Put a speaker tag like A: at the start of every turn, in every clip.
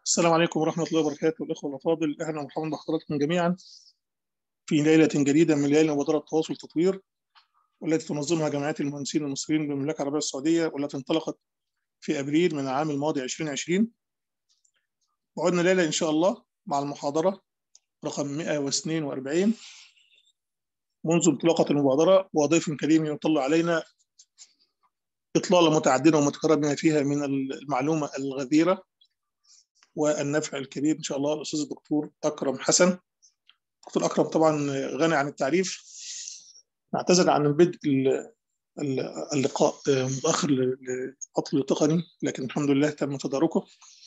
A: السلام عليكم ورحمة الله وبركاته الأخوة الأفاضل أهلا ومرحبا بحضراتكم جميعا في ليلة جديدة من ليالي مبادرة التواصل والتطوير والتي تنظمها جمعية المهندسين المصريين بالمملكة العربية السعودية والتي انطلقت في أبريل من العام الماضي 2020 وعدنا ليلة إن شاء الله مع المحاضرة رقم 142 منذ انطلاقة المبادرة وضيف كريم يطلع علينا إطلالة متعددة ومتكررة بما فيها من المعلومة الغزيرة والنفع الكبير ان شاء الله الاستاذ الدكتور اكرم حسن دكتور اكرم طبعا غني عن التعريف نعتذر عن البدء اللقاء متاخر لعطل تقني لكن الحمد لله تم تداركه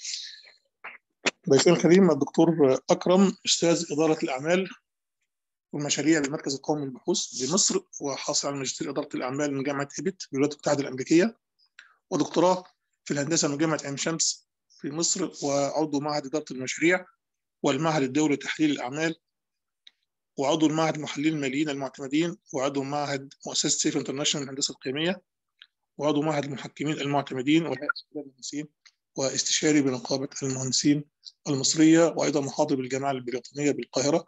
A: ضيفنا الكريم الدكتور اكرم استاذ اداره الاعمال والمشاريع بالمركز القومي للبحوث بمصر وحاصل على ماجستير اداره الاعمال من جامعه ايبت بالولايات المتحده الامريكيه ودكتوراه في الهندسه من جامعه عين شمس في مصر وعضو معهد إدارة المشاريع والمعهد الدولي لتحليل الأعمال وعضو المعهد المحللين الماليين المعتمدين وعضو معهد مؤسسة سيف انترناشونال للهندسة القيمية وعضو معهد المحكمين المعتمدين والهيئة المهندسين واستشاري بنقابة المهندسين المصرية وأيضا محاضر بالجامعة البريطانية بالقاهرة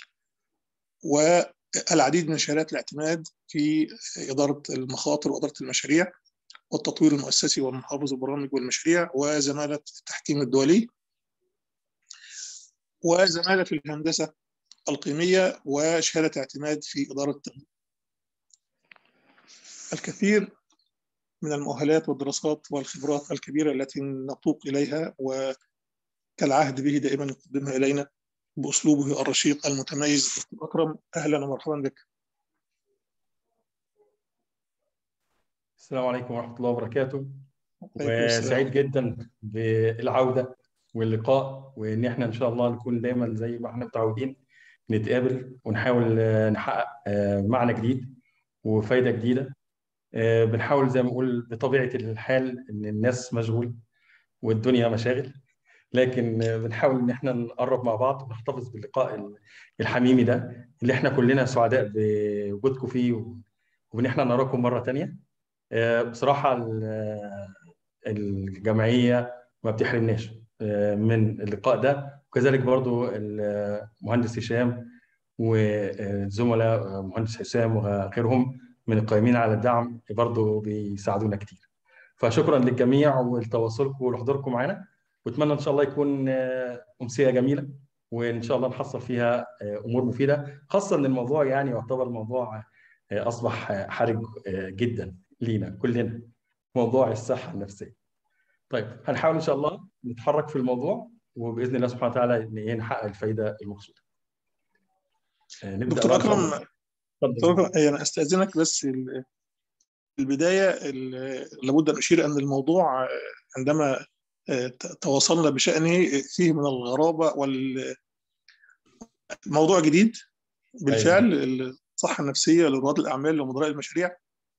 A: والعديد من شهادات الاعتماد في إدارة المخاطر وإدارة المشاريع والتطوير المؤسسي والمحافظ البرامج والمشاريع وزمالة التحكيم الدولي وزمالة في الهندسة القيمية وشهادة اعتماد في إدارة التغيير الكثير من المؤهلات والدراسات والخبرات الكبيرة التي نتوق إليها وكالعهد به دائما يقدمها إلينا بأسلوبه الرشيق المتميز دكتور أكرم أهلا ومرحبا بك
B: السلام عليكم ورحمة الله وبركاته وسعيد جدا بالعودة واللقاء وإن احنا إن شاء الله نكون دايما زي ما احنا متعودين نتقابل ونحاول نحقق معنى جديد وفايدة جديدة بنحاول زي ما بقول بطبيعة الحال إن الناس مشغول والدنيا مشاغل لكن بنحاول إن احنا نقرب مع بعض ونحتفظ باللقاء الحميمي ده اللي احنا كلنا سعداء بوجودكم فيه وإن احنا نراكم مرة تانية بصراحة الجمعية ما بتحرمناش من اللقاء ده وكذلك برضو المهندس هشام والزملاء مهندس حسام وغيرهم من القائمين على الدعم برضو بيساعدونا كتير فشكرا للجميع ولتواصلكم ولحضوركم معنا واتمنى ان شاء الله يكون امسيه جميله وان شاء الله نحصل فيها امور مفيده خاصه ان الموضوع يعني يعتبر موضوع اصبح حرج جدا لينا كلنا موضوع الصحه النفسيه. طيب هنحاول ان شاء الله نتحرك في الموضوع وباذن الله سبحانه وتعالى نحقق الفائده المقصوده.
A: نبدا دكتور اكرم دكتور انا استاذنك بس البدايه لابد ان اشير ان الموضوع عندما تواصلنا بشانه فيه من الغرابه وال موضوع جديد بالفعل أيوة. الصحه النفسيه لرواد الاعمال ومدراء المشاريع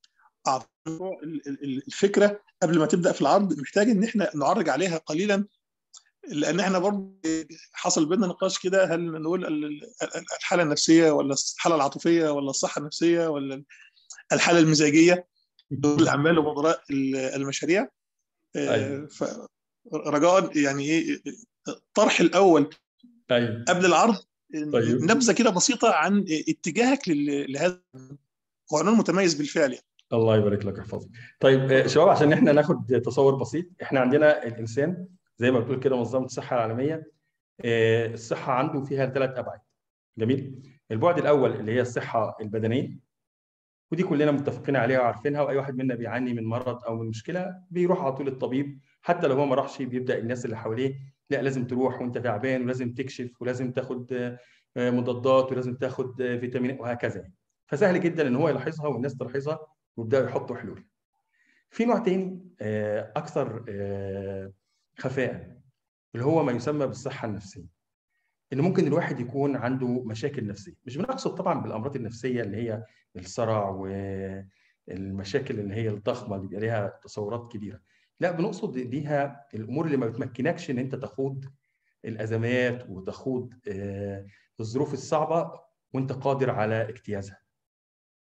A: الفكره قبل ما تبدا في العرض محتاج ان احنا نعرج عليها قليلا لان احنا برضه حصل بينا نقاش كده هل نقول الحاله النفسيه ولا الحاله العاطفيه ولا الصحه النفسيه ولا الحاله المزاجيه الاعمال ومدراء المشاريع أيوة. فرجاء يعني ايه الطرح الاول
B: أيوة.
A: قبل العرض طيب. نبذه كده بسيطه عن اتجاهك لهذا وعنوان متميز بالفعل يعني.
B: الله يبارك لك يحفظك. طيب شباب عشان احنا ناخد تصور بسيط احنا عندنا الانسان زي ما بتقول كده منظمه الصحه العالميه الصحه عنده فيها ثلاث ابعاد. جميل؟ البعد الاول اللي هي الصحه البدنيه ودي كلنا متفقين عليها وعارفينها واي واحد منا بيعاني من مرض او من مشكله بيروح على طول الطبيب حتى لو هو ما راحش بيبدا الناس اللي حواليه لا لازم تروح وانت تعبان ولازم تكشف ولازم تاخد مضادات ولازم تاخد فيتامينات وهكذا فسهل جدا ان هو يلاحظها والناس تلاحظها ويبداوا يحطوا حلول. في نوع تاني اكثر خفاء اللي هو ما يسمى بالصحه النفسيه. ان ممكن الواحد يكون عنده مشاكل نفسيه، مش بنقصد طبعا بالامراض النفسيه اللي هي الصرع والمشاكل اللي هي الضخمه اللي بيبقى ليها تصورات كبيره. لا بنقصد بيها الامور اللي ما بتمكنكش ان انت تخوض الازمات وتخوض الظروف الصعبه وانت قادر على اجتيازها.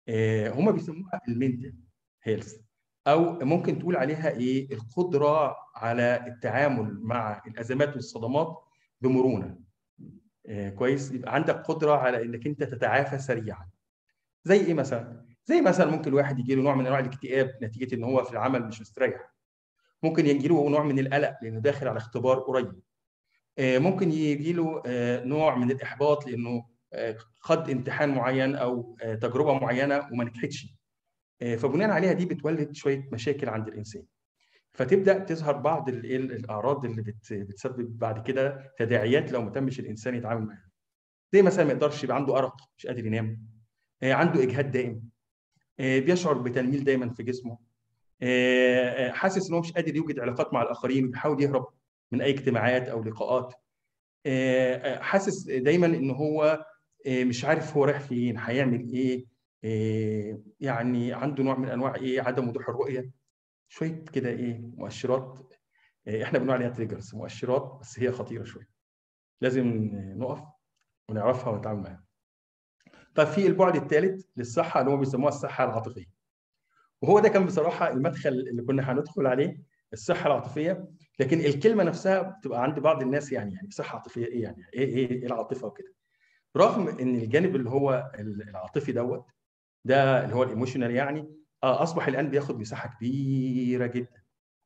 B: هم بيسموها المنتال هيلث او ممكن تقول عليها ايه القدره على التعامل مع الازمات والصدمات بمرونه كويس يبقى عندك قدره على انك انت تتعافى سريعا زي ايه مثلا زي مثلا ممكن الواحد يجي له نوع من انواع الاكتئاب نتيجه ان هو في العمل مش مستريح ممكن يجي له نوع من القلق لانه داخل على اختبار قريب ممكن يجي له نوع من الاحباط لانه خد امتحان معين او تجربه معينه وما نجحتش فبناء عليها دي بتولد شويه مشاكل عند الانسان فتبدا تظهر بعض الاعراض اللي بتسبب بعد كده تداعيات لو ما تمش الانسان يتعامل معاها زي مثلا ما يقدرش يبقى عنده ارق مش قادر ينام عنده اجهاد دائم بيشعر بتنميل دايما في جسمه حاسس ان هو مش قادر يوجد علاقات مع الاخرين وبيحاول يهرب من اي اجتماعات او لقاءات حاسس دايما ان هو مش عارف هو رايح فين هيعمل ايه يعني عنده نوع من انواع ايه عدم وضوح الرؤيه شويه كده ايه مؤشرات احنا بنقول عليها تريجرز مؤشرات بس هي خطيره شويه لازم نقف ونعرفها ونتعامل معاها طيب في البعد الثالث للصحه اللي هم بيسموها الصحه العاطفيه وهو ده كان بصراحه المدخل اللي كنا هندخل عليه الصحه العاطفيه لكن الكلمه نفسها بتبقى عند بعض الناس يعني يعني صحه عاطفيه ايه يعني ايه ايه, إيه العاطفه وكده رغم ان الجانب اللي هو العاطفي دوت ده اللي هو الايموشنال يعني اصبح الان بياخد مساحه كبيره جدا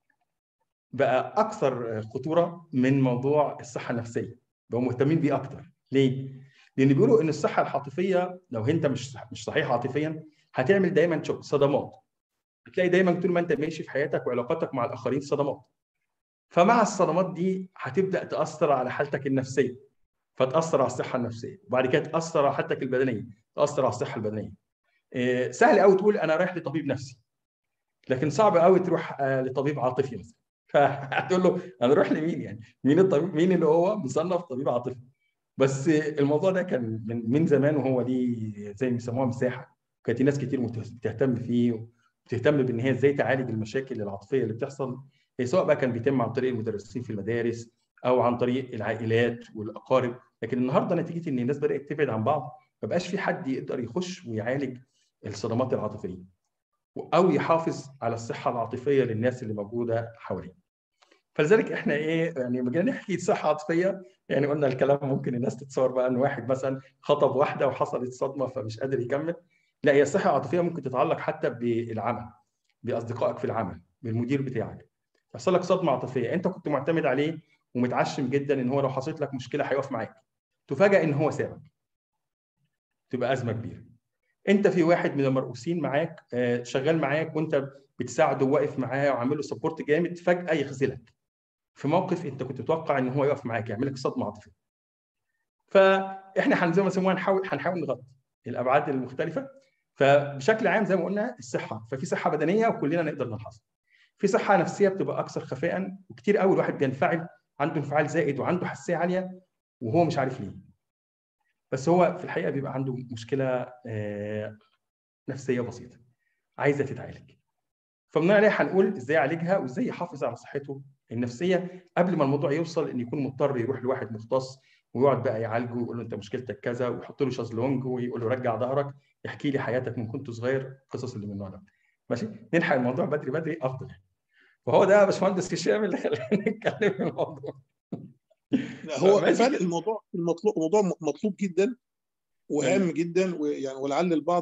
B: بقى اكثر خطوره من موضوع الصحه النفسيه بقوا مهتمين بيه اكتر ليه لان بيقولوا ان الصحه العاطفيه لو انت مش مش صحيح عاطفيا هتعمل دايما صدمات هتلاقي دايما طول ما انت ماشي في حياتك وعلاقاتك مع الاخرين صدمات فمع الصدمات دي هتبدا تاثر على حالتك النفسيه فتاثر على الصحه النفسيه وبعد كده تاثر على حالتك البدنيه تاثر على الصحه البدنيه سهل قوي تقول انا رايح لطبيب نفسي لكن صعب قوي تروح لطبيب عاطفي مثلا فهتقول له انا اروح لمين يعني مين الطبيب مين اللي هو مصنف طبيب عاطفي بس الموضوع ده كان من من زمان وهو ليه زي ما بيسموها مساحه كانت ناس كتير بتهتم فيه وبتهتم بان هي ازاي تعالج المشاكل العاطفيه اللي بتحصل سواء بقى كان بيتم عن طريق المدرسين في المدارس او عن طريق العائلات والاقارب لكن النهارده نتيجه ان الناس بدات تبعد عن بعض ما بقاش في حد يقدر يخش ويعالج الصدمات العاطفيه او يحافظ على الصحه العاطفيه للناس اللي موجوده حواليه فلذلك احنا ايه يعني لما جينا نحكي صحه عاطفيه يعني قلنا الكلام ممكن الناس تتصور بقى ان واحد مثلا خطب واحده وحصلت صدمه فمش قادر يكمل لا هي الصحه العاطفيه ممكن تتعلق حتى بالعمل باصدقائك في العمل بالمدير بتاعك يحصل لك صدمه عاطفيه انت كنت معتمد عليه ومتعشم جدا ان هو لو حصلت لك مشكله هيقف معاك تفاجئ ان هو سابك تبقى ازمه كبيره انت في واحد من المرؤوسين معاك شغال معاك وانت بتساعده وواقف معاه وعامل له سبورت جامد فجاه يخذلك في موقف انت كنت تتوقع ان هو يقف معاك يعمل لك صدمه عاطفيه فاحنا زي ما سموها هنحاول هنحاول نغطي الابعاد المختلفه فبشكل عام زي ما قلنا الصحه ففي صحه بدنيه وكلنا نقدر نلحظها في صحه نفسيه بتبقى اكثر خفاء وكتير قوي الواحد بينفعل عنده انفعال زائد وعنده حساسيه عاليه وهو مش عارف ليه بس هو في الحقيقه بيبقى عنده مشكله نفسيه بسيطه عايزه تتعالج فبناء عليها هنقول ازاي يعالجها وازاي يحافظ على صحته النفسيه قبل ما الموضوع يوصل ان يكون مضطر يروح لواحد مختص ويقعد بقى يعالجه ويقول له انت مشكلتك كذا ويحط له شازلونج ويقول له رجع ظهرك يحكي لي حياتك من كنت صغير قصص اللي من النوع ده ماشي نلحق الموضوع بدري بدري افضل فهو ده يا باشمهندس هشام اللي خلينا نتكلم في الموضوع
A: هو فعلا الموضوع المطلوب موضوع مطلوب جدا وهام جدا ويعني ولعل البعض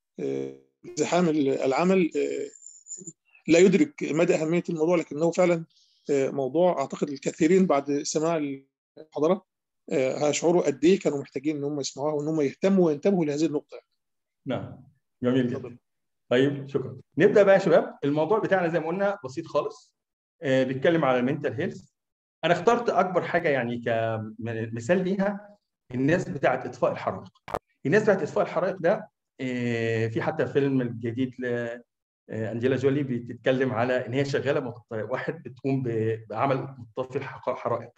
A: زحام العمل لا يدرك مدى اهميه الموضوع لكنه فعلا موضوع اعتقد الكثيرين بعد سماع المحاضره هيشعروا قد ايه كانوا محتاجين ان هم يسمعوها وان هم يهتموا وينتبهوا لهذه النقطه.
B: نعم جميل جدا. طيب شكرا. نبدا بقى يا شباب الموضوع بتاعنا زي ما قلنا بسيط خالص بيتكلم على المنتال هيلث انا اخترت اكبر حاجه يعني كمثال ليها الناس بتاعه اطفاء الحرائق. الناس بتاعه اطفاء الحرائق ده في حتى فيلم الجديد انجيلا جولي بتتكلم على ان هي شغاله واحد بتقوم بعمل مطفي الحرائق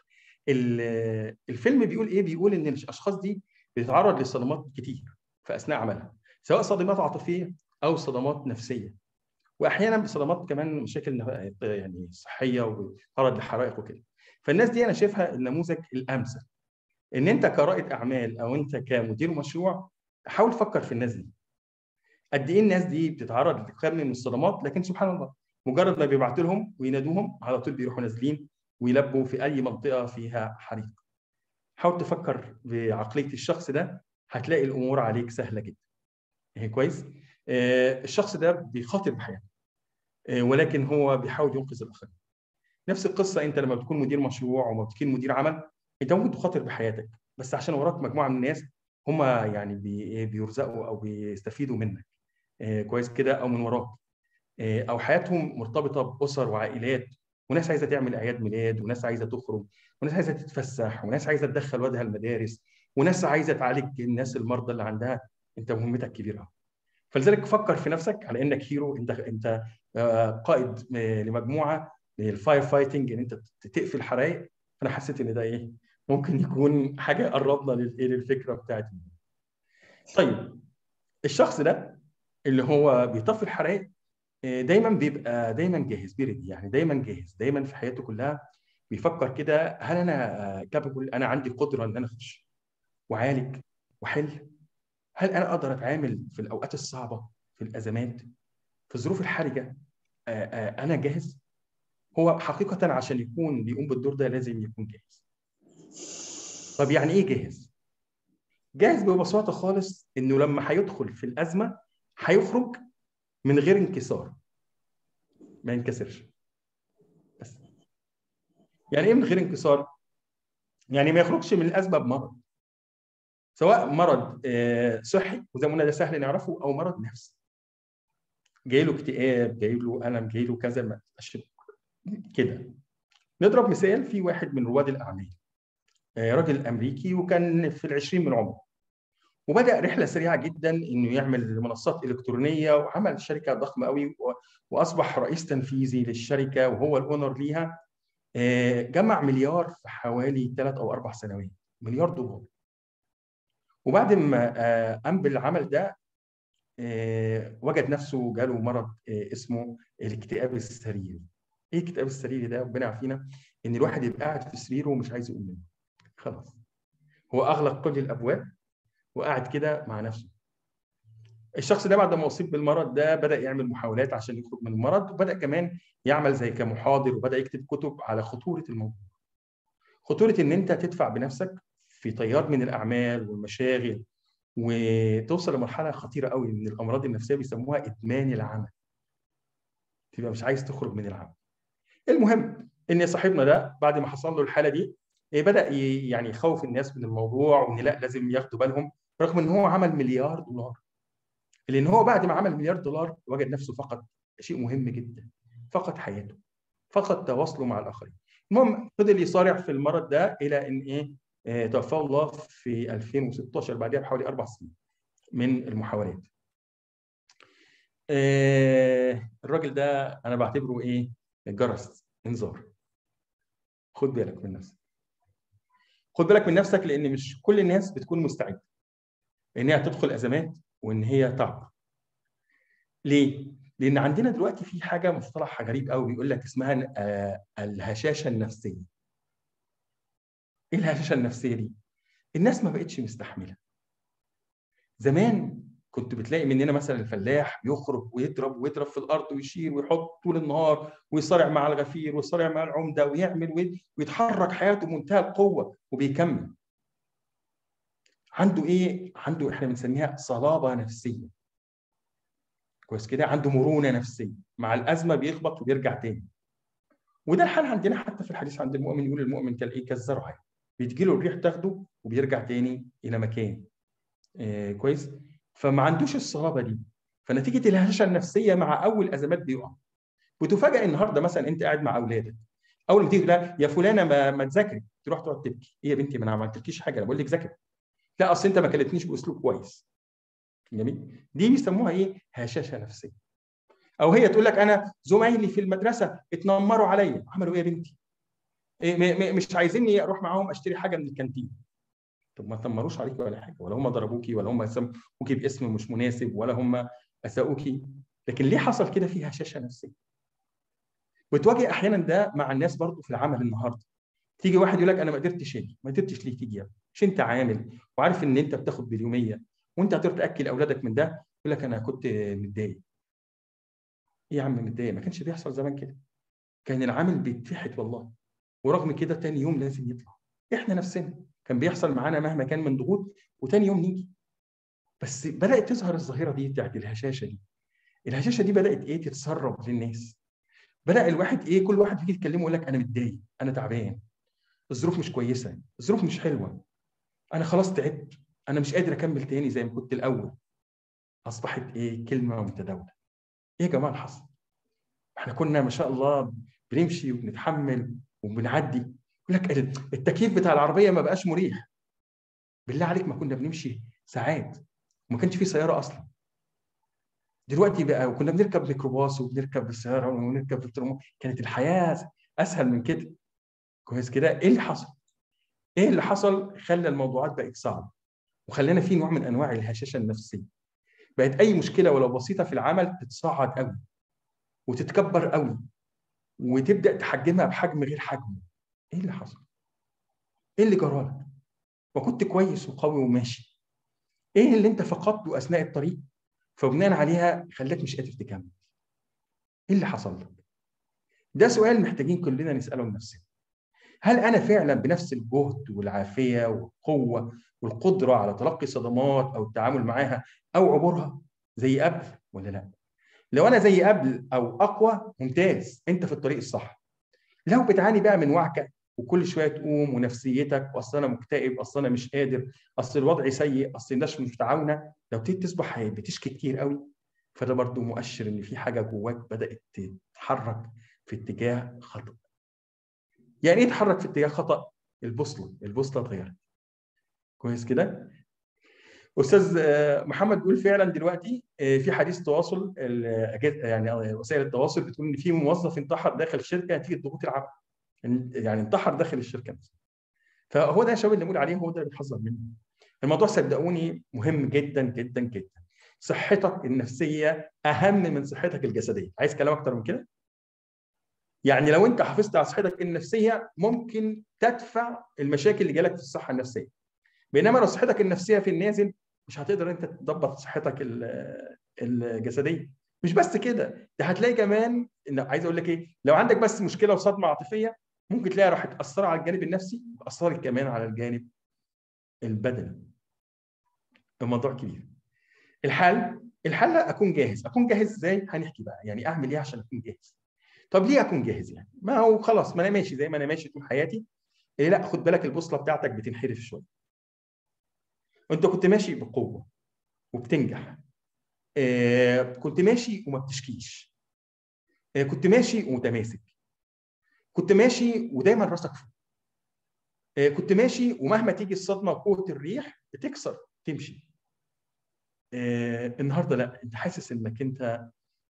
B: الفيلم بيقول ايه بيقول ان الاشخاص دي بتتعرض لصدمات كتير في اثناء عملها سواء صدمات عاطفيه او صدمات نفسيه واحيانا بصدمات كمان مشاكل يعني صحيه وتعرض لحرائق وكده فالناس دي انا شايفها النموذج الامثل ان انت كرائد اعمال او انت كمدير مشروع حاول تفكر في الناس دي قد ايه الناس دي بتتعرض لكم من الصدمات لكن سبحان الله مجرد ما بيبعت لهم وينادوهم على طول بيروحوا نازلين ويلبوا في اي منطقه فيها حريق حاول تفكر بعقليه الشخص ده هتلاقي الامور عليك سهله جدا هي كويس آه الشخص ده بيخاطر بحياته آه ولكن هو بيحاول ينقذ الاخرين نفس القصه انت لما بتكون مدير مشروع وما بتكون مدير عمل انت ممكن تخاطر بحياتك بس عشان وراك مجموعه من الناس هم يعني بي بيرزقوا او بيستفيدوا منك آه كويس كده او من وراك آه او حياتهم مرتبطه باسر وعائلات وناس عايزه تعمل اعياد ميلاد وناس عايزه تخرج وناس عايزه تتفسح وناس عايزه تدخل ولادها المدارس وناس عايزه تعالج الناس المرضى اللي عندها انت مهمتك كبيره فلذلك فكر في نفسك على انك هيرو انت انت قائد لمجموعه للفاير فايتنج ان انت تقفل حرائق انا حسيت ان ده ايه ممكن يكون حاجه قربنا للفكره بتاعتي طيب الشخص ده اللي هو بيطفي الحرائق دايما بيبقى دايما جاهز بيرد يعني دايما جاهز دايما في حياته كلها بيفكر كده هل انا كابابل انا عندي قدره ان انا اخش وعالج واحل هل انا اقدر اتعامل في الاوقات الصعبه في الازمات في الظروف الحرجه انا جاهز هو حقيقه عشان يكون بيقوم بالدور ده لازم يكون جاهز طب يعني ايه جاهز جاهز ببساطه خالص انه لما هيدخل في الازمه هيخرج من غير انكسار ما ينكسرش بس يعني ايه من غير انكسار يعني ما يخرجش من الازمه بمرض سواء مرض صحي وزي ما قلنا ده سهل نعرفه او مرض نفسي جاي له اكتئاب جاي له الم جاي له كذا كده نضرب مثال في واحد من رواد الاعمال راجل امريكي وكان في العشرين من عمره وبدا رحله سريعه جدا انه يعمل منصات الكترونيه وعمل شركه ضخمه قوي واصبح رئيس تنفيذي للشركه وهو الاونر ليها جمع مليار في حوالي ثلاث او اربع سنوات مليار دولار وبعد ما قام بالعمل ده وجد نفسه جاله مرض اسمه الاكتئاب السريري ايه الاكتئاب السريري ده ربنا يعافينا ان الواحد يبقى قاعد في سريره ومش عايز يقوم منه خلاص هو اغلق كل الابواب وقاعد كده مع نفسه الشخص ده بعد ما اصيب بالمرض ده بدا يعمل محاولات عشان يخرج من المرض وبدا كمان يعمل زي كمحاضر وبدا يكتب كتب على خطوره الموضوع خطوره ان انت تدفع بنفسك في تيار من الاعمال والمشاغل وتوصل لمرحله خطيره قوي من الامراض النفسيه بيسموها ادمان العمل تبقى مش عايز تخرج من العمل المهم ان صاحبنا ده بعد ما حصل له الحاله دي بدا يعني يخوف الناس من الموضوع وان لا لازم ياخدوا بالهم رغم ان هو عمل مليار دولار لان هو بعد ما عمل مليار دولار وجد نفسه فقد شيء مهم جدا فقد حياته فقد تواصله مع الاخرين المهم فضل يصارع في المرض ده الى ان ايه توفاه الله في 2016 بعدها بحوالي اربع سنين من المحاولات. الراجل ده انا بعتبره ايه؟ جرس انذار. خد بالك من نفسك. خد بالك من نفسك لان مش كل الناس بتكون مستعده ان هي تدخل ازمات وان هي تعب. ليه؟ لان عندنا دلوقتي في حاجه مصطلح غريب قوي بيقول لك اسمها الهشاشه النفسيه. ايه الهشاشه النفسيه دي؟ الناس ما بقتش مستحمله. زمان كنت بتلاقي مننا مثلا الفلاح يخرج ويضرب ويضرب في الارض ويشيل ويحط طول النهار ويصارع مع الغفير ويصارع مع العمده ويعمل ويتحرك حياته بمنتهى القوه وبيكمل. عنده ايه؟ عنده احنا بنسميها صلابه نفسيه. كويس كده؟ عنده مرونه نفسيه، مع الازمه بيخبط وبيرجع تاني. وده الحال عندنا حتى في الحديث عند المؤمن يقول المؤمن كالايه؟ كالزرع بتجي له الريح تاخده وبيرجع تاني الى مكان. آه كويس؟ فما عندوش الصلابه دي. فنتيجه الهشاشه النفسيه مع اول ازمات بيقع. وتفاجئ النهارده مثلا انت قاعد مع اولادك اول ما تيجي لا يا فلانه ما, ما تذاكري تروح تقعد تبكي ايه يا بنتي ما انا ما عملتلكيش حاجه انا بقول لك ذاكري لا اصل انت ما كلمتنيش باسلوب كويس جميل دي بيسموها ايه هشاشه نفسيه او هي تقول لك انا زمايلي في المدرسه اتنمروا عليا عملوا ايه يا بنتي إيه مش عايزيني اروح معاهم اشتري حاجه من الكانتين طب ما تنمروش عليكي ولا حاجه ولا هم ضربوكي ولا هم سموكي باسم مش مناسب ولا هم اساؤوكي لكن ليه حصل كده فيه هشاشه نفسيه وتواجه احيانا ده مع الناس برضو في العمل النهارده تيجي واحد يقول لك انا ما قدرتش اجي ما قدرتش ليه تيجي يا مش انت عامل وعارف ان انت بتاخد باليوميه وانت هتقدر تاكل اولادك من ده يقول لك انا كنت متضايق ايه يا عم متضايق ما كانش بيحصل زمان كده كان العامل بيتفحت والله ورغم كده تاني يوم لازم يطلع احنا نفسنا كان بيحصل معانا مهما كان من ضغوط وتاني يوم نيجي بس بدات تظهر الظاهره دي بتاعت الهشاشه دي الهشاشه دي بدات ايه تتسرب للناس بدا الواحد ايه كل واحد يجي يتكلمه يقول لك انا متضايق انا تعبان الظروف مش كويسه الظروف مش حلوه انا خلاص تعبت انا مش قادر اكمل تاني زي ما كنت الاول اصبحت ايه كلمه متداوله ايه يا جماعه اللي حصل احنا كنا ما شاء الله بنمشي وبنتحمل وبنعدي يقول لك التكييف بتاع العربيه ما بقاش مريح بالله عليك ما كنا بنمشي ساعات وما كانش في سياره اصلا دلوقتي بقى وكنا بنركب ميكروباص وبنركب بالسياره ونركب بالترمو كانت الحياه اسهل من كده كويس كده ايه اللي حصل؟ ايه اللي حصل خلى الموضوعات بقت صعبه وخلانا في نوع من انواع الهشاشه النفسيه بقت اي مشكله ولو بسيطه في العمل تتصاعد قوي وتتكبر قوي وتبدا تحجمها بحجم غير حجمه ايه اللي حصل؟ ايه اللي جرالك؟ ما كنت كويس وقوي وماشي ايه اللي انت فقدته اثناء الطريق فبناء عليها خلاك مش قادر تكمل ايه اللي حصل لك؟ ده سؤال محتاجين كلنا نساله لنفسنا هل انا فعلا بنفس الجهد والعافيه والقوه والقدره على تلقي صدمات او التعامل معاها او عبورها زي قبل ولا لا؟ لو انا زي قبل او اقوى ممتاز انت في الطريق الصح. لو بتعاني بقى من وعكه وكل شويه تقوم ونفسيتك اصل انا مكتئب اصل انا مش قادر اصل الوضع سيء اصل الناس مش متعاونه لو ابتديت تصبح بتشكي كتير قوي فده برضو مؤشر ان في حاجه جواك بدات تتحرك في اتجاه خطا. يعني ايه تتحرك في اتجاه خطا؟ البوصله، البوصله اتغيرت. كويس كده؟ استاذ محمد بيقول فعلا دلوقتي في حديث تواصل يعني وسائل التواصل بتقول ان في موظف انتحر داخل الشركه نتيجه ضغوط العمل. يعني انتحر داخل الشركه نفسها. فهو ده يا شباب اللي بنقول عليه هو ده اللي بنحذر منه. الموضوع صدقوني مهم جدا جدا جدا. صحتك النفسيه اهم من صحتك الجسديه، عايز كلام اكتر من كده؟ يعني لو انت حافظت على صحتك النفسيه ممكن تدفع المشاكل اللي جالك في الصحه النفسيه. بينما لو صحتك النفسيه في النازل مش هتقدر انت تضبط صحتك الجسديه. مش بس كده، ده هتلاقي كمان ان عايز اقول لك ايه؟ لو عندك بس مشكله وصدمه عاطفيه ممكن تلاقيها راح تاثر على الجانب النفسي واثرت كمان على الجانب البدني. الموضوع كبير. الحل الحل اكون جاهز، اكون جاهز ازاي؟ هنحكي بقى، يعني اعمل ايه عشان اكون جاهز؟ طب ليه اكون جاهز يعني؟ ما هو خلاص ما انا ماشي زي ما انا ماشي طول حياتي إيه لا خد بالك البوصله بتاعتك بتنحرف شويه. انت كنت ماشي بقوه وبتنجح. آه كنت ماشي وما بتشكيش. آه كنت ماشي ومتماسك. كنت ماشي ودايما راسك فوق. آه كنت ماشي ومهما تيجي الصدمه وقوه الريح بتكسر تمشي. آه النهارده لا انت حاسس انك انت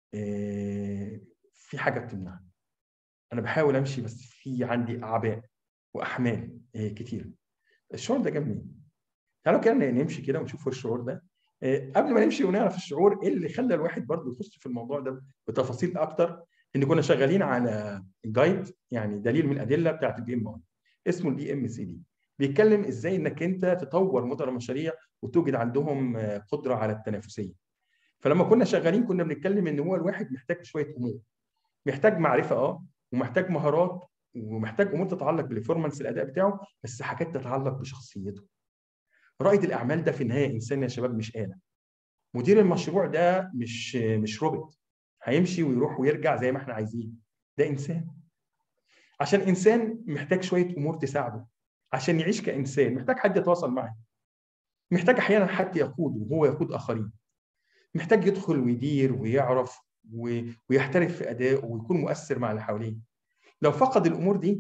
B: آه في حاجه بتمنعك انا بحاول امشي بس في عندي اعباء واحمال كتير الشعور ده جاب منين تعالوا كده نمشي كده ونشوف الشعور ده قبل ما نمشي ونعرف الشعور ايه اللي خلى الواحد برضه يخش في الموضوع ده بتفاصيل اكتر ان كنا شغالين على جايد يعني دليل من الادله بتاعت البي ام اسمه البي ام سي دي بيتكلم ازاي انك انت تطور مدراء مشاريع وتوجد عندهم قدره على التنافسيه فلما كنا شغالين كنا بنتكلم ان هو الواحد محتاج شويه امور محتاج معرفه اه ومحتاج مهارات ومحتاج امور تتعلق بالفورمانس الاداء بتاعه بس حاجات تتعلق بشخصيته. رائد الاعمال ده في النهايه انسان يا شباب مش آلة. مدير المشروع ده مش مش روبوت هيمشي ويروح ويرجع زي ما احنا عايزين. ده انسان. عشان انسان محتاج شويه امور تساعده. عشان يعيش كانسان محتاج حد يتواصل معاه. محتاج احيانا حد يقوده وهو يقود اخرين. محتاج يدخل ويدير ويعرف ويحترف في ادائه ويكون مؤثر مع اللي حواليه لو فقد الامور دي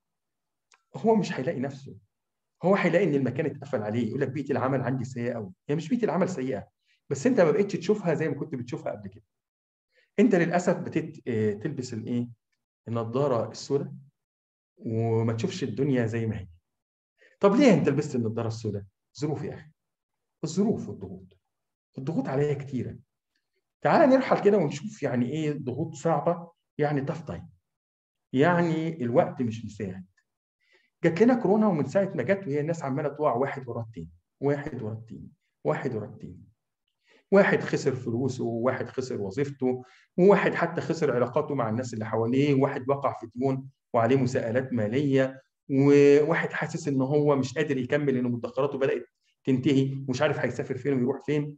B: هو مش هيلاقي نفسه هو هيلاقي ان المكان اتقفل عليه يقول لك بيئه العمل عندي سيئه قوي هي مش بيئه العمل سيئه بس انت ما بقتش تشوفها زي ما كنت بتشوفها قبل كده انت للاسف بتت... تلبس الايه النضاره السوداء وما تشوفش الدنيا زي ما هي طب ليه انت لبست النضاره السوداء ظروف يا اخي الظروف والضغوط الضغوط عليا كتيره تعال نرحل كده ونشوف يعني ايه ضغوط صعبه يعني تفضي يعني الوقت مش مساعد جات لنا كورونا ومن ساعه ما جت وهي الناس عماله تقع واحد ورا التاني واحد ورا التاني واحد ورا التاني واحد خسر فلوسه وواحد خسر وظيفته وواحد حتى خسر علاقاته مع الناس اللي حواليه وواحد وقع في ديون وعليه مساءلات ماليه وواحد حاسس ان هو مش قادر يكمل ان مدخراته بدات تنتهي ومش عارف هيسافر فين ويروح فين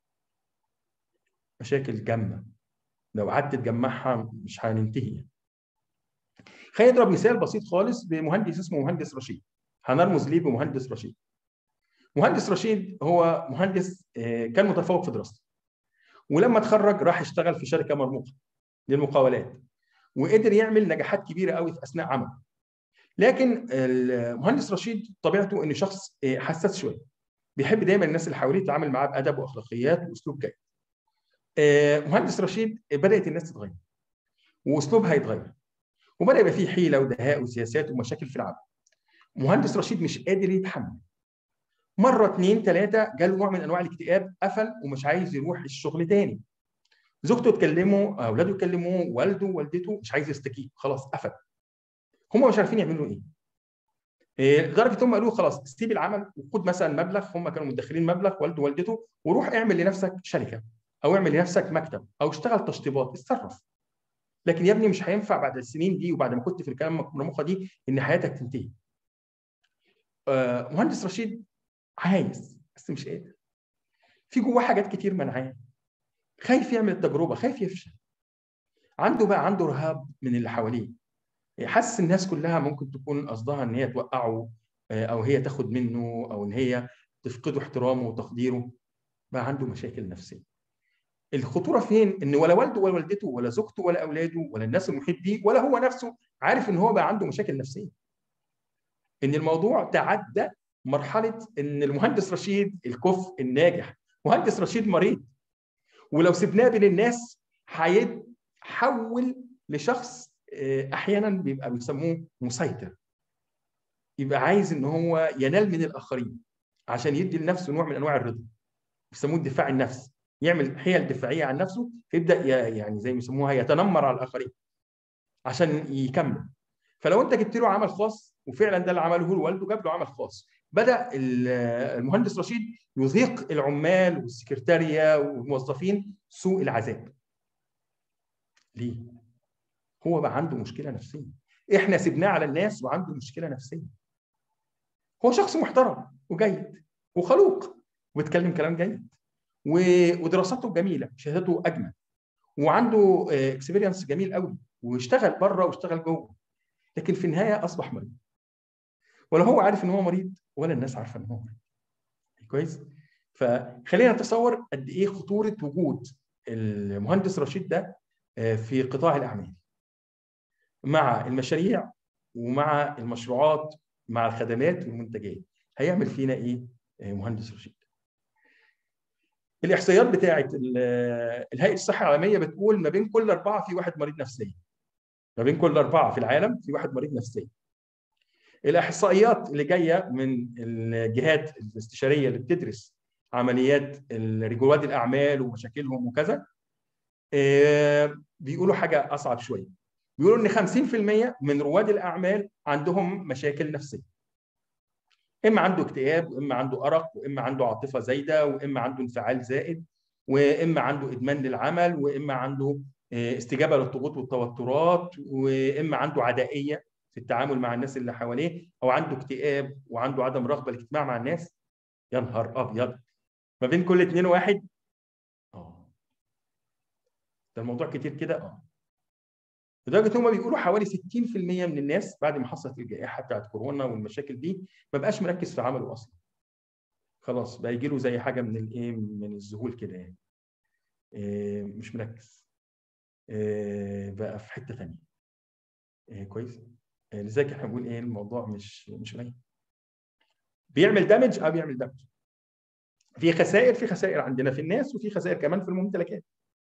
B: مشاكل جامه لو قعدت تجمعها مش هننتهي خلينا نضرب مثال بسيط خالص بمهندس اسمه مهندس رشيد هنرمز ليه بمهندس رشيد مهندس رشيد هو مهندس كان متفوق في دراسته ولما اتخرج راح يشتغل في شركه مرموقه للمقاولات وقدر يعمل نجاحات كبيره قوي في اثناء عمله لكن المهندس رشيد طبيعته انه شخص حساس شويه بيحب دايما الناس اللي حواليه تتعامل معاه بادب واخلاقيات واسلوب جيد مهندس رشيد بدات الناس تتغير واسلوبها يتغير وبدا يبقى فيه حيله ودهاء وسياسات ومشاكل في العمل مهندس رشيد مش قادر يتحمل مره اثنين ثلاثه جاله نوع من انواع الاكتئاب قفل ومش عايز يروح الشغل تاني زوجته تكلمه اولاده يكلموه والده ووالدته مش عايز يستكين خلاص قفل هم مش عارفين يعملوا ايه لدرجه هم قالوا خلاص سيب العمل وخد مثلا مبلغ هم كانوا مدخرين مبلغ والده ووالدته وروح اعمل لنفسك شركه او اعمل لنفسك مكتب او اشتغل تشطيبات اتصرف لكن يا ابني مش هينفع بعد السنين دي وبعد ما كنت في الكلام المرموقه دي ان حياتك تنتهي آه مهندس رشيد عايز بس مش قادر في جواه حاجات كتير منعاه خايف يعمل التجربه خايف يفشل عنده بقى عنده رهاب من اللي حواليه حاسس الناس كلها ممكن تكون قصدها ان هي توقعه او هي تاخد منه او ان هي تفقده احترامه وتقديره بقى عنده مشاكل نفسيه الخطوره فين ان ولا والده ولا والدته ولا زوجته ولا اولاده ولا الناس المحيط بيه ولا هو نفسه عارف ان هو بقى عنده مشاكل نفسيه ان الموضوع تعدى مرحله ان المهندس رشيد الكفء الناجح مهندس رشيد مريض ولو سبناه بين الناس هيتحول لشخص احيانا بيبقى بيسموه مسيطر يبقى عايز ان هو ينال من الاخرين عشان يدي لنفسه نوع من انواع الرضا بيسموه الدفاع النفسي يعمل حيل دفاعيه عن نفسه فيبدا يعني زي ما يسموها يتنمر على الاخرين عشان يكمل فلو انت جبت له عمل خاص وفعلا ده اللي عمله له والده جاب له عمل خاص بدا المهندس رشيد يذيق العمال والسكرتاريه والموظفين سوء العذاب ليه هو بقى عنده مشكله نفسيه احنا سيبناه على الناس وعنده مشكله نفسيه هو شخص محترم وجيد وخلوق وبيتكلم كلام جيد ودراساته جميله شهادته اجمل وعنده اكسبيرينس جميل قوي واشتغل بره واشتغل جوه لكن في النهايه اصبح مريض ولا هو عارف ان هو مريض ولا الناس عارفه ان هو مريض كويس فخلينا نتصور قد ايه خطوره وجود المهندس رشيد ده في قطاع الاعمال مع المشاريع ومع المشروعات مع الخدمات والمنتجات هيعمل فينا ايه مهندس رشيد الاحصائيات بتاعه الهيئه الصحه العالميه بتقول ما بين كل اربعه في واحد مريض نفسيا ما بين كل اربعه في العالم في واحد مريض نفسيا الاحصائيات اللي جايه من الجهات الاستشاريه اللي بتدرس عمليات رواد الاعمال ومشاكلهم وكذا بيقولوا حاجه اصعب شويه بيقولوا ان 50% من رواد الاعمال عندهم مشاكل نفسيه اما عنده اكتئاب واما عنده ارق واما عنده عاطفه زايده واما عنده انفعال زائد واما عنده ادمان للعمل واما عنده استجابه للضغوط والتوترات واما عنده عدائيه في التعامل مع الناس اللي حواليه او عنده اكتئاب وعنده عدم رغبه الاجتماع مع الناس يا نهار ابيض ما بين كل اثنين واحد اه ده الموضوع كتير كده اه لدرجه ان هم بيقولوا حوالي 60% من الناس بعد ما حصلت الجائحه بتاعت كورونا والمشاكل دي ما بقاش مركز في عمله اصلا خلاص بقى يجي له زي حاجه من الايه من الذهول كده يعني إيه مش مركز إيه بقى في حته ثانيه إيه كويس إيه لذلك احنا بنقول ايه الموضوع مش مش قليل بيعمل دامج اه بيعمل دامج في خسائر في خسائر عندنا في الناس وفي خسائر كمان في الممتلكات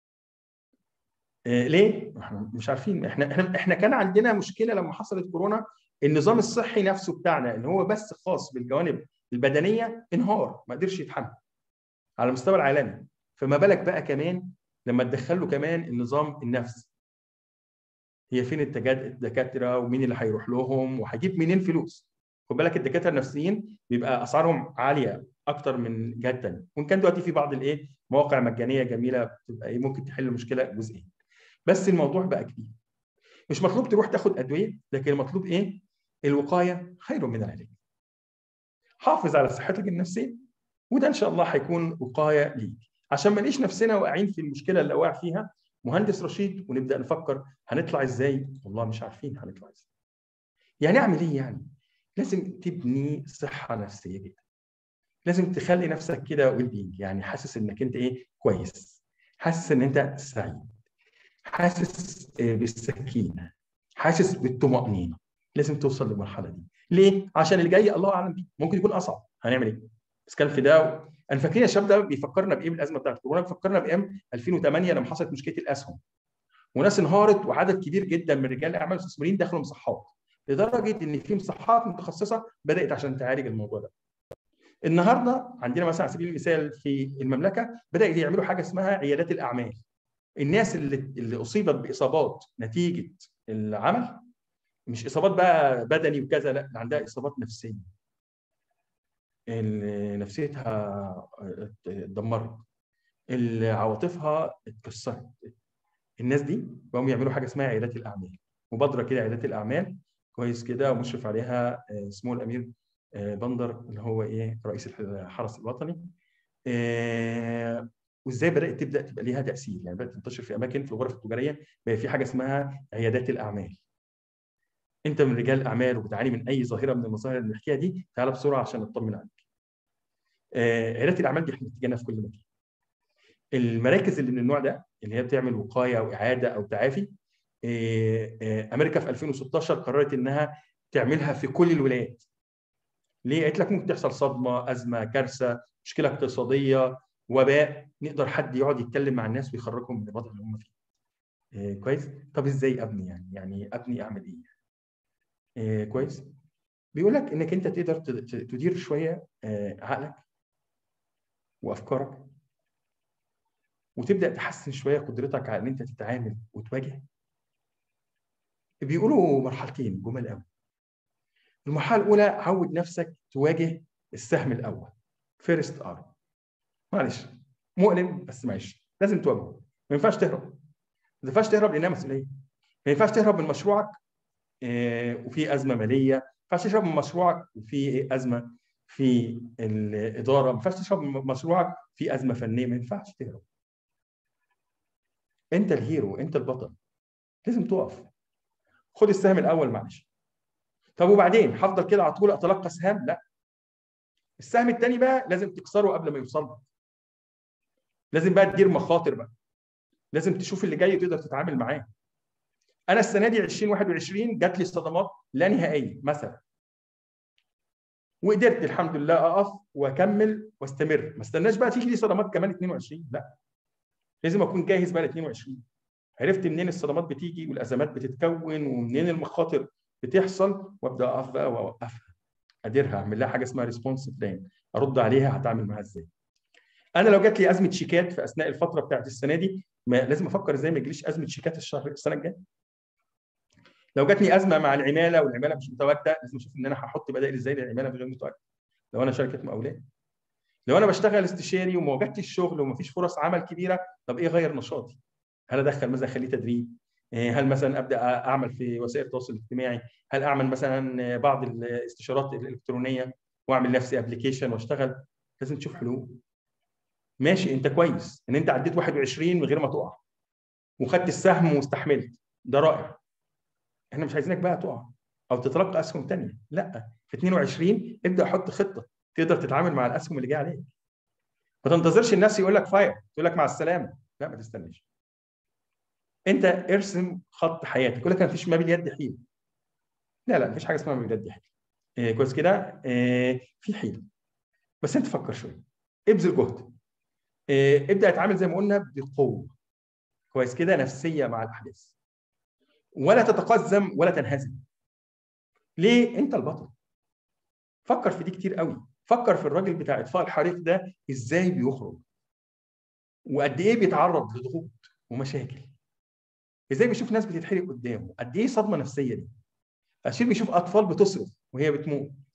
B: إيه ليه؟ احنا مش عارفين احنا احنا احنا كان عندنا مشكله لما حصلت كورونا النظام الصحي نفسه بتاعنا اللي هو بس خاص بالجوانب البدنيه انهار ما قدرش يتحمل على المستوى العالمي فما بالك بقى كمان لما تدخل له كمان النظام النفسي هي فين الدكاتره ومين اللي هيروح لهم وهجيب منين فلوس خد بالك الدكاتره النفسيين بيبقى اسعارهم عاليه اكتر من جهات ثانيه وان كان دلوقتي في بعض الايه مواقع مجانيه جميله بتبقى ايه ممكن تحل المشكله جزئيا بس الموضوع بقى كبير مش مطلوب تروح تاخد ادويه لكن المطلوب ايه الوقايه خير من العلاج حافظ على صحتك النفسيه وده ان شاء الله هيكون وقايه ليك عشان ما نلاقيش نفسنا واقعين في المشكله اللي واقع فيها مهندس رشيد ونبدا نفكر هنطلع ازاي والله مش عارفين هنطلع ازاي يعني اعمل ايه يعني لازم تبني صحه نفسيه جدا لازم تخلي نفسك كده ويل بينج يعني حاسس انك انت ايه كويس حاسس ان انت سعيد حاسس بالسكينه حاسس بالطمانينه لازم توصل للمرحله دي ليه عشان اللي جاي الله اعلم بيه ممكن يكون اصعب هنعمل ايه بس كان في ده انا فاكرين الشباب ده بيفكرنا بايه بالازمه بتاعت كورونا بيفكرنا بايام 2008 لما حصلت مشكله الاسهم وناس انهارت وعدد كبير جدا من رجال الاعمال المستثمرين دخلوا مصحات لدرجه ان في مصحات متخصصه بدات عشان تعالج الموضوع ده. النهارده عندنا مثلا على سبيل المثال في المملكه بدا يعملوا حاجه اسمها عيادات الاعمال. الناس اللي اللي اصيبت باصابات نتيجه العمل مش اصابات بقى بدني وكذا لا عندها اصابات نفسيه. اللي نفسيتها اتدمرت اللي عواطفها اتكسرت الناس دي بقوا يعملوا حاجه اسمها عيادات الاعمال مبادره كده عيادات الاعمال كويس كده ومشرف عليها اسمه الامير بندر اللي هو ايه رئيس الحرس الوطني وازاي بدات تبدا تبقى ليها تاثير يعني بدات تنتشر في اماكن في الغرف التجاريه بقى في حاجه اسمها عيادات الاعمال انت من رجال الاعمال وبتعاني من اي ظاهره من المظاهر اللي بنحكيها دي تعال بسرعه عشان نطمن عليك عيادات الاعمال دي احنا محتاجينها في كل مكان المراكز اللي من النوع ده اللي هي بتعمل وقايه او اعاده او تعافي امريكا في 2016 قررت انها تعملها في كل الولايات ليه؟ قالت لك ممكن تحصل صدمه، ازمه، كارثه، مشكله اقتصاديه، وباء، نقدر حد يقعد يتكلم مع الناس ويخرجهم من الوضع اللي هم فيه. إيه كويس؟ طب ازاي ابني يعني؟ يعني ابني اعمل ايه؟ إيه كويس؟ بيقول لك انك انت تقدر تدير شويه عقلك وافكارك وتبدا تحسن شويه قدرتك على ان انت تتعامل وتواجه بيقولوا مرحلتين جمل قوي المرحله الاولى عود نفسك تواجه السهم الاول فيرست ار معلش مؤلم بس معلش لازم تواجهه ما ينفعش تهرب ما ينفعش تهرب لانها مسؤوليه ما ينفعش تهرب من مشروعك وفي ازمه ماليه ما ينفعش تهرب من مشروعك وفي ازمه في الاداره ما ينفعش تهرب من مشروعك في ازمه فنيه ما ينفعش تهرب انت الهيرو انت البطل لازم تقف خد السهم الاول معلش طب وبعدين هفضل كده على طول اتلقى سهام لا السهم الثاني بقى لازم تكسره قبل ما يوصل لك لازم بقى تدير مخاطر بقى لازم تشوف اللي جاي تقدر تتعامل معاه انا السنه دي 2021 جات لي صدمات لا نهائيه مثلا وقدرت الحمد لله اقف واكمل واستمر ما استناش بقى تيجي لي صدمات كمان 22 لا لازم اكون جاهز بقى ل 22 عرفت منين الصدمات بتيجي والازمات بتتكون ومنين المخاطر بتحصل وابدا اقف بقى واوقفها اديرها اعمل لها حاجه اسمها ريسبونس بلان ارد عليها هتعامل معاها ازاي انا لو جات لي ازمه شيكات في اثناء الفتره بتاعت السنه دي ما لازم افكر ازاي ما يجيليش ازمه شيكات الشهر السنه الجايه لو جاتني ازمه مع العماله والعماله مش متواجده لازم اشوف ان انا هحط بدائل ازاي للعماله غير متواجده لو انا شركه مقاولات لو انا بشتغل استشاري وما وجدتش الشغل ومفيش فرص عمل كبيره طب ايه غير نشاطي هل ادخل مثلا اخليه تدريب هل مثلا ابدا اعمل في وسائل التواصل الاجتماعي هل اعمل مثلا بعض الاستشارات الالكترونيه واعمل نفسي ابلكيشن واشتغل لازم تشوف حلول ماشي انت كويس ان انت عديت 21 من غير ما تقع وخدت السهم واستحملت ده رائع احنا مش عايزينك بقى تقع او تتلقى اسهم ثانيه لا في 22 ابدا حط خطه تقدر تتعامل مع الاسهم اللي جايه عليك ما تنتظرش الناس يقول لك فاير يقول لك مع السلامه لا ما تستناش انت ارسم خط حياتك يقول لك ما فيش ما باليد حيل لا لا مفيش حاجه اسمها ما باليد حيل إيه كويس كده إيه في حيل بس انت فكر شويه ابذل جهد إيه ابدا اتعامل زي ما قلنا بقوه كويس كده نفسيه مع الاحداث ولا تتقزم ولا تنهزم ليه انت البطل فكر في دي كتير قوي فكر في الراجل بتاع اطفاء الحريق ده ازاي بيخرج وقد ايه بيتعرض لضغوط ومشاكل ازاي بيشوف ناس بتتحرق قدامه قد ايه صدمه نفسيه دي عشان بيشوف اطفال بتصرف وهي بتموت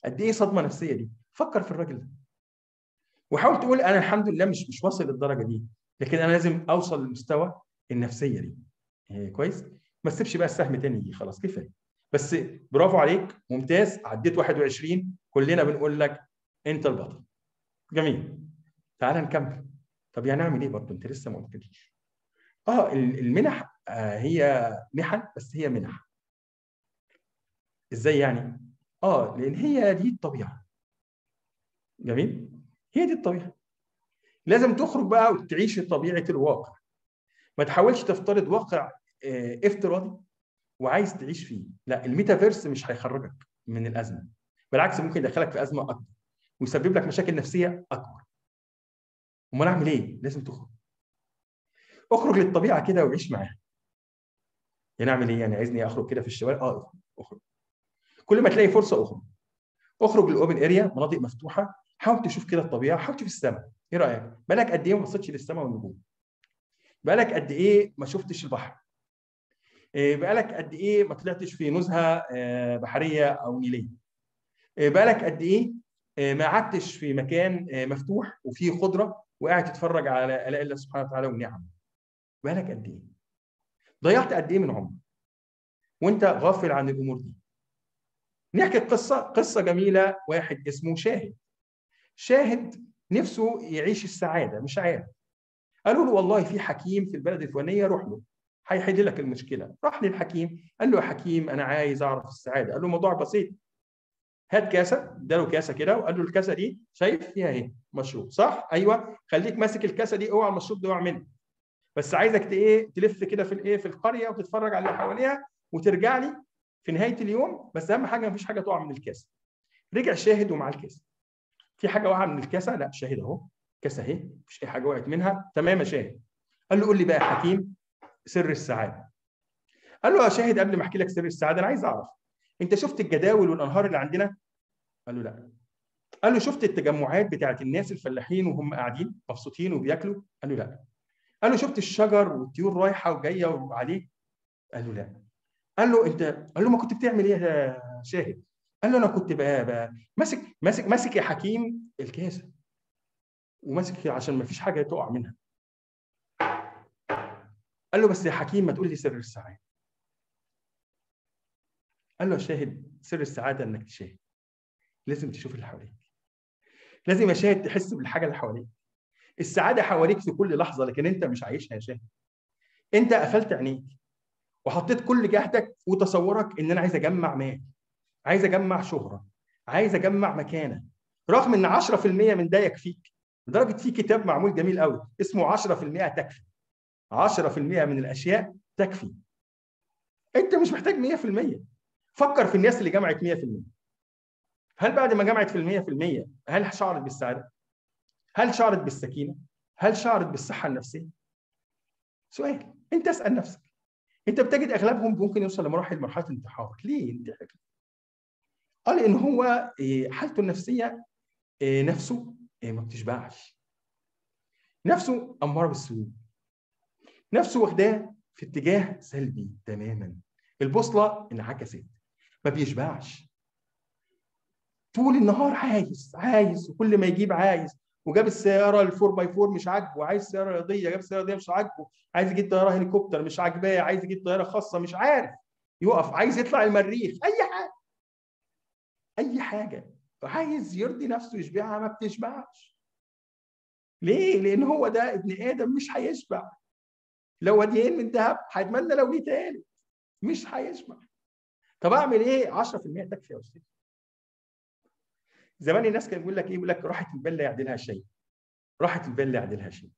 B: قد ايه صدمه نفسيه دي فكر في الراجل ده وحاول تقول انا الحمد لله مش مش واصل للدرجه دي لكن انا لازم اوصل للمستوى النفسيه دي إيه كويس ما تسيبش بقى السهم تاني يجي خلاص كفايه بس برافو عليك ممتاز عديت 21 كلنا بنقول لك انت البطل جميل تعال نكمل طب يعني اعمل ايه برضه انت لسه ما قلتليش اه المنح آه هي محن بس هي منح ازاي يعني اه لان هي دي الطبيعه جميل هي دي الطبيعه لازم تخرج بقى وتعيش طبيعه الواقع ما تحاولش تفترض واقع اه افتراضي وعايز تعيش فيه لا الميتافيرس مش هيخرجك من الازمه بالعكس ممكن يدخلك في ازمه اكبر ويسبب لك مشاكل نفسيه اكبر امال اعمل ايه لازم تخرج اخرج للطبيعه كده وعيش معاها يعني اعمل ايه يعني عايزني اخرج كده في الشوارع اه اخرج كل ما تلاقي فرصه اخرج اخرج للاوبن اريا مناطق مفتوحه حاول تشوف كده الطبيعه حاول تشوف السماء ايه رايك بقالك قد ايه ما بصيتش للسماء والنجوم بقالك قد ايه ما شفتش البحر بقالك قد ايه ما طلعتش في نزهه بحريه او نيليه بقالك قد ايه ما قعدتش في مكان مفتوح وفيه خضره وقاعد تتفرج على الاء الله سبحانه وتعالى ونعمه بقالك قد ايه ضيعت قد ايه من عمرك وانت غافل عن الامور دي نحكي قصه قصه جميله واحد اسمه شاهد شاهد نفسه يعيش السعاده مش عارف قالوا له والله في حكيم في البلد الفلانيه روح له هيحل لك المشكله راح للحكيم قال له يا حكيم انا عايز اعرف السعاده قال له موضوع بسيط هات كاسه اداله كاسه كده وقال له الكاسه دي شايف فيها ايه مشروب صح ايوه خليك ماسك الكاسه دي اوعى المشروب ده يقع منك بس عايزك ايه تلف كده في الايه في القريه وتتفرج على اللي حواليها وترجع لي في نهايه اليوم بس اهم حاجه مفيش حاجه تقع من الكاسه رجع شاهد ومعاه الكاسه في حاجه وقع من الكاسه لا شاهد اهو كاسه اهي مفيش اي حاجه وقعت منها تمام يا شاهد قال له قول لي بقى يا حكيم سر السعاده قال له يا شاهد قبل ما احكي لك سر السعاده انا عايز اعرف انت شفت الجداول والانهار اللي عندنا قال له لا قال له شفت التجمعات بتاعت الناس الفلاحين وهم قاعدين مبسوطين وبياكلوا قال له لا قال له شفت الشجر والطيور رايحه وجايه وعليه قال له لا قال له انت قال له ما كنت بتعمل ايه يا شاهد قال له انا كنت بقى, بقى ماسك ماسك ماسك يا حكيم الكاسه وماسك عشان ما فيش حاجه تقع منها قال له بس يا حكيم ما تقول لي سر السعاده قال له يا شاهد سر السعاده انك تشاهد لازم تشوف اللي حواليك لازم يا شاهد تحس بالحاجه اللي حواليك السعاده حواليك في كل لحظه لكن انت مش عايشها يا شاهد انت قفلت عينيك وحطيت كل جهدك وتصورك ان انا عايز اجمع مال عايز اجمع شهره عايز اجمع مكانه رغم ان 10% من ده يكفيك لدرجه في كتاب معمول جميل قوي اسمه 10% تكفي 10% من الاشياء تكفي انت مش محتاج 100% فكر في الناس اللي جمعت 100% هل بعد ما جمعت في المية في المية هل شعرت بالسعادة؟ هل شعرت بالسكينة؟ هل شعرت بالصحة النفسية؟ سؤال انت اسأل نفسك انت بتجد اغلبهم ممكن يوصل لمراحل مرحلة الانتحار ليه انتحر؟ قال ان هو حالته النفسية نفسه ما بتشبعش نفسه أمارة بالسوء نفسه واخداه في اتجاه سلبي تماما البوصلة انعكست ما بيشبعش طول النهار عايز عايز وكل ما يجيب عايز وجاب السياره الفور باي فور مش عاجبه عايز سياره رياضيه جاب السياره دي مش عاجبه عايز يجيب طياره هليكوبتر مش عاجباه عايز يجيب طياره خاصه مش عارف يقف عايز يطلع المريخ اي حاجه اي حاجه عايز يرضي نفسه يشبعها ما بتشبعش ليه؟ لان هو ده ابن ادم مش هيشبع لو وديين من ذهب هيتمنى لو ليه تالت مش هيشبع طب اعمل ايه؟ 10% تكفي يا استاذ زمان الناس كانت بيقول لك ايه؟ يقول لك راحه البال لا يعدلها شيء. راحه البال لا يعدلها شيء.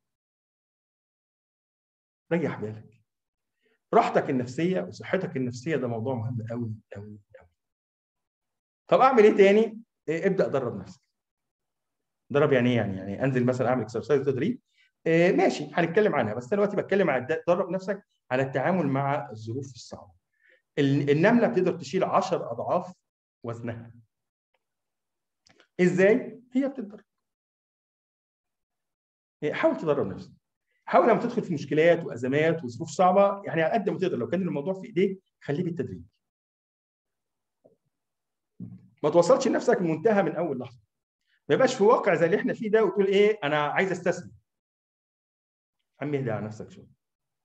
B: ريح بالك. راحتك النفسيه وصحتك النفسيه ده موضوع مهم قوي قوي قوي. طب اعمل ايه تاني؟ إيه ابدا درب نفسك. درب يعني ايه يعني؟ يعني انزل مثلا اعمل اكسرسايز تدريب إيه ماشي هنتكلم عنها بس انا دلوقتي بتكلم على درب نفسك على التعامل مع الظروف الصعبه. النمله بتقدر تشيل 10 اضعاف وزنها. ازاي؟ هي بتتدرب. حاول تدرب نفسك. حاول لما تدخل في مشكلات وازمات وظروف صعبه يعني على قد ما تقدر لو كان الموضوع في ايديك خليه بالتدريج. ما توصلش لنفسك المنتهى من اول لحظه ما يبقاش في واقع زي اللي احنا فيه ده وتقول ايه انا عايز استثمر عم اهدى على نفسك شويه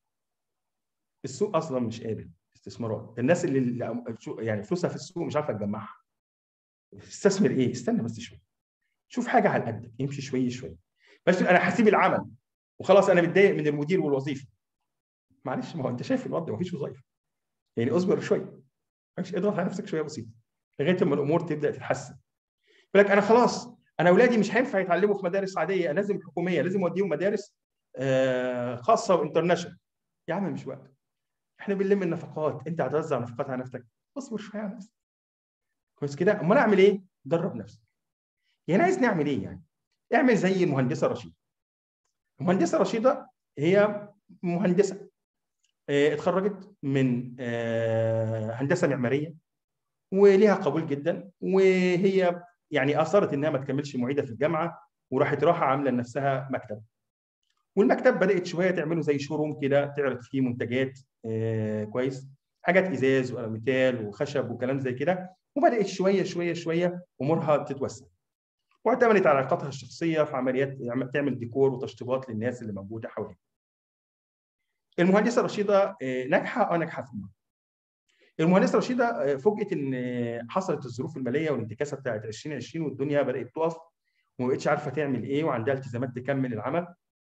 B: السوق اصلا مش قابل استثمارات الناس اللي يعني فلوسها في السوق مش عارفه تجمعها استثمر ايه استنى بس شويه شوف حاجه على قدك يمشي شويه شويه بس انا هسيب العمل وخلاص انا متضايق من المدير والوظيفه معلش ما هو انت شايف الوضع مفيش وظائف يعني اصبر شويه ماشي اضغط على نفسك شويه بسيطه لغايه ما الامور تبدا تتحسن يقول لك انا خلاص انا اولادي مش هينفع يتعلموا في مدارس عاديه انا لازم حكوميه لازم اوديهم مدارس خاصه وانترناشونال يا عم مش وقت احنا بنلم النفقات انت هتوزع نفقات على نفسك اصبر شويه على نفسك كويس كده امال اعمل ايه درب نفسك يعني عايز نعمل ايه يعني اعمل زي المهندسه رشيده المهندسه رشيده هي مهندسه اتخرجت من هندسه معماريه وليها قبول جدا وهي يعني اثرت انها ما تكملش معيده في الجامعه وراحت راحه عامله لنفسها مكتب والمكتب بدات شويه تعمله زي شوروم كده تعرض فيه منتجات آه كويس حاجات ازاز وميتال وخشب وكلام زي كده وبدات شويه شويه شويه امورها تتوسع واعتمدت على علاقاتها الشخصيه في عمليات تعمل ديكور وتشطيبات للناس اللي موجوده حواليها المهندسه رشيده آه ناجحه اه ناجحه في المهنه المهندسه رشيده فوجئت ان حصلت الظروف الماليه والانتكاسه بتاعت 2020 والدنيا بدات تقف وما بقتش عارفه تعمل ايه وعندها التزامات تكمل العمل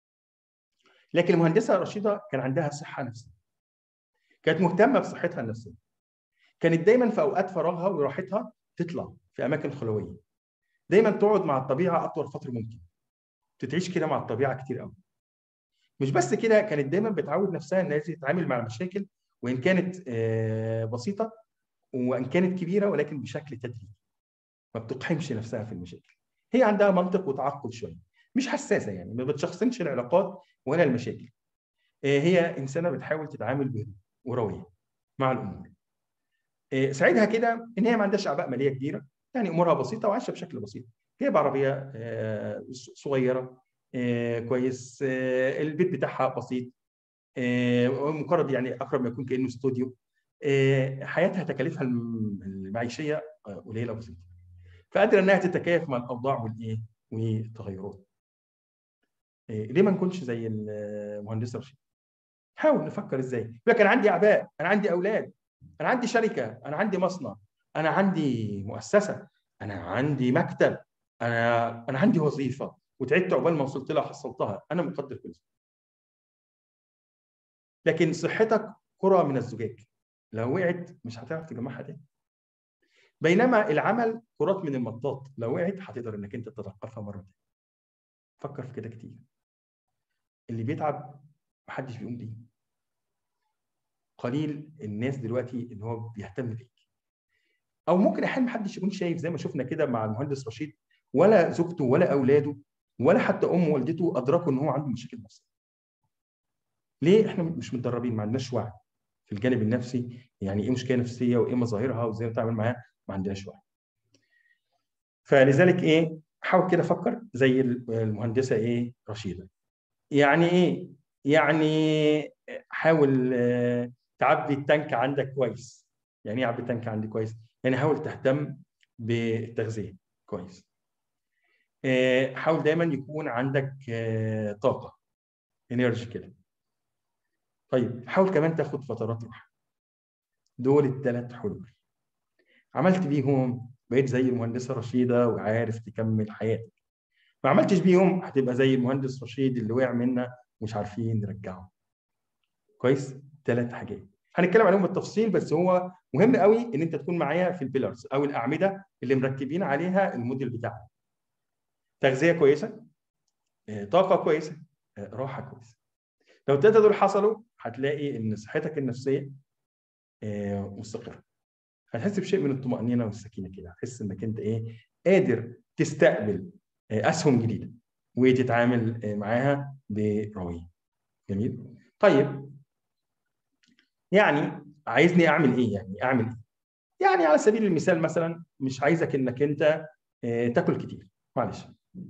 B: لكن المهندسه رشيده كان عندها صحه نفسيه كانت مهتمه بصحتها النفسيه كانت دايما في اوقات فراغها وراحتها تطلع في اماكن خلويه دايما تقعد مع الطبيعه اطول فتره ممكن تتعيش كده مع الطبيعه كتير قوي مش بس كده كانت دايما بتعود نفسها انها تتعامل مع المشاكل وان كانت بسيطه وان كانت كبيره ولكن بشكل تدريجي ما بتقحمش نفسها في المشاكل هي عندها منطق وتعقل شويه مش حساسه يعني ما بتشخصنش العلاقات ولا المشاكل هي انسانه بتحاول تتعامل بهدوء ورويه مع الامور ساعدها كده ان هي ما عندهاش اعباء ماليه كبيره يعني امورها بسيطه وعايشه بشكل بسيط جايبه عربيه صغيره كويس البيت بتاعها بسيط مجرد يعني اقرب ما يكون كانه استوديو حياتها تكاليفها المعيشيه قليله بسيطه فقادره انها تتكيف مع الاوضاع والايه والتغيرات ليه ما نكونش زي المهندسه رشيد حاول نفكر ازاي لك انا عندي اعباء انا عندي اولاد انا عندي شركه انا عندي مصنع انا عندي مؤسسه انا عندي مكتب انا انا عندي وظيفه وتعبت عقبال ما وصلت لها حصلتها انا مقدر كل ده لكن صحتك كرة من الزجاج لو وقعت مش هتعرف تجمعها تاني بينما العمل كرات من المطاط لو وقعت هتقدر انك انت تتلقفها مره تانية فكر في كده كتير اللي بيتعب محدش بيقوم بيه قليل الناس دلوقتي اللي هو بيهتم بيك او ممكن احيانا محدش يكون شايف زي ما شفنا كده مع المهندس رشيد ولا زوجته ولا اولاده ولا حتى ام والدته ادركوا ان هو عنده مشاكل نفسيه ليه احنا مش متدربين ما عندناش وعي في الجانب النفسي يعني ايه مشكله نفسيه وايه مظاهرها وازاي نتعامل معاها ما عندناش وعي فلذلك ايه حاول كده فكر زي المهندسه ايه رشيده يعني ايه يعني حاول تعبي التانك عندك كويس يعني ايه اعبي التانك عندي كويس يعني حاول تهتم بالتغذيه كويس حاول دايما يكون عندك طاقه انرجي كده طيب حاول كمان تاخد فترات راحه دول الثلاث حلول عملت بيهم بقيت زي المهندسه رشيده وعارف تكمل حياتك ما عملتش بيهم هتبقى زي المهندس رشيد اللي وقع منا مش عارفين نرجعه كويس ثلاث حاجات هنتكلم عليهم بالتفصيل بس هو مهم قوي ان انت تكون معايا في البيلرز او الاعمده اللي مركبين عليها الموديل بتاعك تغذيه كويسه طاقه كويسه راحه كويسه لو الثلاثه دول حصلوا هتلاقي ان صحتك النفسيه مستقره هتحس بشيء من الطمانينه والسكينه كده هتحس انك انت ايه قادر تستقبل اسهم جديده وتتعامل معاها برويه جميل طيب يعني عايزني اعمل ايه يعني اعمل ايه يعني على سبيل المثال مثلا مش عايزك انك انت تاكل كتير معلش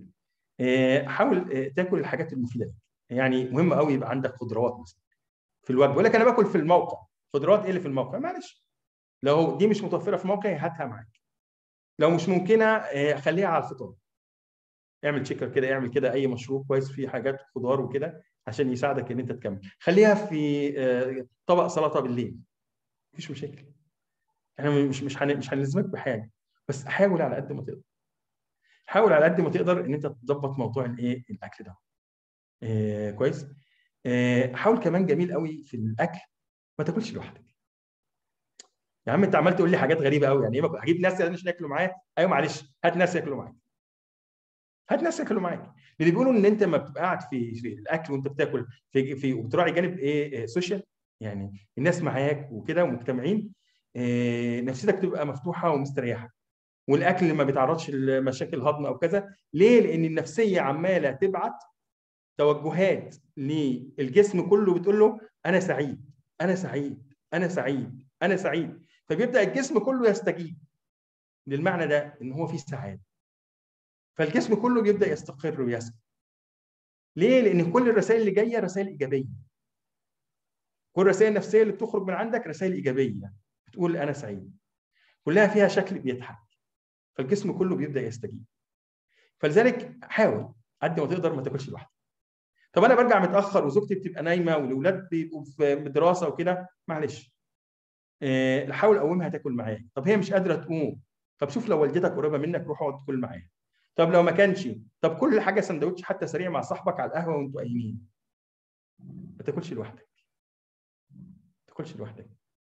B: حاول تاكل الحاجات المفيده لك يعني مهم قوي يبقى عندك خضروات مثلا في الوجبه يقول لك انا باكل في الموقع خضروات ايه اللي في الموقع معلش لو دي مش متوفره في موقعي هاتها معاك لو مش ممكنه خليها على الفطار اعمل تشيكر كده اعمل كده اي مشروب كويس فيه حاجات خضار وكده عشان يساعدك ان انت تكمل خليها في طبق سلطه بالليل مفيش مشاكل احنا مش مش مش هنلزمك بحاجه بس حاول على قد ما تقدر حاول على قد ما تقدر ان انت تظبط موضوع الايه الاكل ده إيه كويس إيه حاول كمان جميل قوي في الاكل ما تاكلش لوحدك يا عم انت عمال تقول لي حاجات غريبه قوي يعني ايه هجيب ناس عشان ياكلوا معايا ايوه معلش هات ناس ياكلوا معاك هات ناس ياكلوا معاك اللي بيقولوا ان انت ما بتبقى قاعد في, في الاكل وانت بتاكل في في وبتراعي جانب ايه سوشيال يعني الناس معاك وكده ومجتمعين إيه نفسيتك تبقى مفتوحه ومستريحه والاكل ما بيتعرضش لمشاكل هضم او كذا ليه لان النفسيه عماله تبعت توجهات للجسم كله بتقول له انا سعيد انا سعيد انا سعيد انا سعيد فبيبدا الجسم كله يستجيب للمعنى ده ان هو في سعاده فالجسم كله بيبدا يستقر ويسكن ليه لان كل الرسائل اللي جايه رسائل ايجابيه كل الرسائل النفسيه اللي بتخرج من عندك رسائل ايجابيه بتقول انا سعيد كلها فيها شكل بيضحك فالجسم كله بيبدا يستجيب فلذلك حاول قد ما تقدر ما تاكلش لوحدك طب انا برجع متاخر وزوجتي بتبقى نايمه والاولاد بيبقوا في دراسه وكده معلش أه حاول اقومها تاكل معايا طب هي مش قادره تقوم طب شوف لو والدتك قريبه منك روح اقعد تاكل معاها طب لو ما كانش طب كل حاجه سندوتش حتى سريع مع صاحبك على القهوه وانتوا قايمين ما تاكلش لوحدك ما تاكلش لوحدك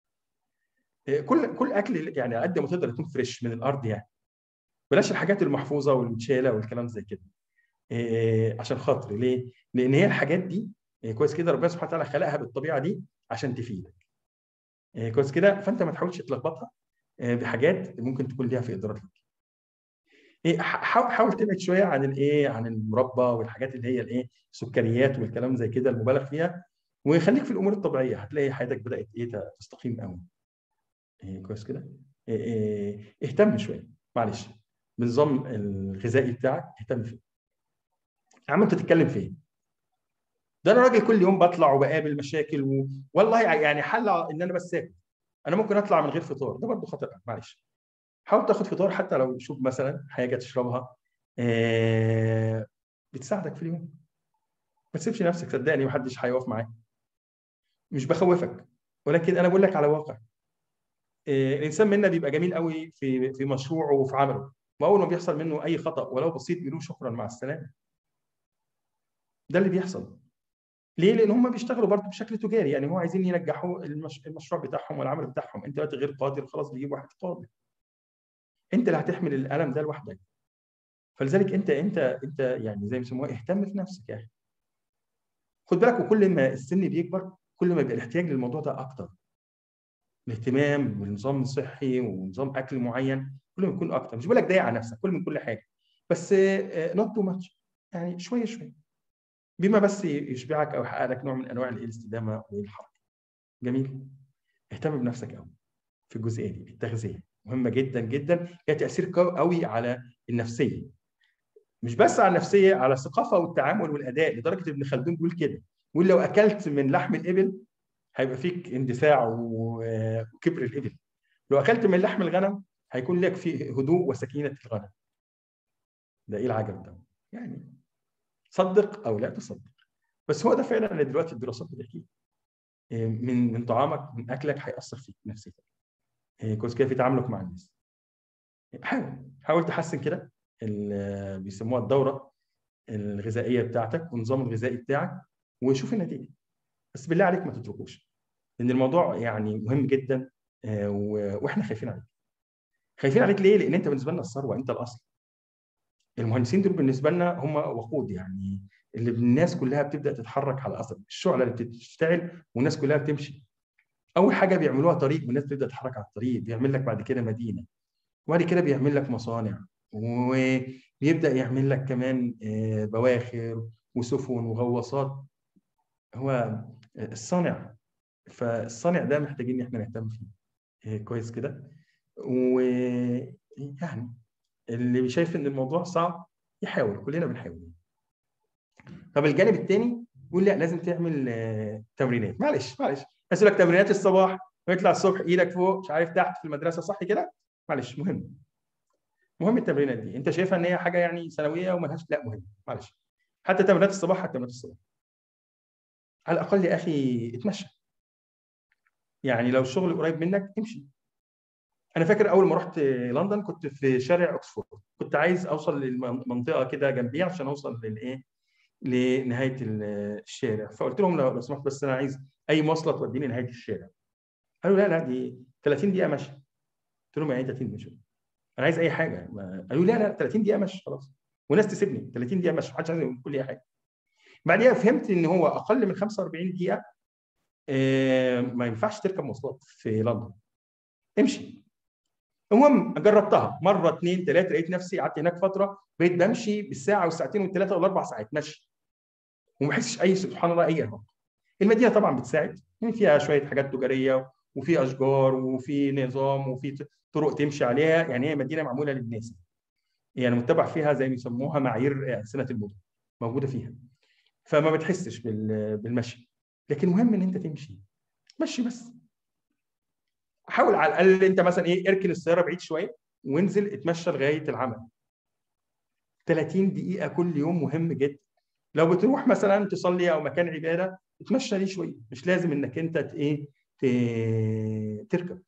B: كل كل اكل يعني قد ما تقدر يكون فريش من الارض يعني بلاش الحاجات المحفوظه والمتشاله والكلام زي كده إيه عشان خاطري ليه؟ لان هي الحاجات دي إيه كويس كده ربنا سبحانه وتعالى خلقها بالطبيعه دي عشان تفيدك إيه كويس كده فانت ما تحاولش تلخبطها إيه بحاجات ممكن تكون ليها في اضرار لك إيه حاول حاول تبعد شويه عن الايه عن المربى والحاجات اللي هي الايه السكريات والكلام زي كده المبالغ فيها وخليك في الامور الطبيعيه هتلاقي حياتك بدات ايه تستقيم قوي إيه كويس كده إيه إيه اهتم شويه معلش بالنظام الغذائي بتاعك اهتم فيه يا عم انت تتكلم في ايه؟ ده انا راجل كل يوم بطلع وبقابل مشاكل و... والله يعني حل ان انا بس اكل انا ممكن اطلع من غير فطار ده برضه خطر معلش حاول تاخد فطار حتى لو شوف مثلا حاجه تشربها آه... بتساعدك في اليوم ما تسيبش نفسك صدقني محدش هيقف معاك مش بخوفك ولكن انا بقول لك على واقع آه... الانسان منا بيبقى جميل قوي في في مشروعه وفي عمله واول ما بيحصل منه اي خطا ولو بسيط بيقولوا شكرا مع السلامه ده اللي بيحصل ليه؟ لان هم بيشتغلوا برضه بشكل تجاري يعني هو عايزين ينجحوا المش... المشروع بتاعهم والعمل بتاعهم انت دلوقتي غير قادر خلاص بيجيب واحد قادر انت اللي هتحمل الالم ده لوحدك فلذلك انت انت انت يعني زي ما بيسموها اهتم في نفسك يا اخي خد بالك وكل ما السن بيكبر كل ما يبقى الاحتياج للموضوع ده اكتر الاهتمام بالنظام صحي ونظام اكل معين كل ما يكون اكتر مش بقول لك ضايق على نفسك كل من كل حاجه بس نوت تو ماتش يعني شويه شويه بما بس يشبعك او يحقق لك نوع من انواع الاستدامه والحركه. جميل؟ اهتم بنفسك قوي في الجزئيه دي التغذيه مهمه جدا جدا هي تاثير قوي على النفسيه. مش بس على النفسيه على الثقافه والتعامل والاداء لدرجه ابن خلدون بيقول كده بيقول لو اكلت من لحم الابل هيبقى فيك اندفاع وكبر الابل. لو اكلت من لحم الغنم هيكون لك فيه هدوء وسكينه الغنم. ده ايه العجب ده؟ يعني صدق او لا تصدق بس هو ده فعلا اللي دلوقتي الدراسات بتحكيه من من طعامك من اكلك هياثر فيك نفسيتك كويس كده في تعاملك مع الناس حاول حاول تحسن كده بيسموها الدوره الغذائيه بتاعتك والنظام الغذائي بتاعك وشوف النتيجه بس بالله عليك ما تتركوش لان الموضوع يعني مهم جدا واحنا خايفين عليك خايفين عليك ليه؟ لان انت بالنسبه لنا الثروه انت الاصل المهندسين دول بالنسبه لنا هم وقود يعني اللي الناس كلها بتبدا تتحرك على اثر الشعله اللي بتشتغل والناس كلها بتمشي اول حاجه بيعملوها طريق والناس بتبدا تتحرك على الطريق بيعمل لك بعد كده مدينه وبعد كده بيعمل لك مصانع وبيبدا يعمل لك كمان بواخر وسفن وغواصات هو الصانع فالصانع ده محتاجين ان احنا نهتم فيه كويس كده ويعني اللي شايف ان الموضوع صعب يحاول كلنا بنحاول طب الجانب الثاني يقول لا لازم تعمل تمرينات معلش معلش بس لك تمرينات الصباح ويطلع الصبح ايدك فوق مش عارف تحت في المدرسه صح كده معلش مهم مهم التمرينات دي انت شايفها ان هي حاجه يعني سنويه وملهاش لا مهم معلش حتى تمرينات الصباح حتى تمرينات الصباح على الاقل يا اخي اتمشى يعني لو الشغل قريب منك امشي انا فاكر اول ما رحت لندن كنت في شارع اوكسفورد كنت عايز اوصل للمنطقه كده جنبيها عشان اوصل للايه لنهايه الشارع فقلت لهم لو سمحت بس انا عايز اي مواصله توديني نهايه الشارع قالوا لا لا دي 30 دقيقه مشي قلت لهم يعني 30 مشي انا عايز اي حاجه قالوا لا لا 30 دقيقه مشي خلاص وناس تسيبني 30 دقيقه مشي محدش عايز يقول لي اي حاجه بعديها فهمت ان هو اقل من 45 دقيقه ما ينفعش تركب مواصلات في لندن امشي المهم جربتها مره اثنين ثلاثه لقيت نفسي قعدت هناك فتره بقيت بمشي بالساعه والساعتين والثلاثه والاربع ساعات مشي وما بحسش اي سبحان الله اي ارهاق المدينه طبعا بتساعد يعني فيها شويه حاجات تجاريه وفي اشجار وفي نظام وفي طرق تمشي عليها يعني هي مدينه معموله للناس يعني متبع فيها زي ما يسموها معايير سنه المدن موجوده فيها فما بتحسش بالمشي لكن مهم ان انت تمشي مشي بس حاول على الاقل انت مثلا ايه اركن السياره بعيد شويه وانزل اتمشى لغايه العمل 30 دقيقه كل يوم مهم جدا لو بتروح مثلا تصلي او مكان عباده اتمشى ليه شويه مش لازم انك انت ايه تركب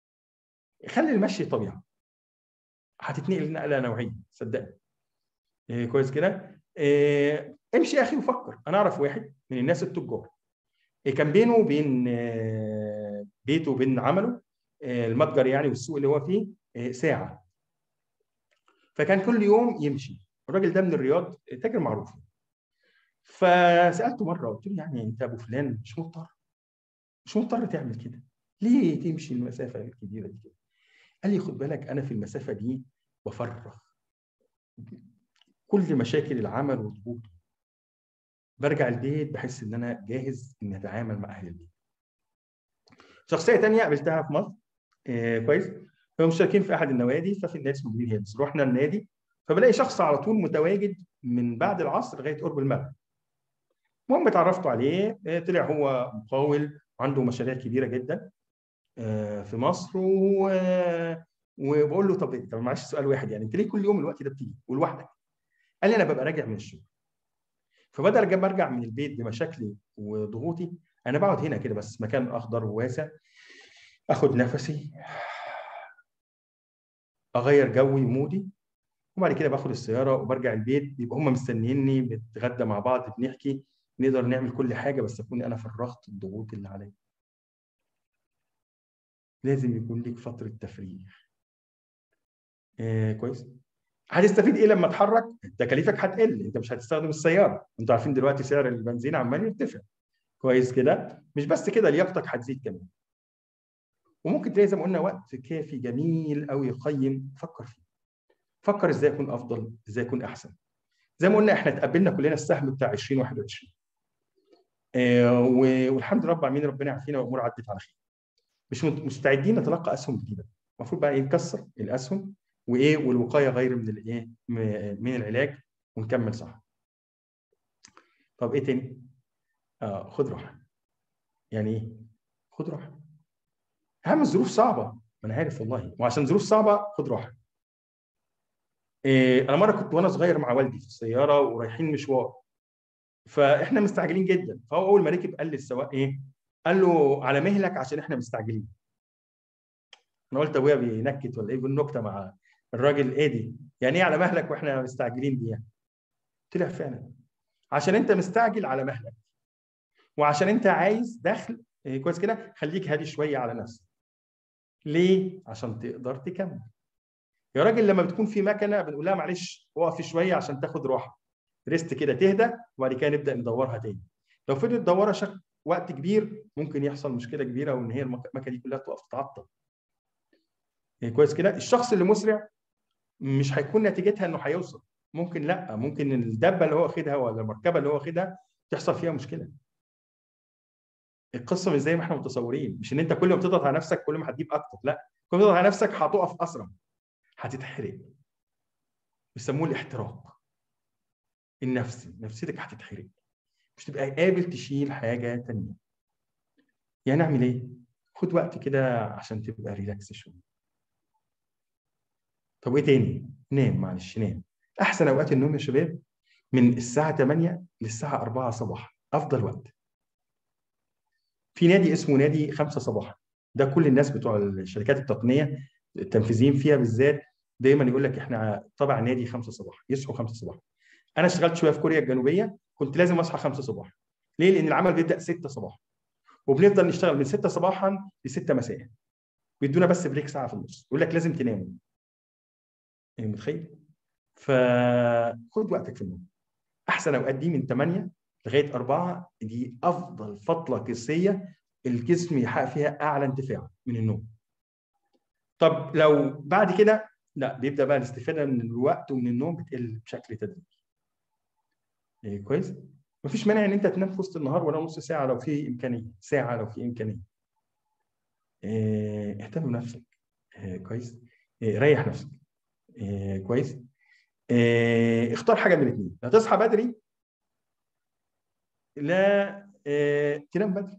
B: خلي المشي طبيعه هتتنقل نقله نوعيه صدقني إيه كويس كده إيه امشي يا اخي وفكر انا اعرف واحد من الناس التجار إيه كان بينه وبين بيته وبين عمله المتجر يعني والسوق اللي هو فيه ساعه فكان كل يوم يمشي الراجل ده من الرياض تاجر معروف فسالته مره قلت له يعني انت ابو فلان مش مضطر مش مضطر تعمل كده ليه تمشي المسافه الكبيره دي كده قال لي خد بالك انا في المسافه دي بفرغ كل مشاكل العمل وضغوطه برجع البيت بحس ان انا جاهز اني اتعامل مع اهل البيت شخصيه تانية قابلتها في مصر آه كويس هم مشتركين في احد النوادي ففي النادي اسمه جرين هيلز رحنا النادي فبلاقي شخص على طول متواجد من بعد العصر لغايه قرب المغرب المهم اتعرفت عليه آه طلع هو مقاول وعنده مشاريع كبيره جدا آه في مصر و... وبقول له طب طب معلش سؤال واحد يعني انت ليه كل يوم الوقت ده بتيجي ولوحدك؟ قال لي انا ببقى راجع من الشغل فبدل ما ارجع من البيت بمشاكلي وضغوطي انا بقعد هنا كده بس مكان اخضر وواسع اخد نفسي اغير جوي مودي وبعد كده باخد السياره وبرجع البيت بيبقى هم مستنيني بنتغدى مع بعض بنحكي نقدر نعمل كل حاجه بس اكون انا فرغت الضغوط اللي عليا لازم يكون ليك فتره تفريغ آه كويس هتستفيد ايه لما تحرك تكاليفك هتقل انت مش هتستخدم السياره انتوا عارفين دلوقتي سعر البنزين عمال يرتفع كويس كده مش بس كده لياقتك هتزيد كمان وممكن تلاقي زي ما قلنا وقت كافي جميل قوي يقيم فكر فيه فكر ازاي اكون افضل ازاي اكون احسن زي ما قلنا احنا اتقبلنا كلنا السهم بتاع 2021 آه والحمد لله رب العالمين ربنا يعافينا والامور عدت على خير مش مستعدين نتلقى اسهم جديده المفروض بقى نكسر الاسهم وايه والوقايه غير من الايه من العلاج ونكمل صح طب ايه تاني آه خد راحه يعني ايه خد راحه اهم الظروف صعبه ما انا عارف والله وعشان ظروف صعبه خد راحه إيه انا مره كنت وانا صغير مع والدي في السياره ورايحين مشوار فاحنا مستعجلين جدا فهو اول ما ركب قال للسواق ايه قال له على مهلك عشان احنا مستعجلين انا قلت ابويا بينكت ولا ايه بالنكته مع الراجل ايه دي يعني ايه على مهلك واحنا مستعجلين دي يعني طلع فعلا عشان انت مستعجل على مهلك وعشان انت عايز دخل إيه كويس كده خليك هادي شويه على نفسك ليه عشان تقدر تكمل يا راجل لما بتكون في مكنه بنقول لها معلش اقف شويه عشان تاخد راحه ريست كده تهدى وبعد كده نبدا ندورها تاني لو فضلت تدورها شك... وقت كبير ممكن يحصل مشكله كبيره وان هي المكنه دي كلها تقف تتعطل إيه كويس كده الشخص اللي مسرع مش هيكون نتيجتها انه هيوصل ممكن لا ممكن الدبه اللي هو واخدها ولا المركبه اللي هو واخدها تحصل فيها مشكله القصه مش زي ما احنا متصورين مش ان انت كل ما بتضغط على نفسك كل ما هتجيب اكتر لا كل ما تضغط على نفسك هتقف اسرع هتتحرق بيسموه الاحتراق النفسي نفسيتك هتتحرق مش تبقى قابل تشيل حاجه تانية يعني اعمل ايه خد وقت كده عشان تبقى ريلاكس شويه طب وايه تاني نام معلش نام احسن اوقات النوم يا شباب من الساعه 8 للساعه 4 صباحا افضل وقت في نادي اسمه نادي 5 صباحا ده كل الناس بتوع الشركات التقنيه التنفيذيين فيها بالذات دايما يقول لك احنا طبعا نادي 5 صباحا يصحوا 5 صباحا انا اشتغلت شويه في كوريا الجنوبيه كنت لازم اصحى 5 صباحا ليه؟ لان العمل بيبدا 6 صباحا وبنفضل نشتغل من 6 صباحا ل 6 مساء بيدونا بس بريك ساعه في النص يقول لك لازم تناموا يعني متخيل؟ فخد وقتك في النوم احسن اوقات دي من 8 لغايه 4 دي افضل فتره قياسيه الجسم يحقق فيها اعلى انتفاع من النوم طب لو بعد كده لا بيبدا بقى الاستفاده من الوقت ومن النوم بتقل بشكل تدريجي إيه كويس مفيش مانع ان انت تنام في وسط النهار ولا نص ساعه لو في امكانيه ساعه لو في امكانيه إيه اهتم بنفسك إيه كويس إيه ريح نفسك إيه كويس إيه اختار حاجه من الاثنين لا تصحى بدري لا إيه تنام بدري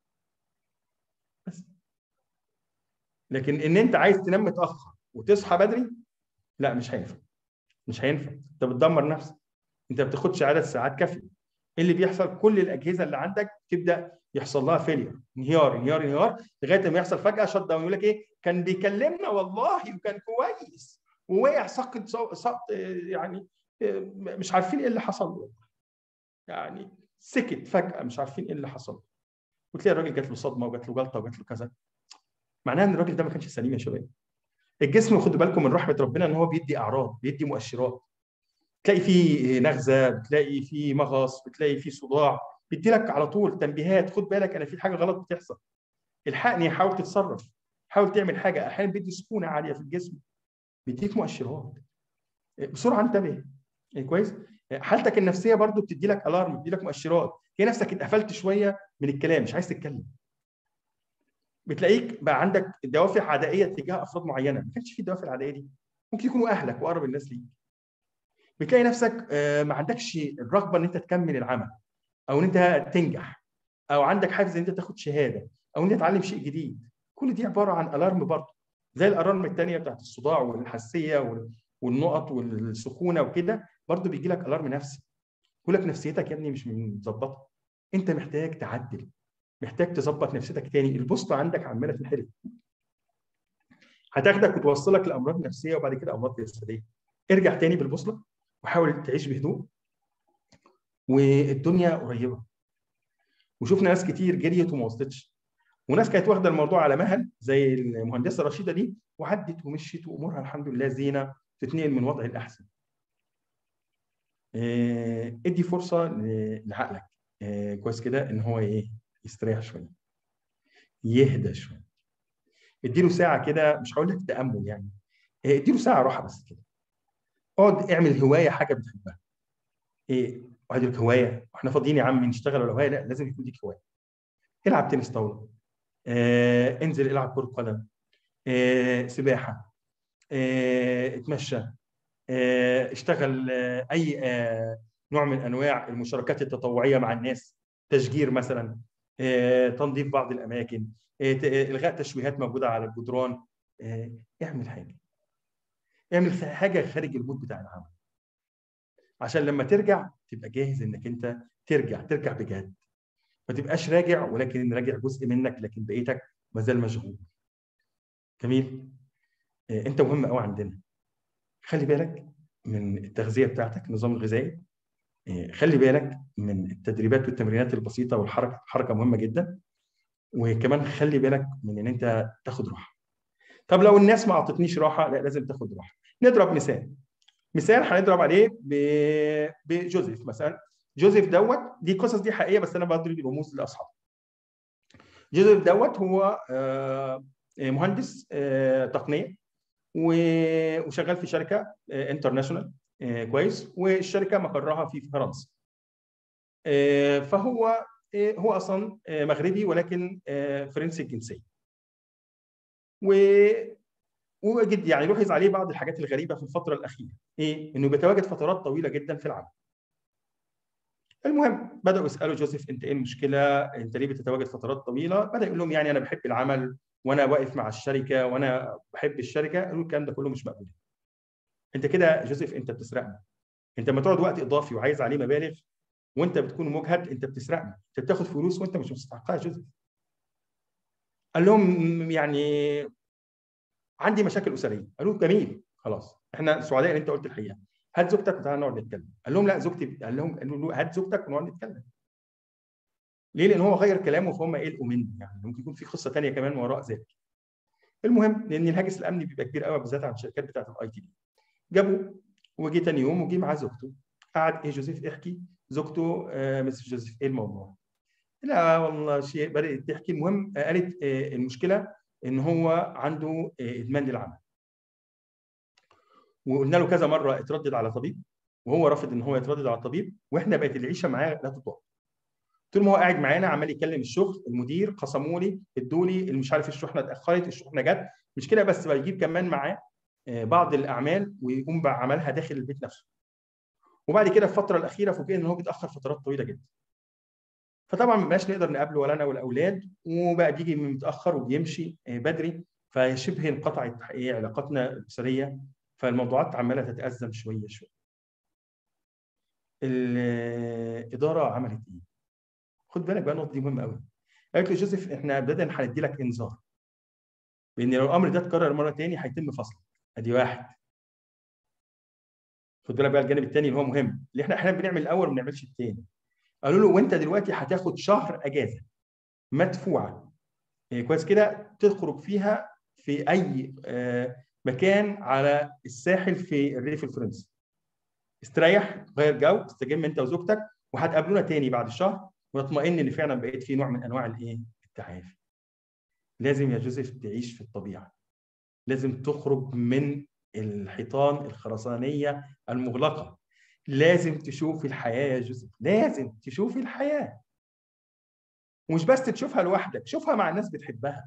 B: بس لكن ان انت عايز تنام متاخر وتصحى بدري لا مش هينفع مش هينفع انت بتدمر نفسك انت ما بتاخدش عدد ساعات كافيه ايه اللي بيحصل كل الاجهزه اللي عندك تبدا يحصل لها فيلير انهيار انهيار انهيار لغايه ما يحصل فجاه شت داون يقول لك ايه كان بيكلمنا والله وكان كويس ووقع سقط سقط يعني مش عارفين ايه اللي حصل له يعني سكت فجاه مش عارفين ايه اللي حصل وتلاقي الراجل جات له صدمه وجات له جلطه وجات له كذا معناها ان الراجل ده ما كانش سليم يا شباب الجسم خدوا بالكم من رحمه ربنا ان هو بيدي اعراض بيدي مؤشرات تلاقي فيه نغزه بتلاقي فيه مغص بتلاقي فيه صداع بيدي لك على طول تنبيهات خد بالك انا في حاجه غلط بتحصل الحقني حاول تتصرف حاول تعمل حاجه احيانا بيدي سخونه عاليه في الجسم بيديك مؤشرات بسرعه انتبه كويس حالتك النفسيه برضو بتدي لك الارم بتدي لك مؤشرات هي نفسك اتقفلت شويه من الكلام مش عايز تتكلم بتلاقيك بقى عندك دوافع عدائيه تجاه افراد معينه ما كانش في دوافع العدائيه دي ممكن يكونوا اهلك واقرب الناس ليك بتلاقي نفسك ما عندكش الرغبه ان انت تكمل العمل او ان انت تنجح او عندك حافز ان انت تاخد شهاده او ان انت تتعلم شيء جديد كل دي عباره عن الارم برضه زي الالارم الثانيه بتاعت الصداع والحساسيه والنقط والسخونه وكده برضه بيجي لك الارم نفسي يقول لك نفسيتك يا ابني مش مظبطه انت محتاج تعدل محتاج تظبط نفسيتك تاني البوسطه عندك عماله تنحرف هتاخدك وتوصلك لامراض نفسيه وبعد كده امراض جسديه ارجع تاني بالبوصله وحاول تعيش بهدوء والدنيا قريبه وشفنا ناس كتير جريت وما وصلتش وناس كانت واخده الموضوع على مهل زي المهندسه رشيده دي وعدت ومشيت وامورها الحمد لله زينه تتنقل من وضع الاحسن. ادي فرصه لعقلك كويس كده ان هو ايه يستريح شويه يهدى شويه اديله ساعه كده مش هقول لك تامل يعني اديله ساعه راحه بس كده اقعد اعمل هوايه حاجه بتحبها ايه واحد يقول لك هوايه واحنا فاضيين يا عم نشتغل ولا هوايه لا لازم يكون ليك هوايه العب تنس طاوله آه، انزل العب كره قدم آه، سباحه آه، اتمشى آه، اشتغل آه، اي آه، نوع من انواع المشاركات التطوعيه مع الناس تشجير مثلا آه، تنظيف بعض الاماكن آه، ت- آه، الغاء تشويهات موجوده على الجدران آه، اعمل حاجه اعمل حاجه خارج المود بتاع العمل عشان لما ترجع تبقى جاهز انك انت ترجع ترجع بجد ما تبقاش راجع ولكن راجع جزء منك لكن بقيتك ما زال مشغول جميل آه، انت مهم قوي عندنا خلي بالك من التغذيه بتاعتك النظام الغذائي آه، خلي بالك من التدريبات والتمرينات البسيطه والحركه حركه مهمه جدا وكمان خلي بالك من ان انت تاخد راحه طب لو الناس ما اعطتنيش راحه لا لازم تاخد راحه نضرب مثال مثال هنضرب عليه ب- بجوزيف مثلا جوزيف دوت دي القصص دي حقيقيه بس انا بضرب رموز لاصحابي جوزيف دوت هو آه، مهندس آه، تقنيه و- وشغال في شركه انترناشونال كويس والشركه مقرها في فرنسا آه، فهو آه، هو اصلا آه، مغربي ولكن آه، فرنسي الجنسيه و وجد يعني لوحظ عليه بعض الحاجات الغريبه في الفتره الاخيره ايه انه بيتواجد فترات طويله جدا في العمل المهم بداوا يسالوا جوزيف انت ايه المشكله انت ليه بتتواجد فترات طويله بدا يقول لهم يعني انا بحب العمل وانا واقف مع الشركه وانا بحب الشركه قالوا الكلام ده كله مش مقبول انت كده جوزيف انت بتسرقنا انت لما تقعد وقت اضافي وعايز عليه مبالغ وانت بتكون مجهد انت بتسرقنا انت بتاخد فلوس وانت مش مستحقها يا جوزيف قال لهم يعني عندي مشاكل اسريه قالوا جميل خلاص احنا سعداء ان انت قلت الحقيقه هات زوجتك وتعالى نقعد نتكلم قال لهم لا زوجتي قال لهم قالوا له هات زوجتك ونقعد نتكلم ليه؟ لان هو غير كلامه فهم قلقوا مني يعني ممكن يكون في قصه ثانيه كمان وراء ذلك. المهم لان الهاجس الامني بيبقى كبير قوي بالذات عن الشركات بتاعت الاي تي دي. جابوه وجي ثاني يوم وجي معاه زوجته. قعد ايه جوزيف احكي زوجته آه مس جوزيف ايه الموضوع؟ لا والله شيء بدات تحكي المهم آه قالت آه المشكله ان هو عنده آه ادمان للعمل. وقلنا له كذا مره اتردد على طبيب وهو رافض ان هو يتردد على الطبيب واحنا بقت العيشه معاه لا تطاق. طول ما هو قاعد معانا عمال يكلم الشغل المدير خصموا لي ادوا لي مش عارف الشحنه اتاخرت الشحنه جت مش كده بس بقى يجيب كمان معاه بعض الاعمال ويقوم بعملها داخل البيت نفسه وبعد كده في الفتره الاخيره فوجئنا ان هو بيتاخر فترات طويله جدا فطبعا ما بقاش نقدر نقابله ولا انا والاولاد وبقى بيجي متاخر وبيمشي بدري فشبه انقطعت علاقاتنا الاسريه فالموضوعات عماله تتازم شويه شويه الاداره عملت ايه؟ خد بالك بقى النقطه دي مهمه قوي قالت له جوزيف احنا بدأنا هندي لك انذار بان لو الامر ده اتكرر مره ثاني هيتم فصلك ادي واحد خد بالك بقى الجانب الثاني اللي هو مهم اللي احنا احيانا بنعمل الاول وما بنعملش الثاني قالوا له وانت دلوقتي هتاخد شهر اجازه مدفوعه إيه كويس كده تخرج فيها في اي آه مكان على الساحل في الريف الفرنسي استريح غير جو استجم انت وزوجتك وهتقابلونا تاني بعد شهر ونطمئن ان فعلا بقيت في نوع من انواع الايه؟ التعافي. لازم يا جوزيف تعيش في الطبيعه. لازم تخرج من الحيطان الخرسانيه المغلقه. لازم تشوف الحياه يا جوزيف، لازم تشوف الحياه. ومش بس تشوفها لوحدك، شوفها مع ناس بتحبها.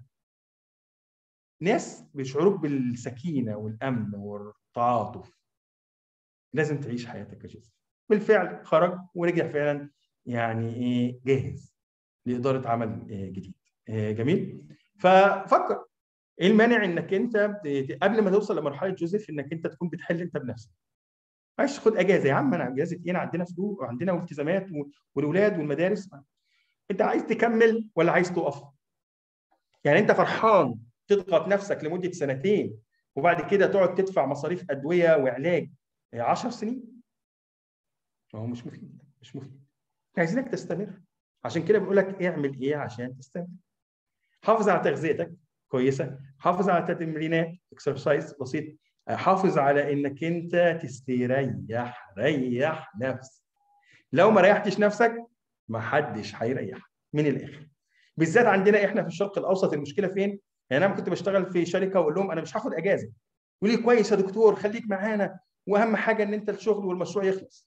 B: ناس بيشعروك بالسكينه والامن والتعاطف. لازم تعيش حياتك يا جوزيف. بالفعل خرج ورجع فعلا يعني ايه جاهز لاداره عمل جديد جميل ففكر ايه المانع انك انت قبل ما توصل لمرحله جوزيف انك انت تكون بتحل انت بنفسك معلش خد اجازه يا عم انا اجازه ايه انا عندنا فلوس وعندنا التزامات والاولاد والمدارس انت عايز تكمل ولا عايز تقف يعني انت فرحان تضغط نفسك لمده سنتين وبعد كده تقعد تدفع مصاريف ادويه وعلاج 10 سنين ما هو مش مفيد مش مفيد عايزينك تستمر عشان كده بنقول لك اعمل ايه عشان تستمر حافظ على تغذيتك كويسه حافظ على تمرينات اكسرسايز بسيط حافظ على انك انت تستريح ريح نفسك لو ما ريحتش نفسك ما حدش هيريحك من الاخر بالذات عندنا احنا في الشرق الاوسط المشكله فين يعني انا كنت بشتغل في شركه واقول لهم انا مش هاخد اجازه يقول لي كويس يا دكتور خليك معانا واهم حاجه ان انت الشغل والمشروع يخلص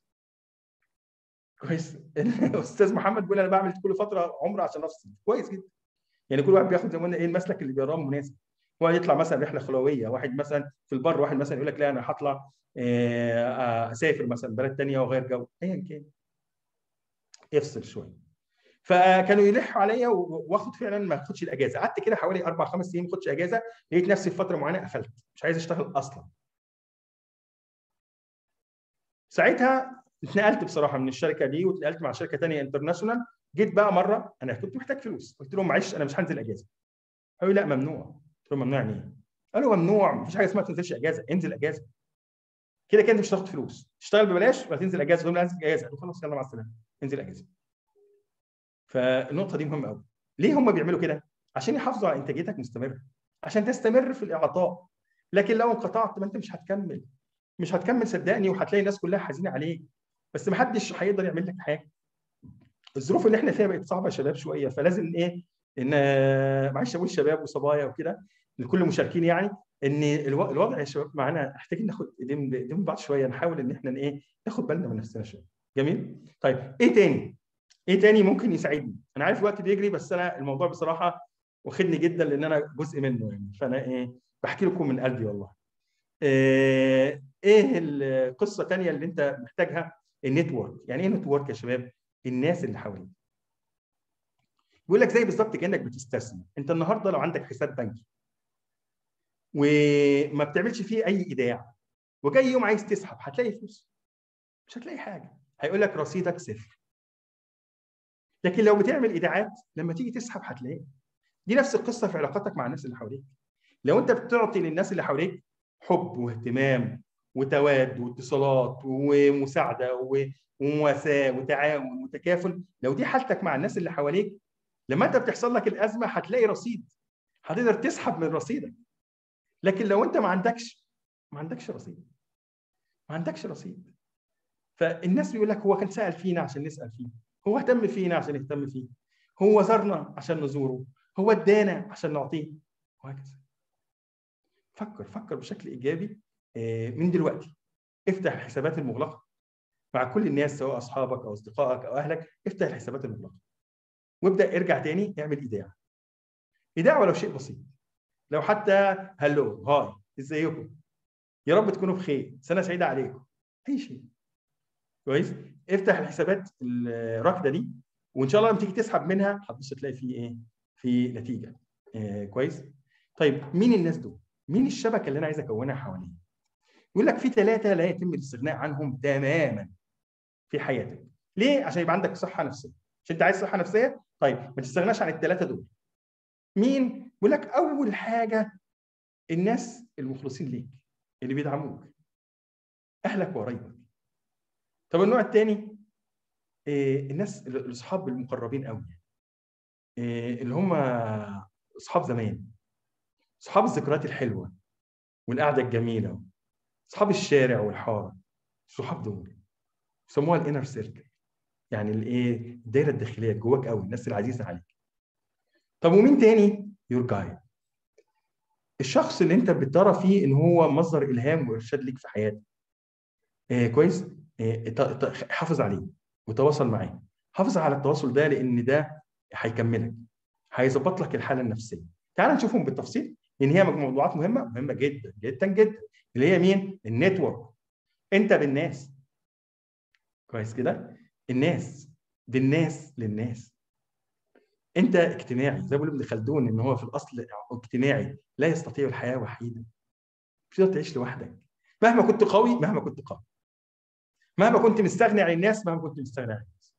B: كويس استاذ محمد بيقول انا بعمل كل فتره عمره عشان افصل كويس جدا يعني كل واحد بياخد زي ما قلنا ايه المسلك اللي بيراه مناسب واحد يطلع مثلا رحله خلويه واحد مثلا في البر واحد مثلا يقول لك لا انا هطلع اسافر مثلا بلد ثانيه واغير جو ايا كان افصل شويه فكانوا يلحوا عليا واخد فعلا ما اخدش الاجازه قعدت كده حوالي اربع خمس سنين ما اخدش اجازه لقيت نفسي في فتره معينه قفلت مش عايز اشتغل اصلا ساعتها اتنقلت بصراحه من الشركه دي واتنقلت مع شركه ثانيه انترناشونال جيت بقى مره انا كنت محتاج فلوس قلت لهم معلش انا مش هنزل اجازه قالوا لا ممنوع قلت لهم ممنوع يعني ايه؟ قالوا ممنوع مفيش حاجه اسمها ما تنزلش اجازه انزل اجازه كده كده انت مش هتاخد فلوس تشتغل ببلاش وهتنزل اجازه تقول لا انزل اجازه قالوا خلاص يلا مع السلامه انزل اجازه فالنقطه دي مهمه قوي ليه هم بيعملوا كده؟ عشان يحافظوا على انتاجيتك مستمره عشان تستمر في الاعطاء لكن لو انقطعت ما انت مش هتكمل مش هتكمل صدقني وهتلاقي الناس كلها حزينه عليك بس ما حدش هيقدر يعمل لك حاجه الظروف اللي احنا فيها بقت صعبه يا شباب شويه فلازم ايه ان معلش اقول شباب وصبايا وكده لكل المشاركين يعني ان الوضع يا شباب معانا محتاجين ناخد ايدين بايدين بعض شويه نحاول ان احنا ايه ناخد بالنا من نفسنا شويه جميل طيب ايه تاني ايه تاني ممكن يساعدني انا عارف الوقت بيجري بس انا الموضوع بصراحه واخدني جدا لان انا جزء منه يعني فانا ايه بحكي لكم من قلبي والله ايه, إيه القصه الثانيه اللي انت محتاجها النتورك يعني ايه نتورك يا شباب الناس اللي حواليك بيقول لك زي بالظبط كانك بتستثمر انت النهارده لو عندك حساب بنكي وما بتعملش فيه اي ايداع وجاي يوم عايز تسحب هتلاقي فلوس مش هتلاقي حاجه هيقول لك رصيدك صفر لكن لو بتعمل ايداعات لما تيجي تسحب هتلاقي دي نفس القصه في علاقاتك مع الناس اللي حواليك لو انت بتعطي للناس اللي حواليك حب واهتمام وتواد واتصالات ومساعده ومواساه وتعاون وتكافل لو دي حالتك مع الناس اللي حواليك لما انت بتحصل لك الازمه هتلاقي رصيد هتقدر تسحب من رصيدك لكن لو انت ما عندكش ما عندكش رصيد ما عندكش رصيد فالناس بيقول لك هو كان سال فينا عشان نسال فيه هو اهتم فينا عشان نهتم فيه هو زارنا عشان نزوره هو ادانا عشان نعطيه وهكذا فكر فكر بشكل ايجابي من دلوقتي افتح الحسابات المغلقه مع كل الناس سواء اصحابك او اصدقائك او اهلك افتح الحسابات المغلقه وابدا ارجع تاني اعمل ايداع ايداع ولو شيء بسيط لو حتى هلو هاي ازيكم يا رب تكونوا بخير سنه سعيده عليكم اي شيء كويس افتح الحسابات الراكده دي وان شاء الله لما تيجي تسحب منها هتبص تلاقي في ايه في نتيجه آه كويس طيب مين الناس دول مين الشبكه اللي انا عايز اكونها حواليا يقول لك في ثلاثه لا يتم الاستغناء عنهم تماما في حياتك ليه عشان يبقى عندك صحه نفسيه مش انت عايز صحه نفسيه طيب ما تستغناش عن الثلاثه دول مين يقول لك اول حاجه الناس المخلصين ليك اللي بيدعموك اهلك وقرايبك طب النوع الثاني إيه الناس الاصحاب المقربين قوي إيه اللي هم اصحاب زمان اصحاب الذكريات الحلوه والقعده الجميله اصحاب الشارع والحاره الصحاب دول يسموها الانر سيركل يعني الايه الدايره الداخليه جواك قوي الناس العزيزه عليك طب ومين تاني يور جايد الشخص اللي انت بترى فيه ان هو مصدر الهام وارشاد ليك في حياتك آه كويس آه حافظ عليه وتواصل معاه حافظ على التواصل ده لان ده هيكملك هيظبط لك الحاله النفسيه تعال نشوفهم بالتفصيل لان هي موضوعات مهمه مهمه جدا جدا جدا اللي هي مين النتورك انت بالناس كويس كده الناس بالناس للناس انت اجتماعي زي ما بيقول ابن خلدون ان هو في الاصل اجتماعي لا يستطيع الحياه وحيدا مش تقدر تعيش لوحدك مهما كنت قوي مهما كنت قوي مهما كنت مستغني عن الناس مهما كنت مستغني عن الناس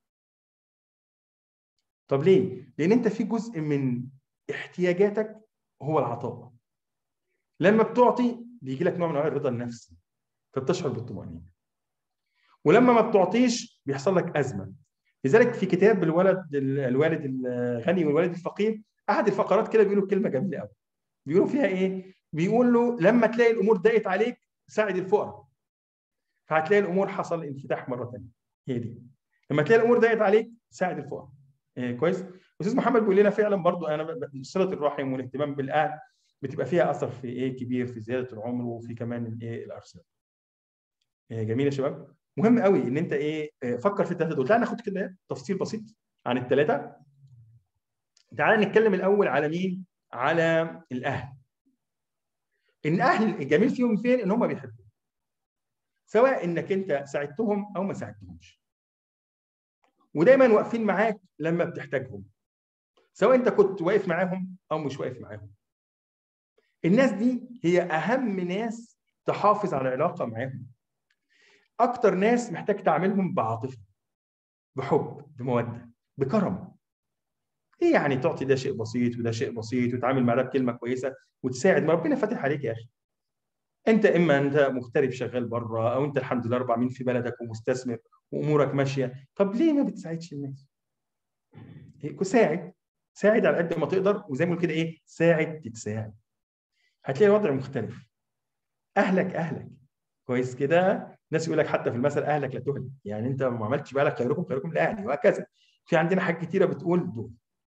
B: طب ليه؟ لان انت في جزء من احتياجاتك هو العطاء لما بتعطي بيجي لك نوع من انواع الرضا النفسي فبتشعر بالطمانينه ولما ما بتعطيش بيحصل لك ازمه لذلك في كتاب الولد الوالد الغني والوالد الفقير احد الفقرات كده بيقولوا كلمه جميله قوي بيقولوا فيها ايه بيقول له لما تلاقي الامور ضاقت عليك ساعد الفقراء فهتلاقي الامور حصل انفتاح مره ثانيه هي دي لما تلاقي الامور ضاقت عليك ساعد الفقراء إيه كويس استاذ محمد بيقول لنا فعلا برضو انا صله الرحم والاهتمام بالاهل بتبقى فيها اثر في ايه كبير في زياده العمر وفي كمان الايه الارسال إيه جميل يا شباب مهم قوي ان انت ايه فكر في الثلاثه دول تعال ناخد كده تفصيل بسيط عن الثلاثه تعال نتكلم الاول على مين على الاهل الاهل الجميل فيهم فين ان هم بيحبوك سواء انك انت ساعدتهم او ما ساعدتهمش ودايما واقفين معاك لما بتحتاجهم سواء انت كنت واقف معاهم او مش واقف معاهم الناس دي هي اهم ناس تحافظ على العلاقه معاهم اكتر ناس محتاج تعاملهم بعاطفه بحب بموده بكرم ايه يعني تعطي ده شيء بسيط وده شيء بسيط وتعامل مع ده بكلمه كويسه وتساعد ما ربنا فاتح عليك يا اخي انت اما انت مغترب شغال بره او انت الحمد لله رب العالمين في بلدك ومستثمر وامورك ماشيه طب ليه ما بتساعدش الناس ساعد ساعد على قد ما تقدر وزي ما كده ايه ساعد تتساعد هتلاقي الوضع مختلف اهلك اهلك كويس كده ناس يقول لك حتى في المثل اهلك لا تهلك يعني انت ما عملتش بالك خيركم خيركم لاهلي وهكذا في عندنا حاجات كتيره بتقول دول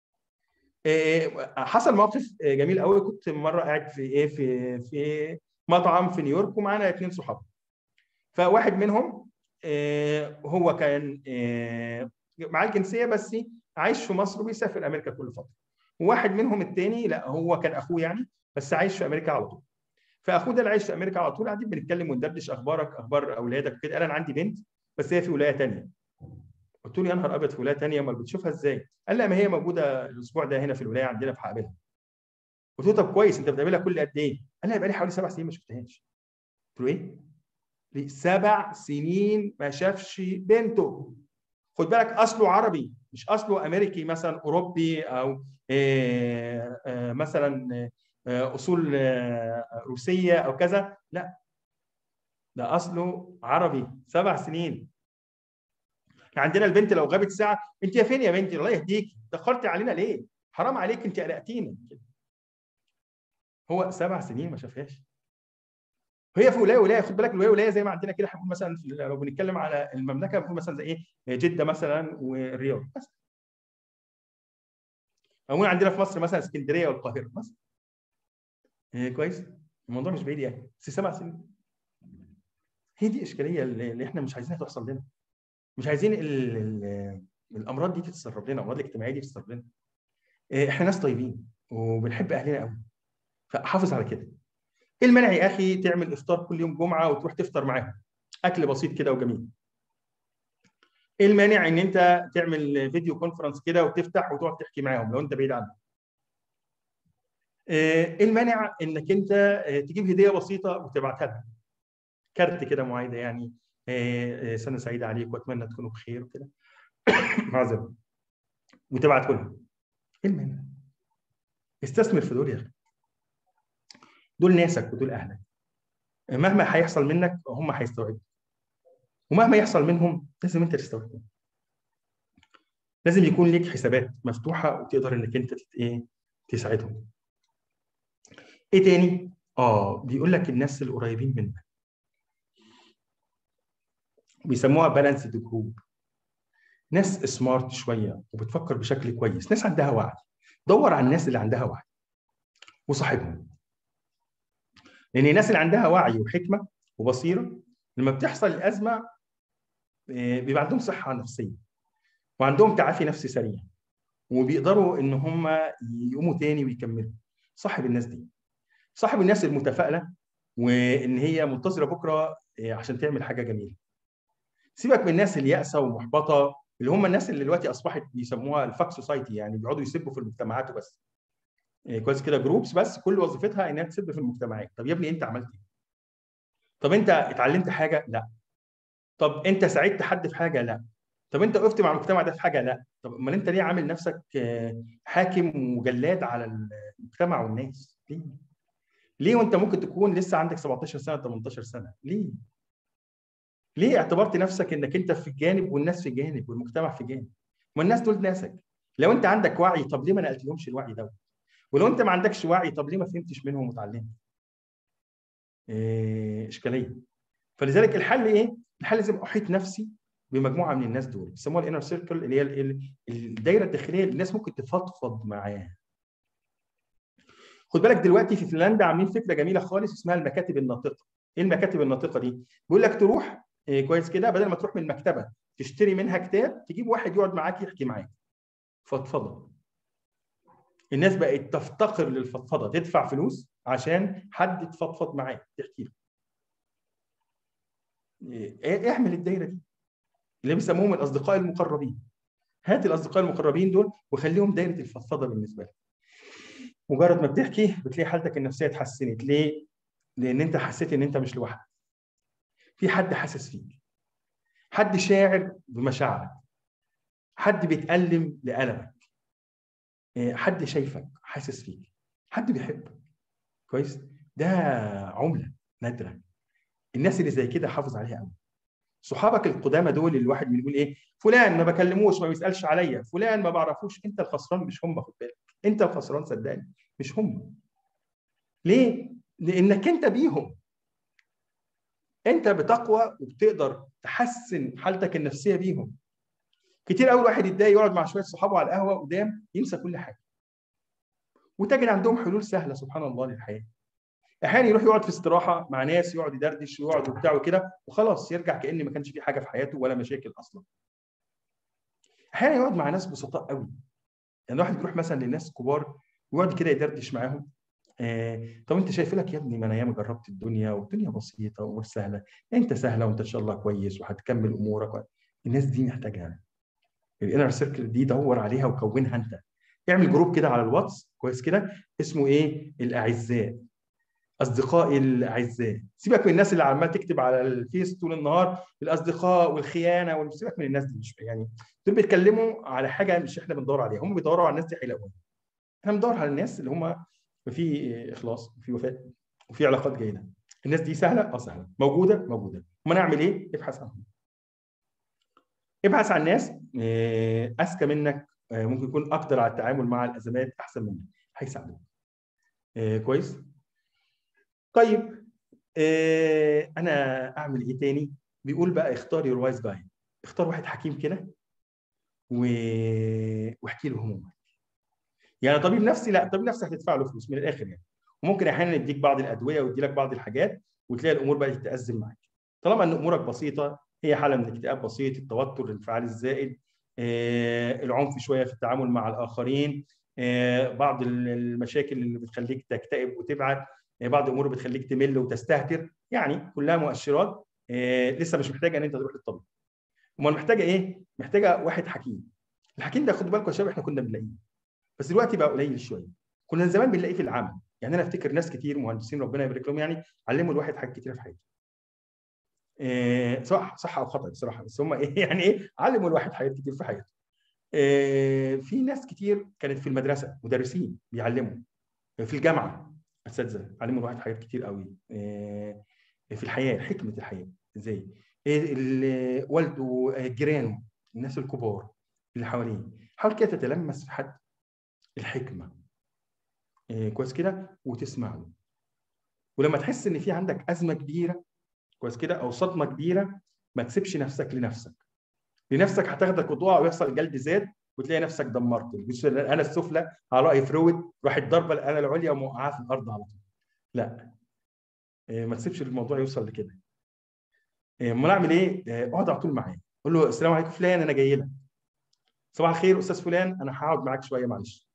B: حصل موقف جميل قوي كنت مره قاعد في ايه في في مطعم في نيويورك ومعانا اثنين صحاب فواحد منهم هو كان معاه الجنسيه بس عايش في مصر وبيسافر امريكا كل فتره وواحد منهم الثاني لا هو كان اخوه يعني بس عايش في امريكا على طول فاخوه ده اللي عايش في امريكا على طول قاعدين بنتكلم وندردش اخبارك اخبار اولادك كده قال انا عندي بنت بس هي في ولايه ثانيه قلت له يا نهار ابيض في ولايه ثانيه امال بتشوفها ازاي؟ قال لا ما هي موجوده الاسبوع ده هنا في الولايه عندنا فهقابلها قلت له طب كويس انت بتقابلها كل قد ايه؟ قال لي بقى لي حوالي سبع سنين ما شفتهاش قلت له ايه؟ سبع سنين ما شافش بنته خد بالك اصله عربي مش اصله امريكي مثلا اوروبي او آه، آه، مثلا آه، اصول روسيه او كذا لا ده اصله عربي سبع سنين عندنا البنت لو غابت ساعه انت يا فين يا بنتي الله يهديك اتاخرتي علينا ليه حرام عليك انت قلقتينا هو سبع سنين ما شافهاش هي في ولايه ولايه خد بالك الولايه ولايه زي ما عندنا كده احنا مثلا لو بنتكلم على المملكه بنقول مثلا زي ايه جده مثلا والرياض مثلا او عندنا في مصر مثلا اسكندريه والقاهره مثلا إيه كويس الموضوع مش بعيد يعني بس سبع سنين هي دي الاشكاليه اللي احنا مش عايزينها تحصل لنا مش عايزين ال ال الامراض دي تتسرب لنا الامراض الاجتماعيه دي تتسرب لنا إيه احنا ناس طيبين وبنحب اهلنا قوي فحافظ على كده ايه المانع يا اخي تعمل افطار كل يوم جمعه وتروح تفطر معاهم اكل بسيط كده وجميل ايه المانع ان انت تعمل فيديو كونفرنس كده وتفتح وتقعد تحكي معاهم لو انت بعيد عنهم ايه المانع انك انت تجيب هديه بسيطه وتبعتها لها كارت كده معايده يعني سنه سعيده عليك واتمنى تكونوا بخير وكده معذره وتبعته لها ايه المانع استثمر في دول يا اخي دول ناسك ودول اهلك مهما هيحصل منك هم هيستوعبوا ومهما يحصل منهم لازم انت تستوعبهم لازم يكون ليك حسابات مفتوحه وتقدر انك انت ايه تساعدهم ايه تاني اه بيقول لك الناس القريبين منك بيسموها بالانس جروب ناس سمارت شويه وبتفكر بشكل كويس ناس عندها وعي دور على الناس اللي عندها وعي وصاحبهم لان الناس اللي عندها وعي وحكمه وبصيره لما بتحصل الازمه بيبقى عندهم صحه نفسيه وعندهم تعافي نفسي سريع وبيقدروا ان هم يقوموا تاني ويكملوا صاحب الناس دي صاحب الناس المتفائله وان هي منتظره بكره عشان تعمل حاجه جميله سيبك من الناس اليائسه ومحبطه اللي هم الناس اللي دلوقتي اصبحت بيسموها الفاك سوسايتي يعني بيقعدوا يسبوا في المجتمعات وبس كويس كده جروبس بس كل وظيفتها انها تسب في المجتمعات طب يا ابني انت عملت ايه طب انت اتعلمت حاجه لا طب انت ساعدت حد في حاجه لا طب انت وقفت مع المجتمع ده في حاجه لا طب امال انت ليه عامل نفسك حاكم وجلاد على المجتمع والناس ليه ليه وانت ممكن تكون لسه عندك 17 سنه 18 سنه ليه ليه اعتبرت نفسك انك انت في جانب والناس في جانب والمجتمع في جانب ما الناس دول ناسك لو انت عندك وعي طب ليه ما نقلت لهمش الوعي دوت ولو انت ما عندكش وعي طب ليه ما فهمتش منهم وتعلمت إيه اشكاليه فلذلك الحل ايه الحل لازم احيط نفسي بمجموعه من الناس دول بيسموها الانر سيركل اللي هي الدايره الداخليه اللي الناس ممكن تفضفض معاها خد بالك دلوقتي في فنلندا عاملين فكره جميله خالص اسمها المكاتب الناطقه ايه المكاتب الناطقه دي بيقول لك تروح إيه كويس كده بدل ما تروح من المكتبه تشتري منها كتاب تجيب واحد يقعد معاك يحكي معاك فضفضه الناس بقت تفتقر للفضفضه تدفع فلوس عشان حد تفضفض معاه تحكي له إيه اعمل الدايره دي اللي بيسموهم الاصدقاء المقربين هات الاصدقاء المقربين دول وخليهم دايره الفضفضه بالنسبه لك مجرد ما بتحكي بتلاقي حالتك النفسيه اتحسنت ليه لان انت حسيت ان انت مش لوحدك في حد حاسس فيك حد شاعر بمشاعرك حد بيتألم لألمك حد شايفك حاسس فيك حد بيحبك كويس ده عملة نادرة الناس اللي زي كده حافظ عليها قوي صحابك القدامى دول اللي الواحد بيقول ايه فلان ما بكلموش ما بيسالش عليا فلان ما بعرفوش انت الخسران مش هم خد بالك انت الخسران صدقني مش هم ليه لانك انت بيهم انت بتقوى وبتقدر تحسن حالتك النفسيه بيهم كتير قوي الواحد يتضايق يقعد مع شويه صحابه على القهوه قدام ينسى كل حاجه وتجد عندهم حلول سهله سبحان الله للحياه احيانا يروح يقعد في استراحه مع ناس يقعد يدردش ويقعد وبتاع وكده وخلاص يرجع كان ما كانش في حاجه في حياته ولا مشاكل اصلا احيانا يقعد مع ناس بسطاء قوي يعني الواحد يروح مثلا للناس كبار ويقعد كده يدردش معاهم آه، طب انت شايف لك يا ابني ما انا ياما جربت الدنيا والدنيا بسيطه وسهله انت سهله وانت ان شاء الله كويس وهتكمل امورك الناس دي محتاجها الانر سيركل دي دور عليها وكونها انت اعمل جروب كده على الواتس كويس كده اسمه ايه الاعزاء اصدقائي الاعزاء سيبك من الناس اللي عمال تكتب على الفيس طول النهار الاصدقاء والخيانه وسيبك من الناس دي مش يعني دول بيتكلموا على حاجه مش احنا بندور عليها هم بيدوروا على الناس دي هيلاقوها احنا بندور على الناس اللي هم في اخلاص وفي وفاء وفي علاقات جيده الناس دي سهله اه سهله موجوده موجوده ما نعمل ايه ابحث عنهم ابحث عن ناس اذكى منك ممكن يكون اقدر على التعامل مع الازمات احسن منك هيساعدوك كويس طيب آه انا اعمل ايه تاني بيقول بقى اختار يور وايز جايد اختار واحد حكيم كده و... واحكي له همومك يعني طبيب نفسي لا طبيب نفسي هتدفع له فلوس من الاخر يعني وممكن احيانا يديك بعض الادويه ويدي لك بعض الحاجات وتلاقي الامور بدات تتازم معاك طالما ان امورك بسيطه هي حاله من الاكتئاب بسيط التوتر الانفعال الزائد آه العنف شويه في التعامل مع الاخرين آه بعض المشاكل اللي بتخليك تكتئب وتبعد بعض الامور بتخليك تمل وتستهتر يعني كلها مؤشرات آه لسه مش محتاجه ان انت تروح للطبيب امال محتاجه ايه محتاجه واحد حكيم الحكيم ده خدوا بالكم يا شباب احنا كنا بنلاقيه بس دلوقتي بقى قليل شويه كنا زمان بنلاقيه في العمل يعني انا افتكر ناس كتير مهندسين ربنا يبارك لهم يعني علموا الواحد حاجات كتيره في حياته إيه صح صح او خطا بصراحه بس هم ايه يعني ايه علموا الواحد حاجات كتير في حياته إيه في ناس كتير كانت في المدرسه مدرسين بيعلموا في الجامعه اساتذه علموا الواحد حاجات كتير قوي إيه في الحياه حكمه الحياه ازاي إيه والده جيرانه الناس الكبار اللي حواليه حاول كده تتلمس في حد الحكمه إيه كويس كده وتسمع له ولما تحس ان في عندك ازمه كبيره كويس كده او صدمه كبيره ما تسيبش نفسك لنفسك لنفسك هتاخدك وتقع ويحصل جلد ذات وتلاقي نفسك دمرت الانا السفلى على راي فرويد راحت ضربه الانا العليا وموقعاها في الارض على طول لا إيه ما تسيبش الموضوع يوصل لكده امال اعمل ايه؟ اقعد على طول معاه قول له السلام عليكم فلان انا جاي لك صباح الخير استاذ فلان انا هقعد معاك شويه معلش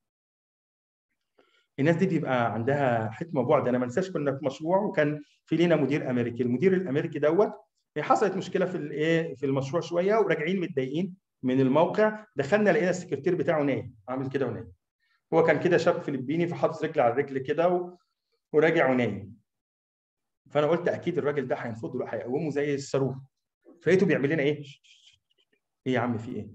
B: الناس دي بيبقى عندها حكمه بعد انا ما انساش كنا في مشروع وكان في لينا مدير امريكي المدير الامريكي دوت حصلت مشكله في الايه في المشروع شويه وراجعين متضايقين من الموقع دخلنا لقينا السكرتير بتاعه نايم عامل كده ونايم هو كان كده شاب فلبيني فحاطط رجل على الرجل كده و... وراجع ونايم فانا قلت اكيد الراجل ده هينفضه هيقومه زي الصاروخ فلقيته بيعمل لنا ايه؟ ايه يا عم في ايه؟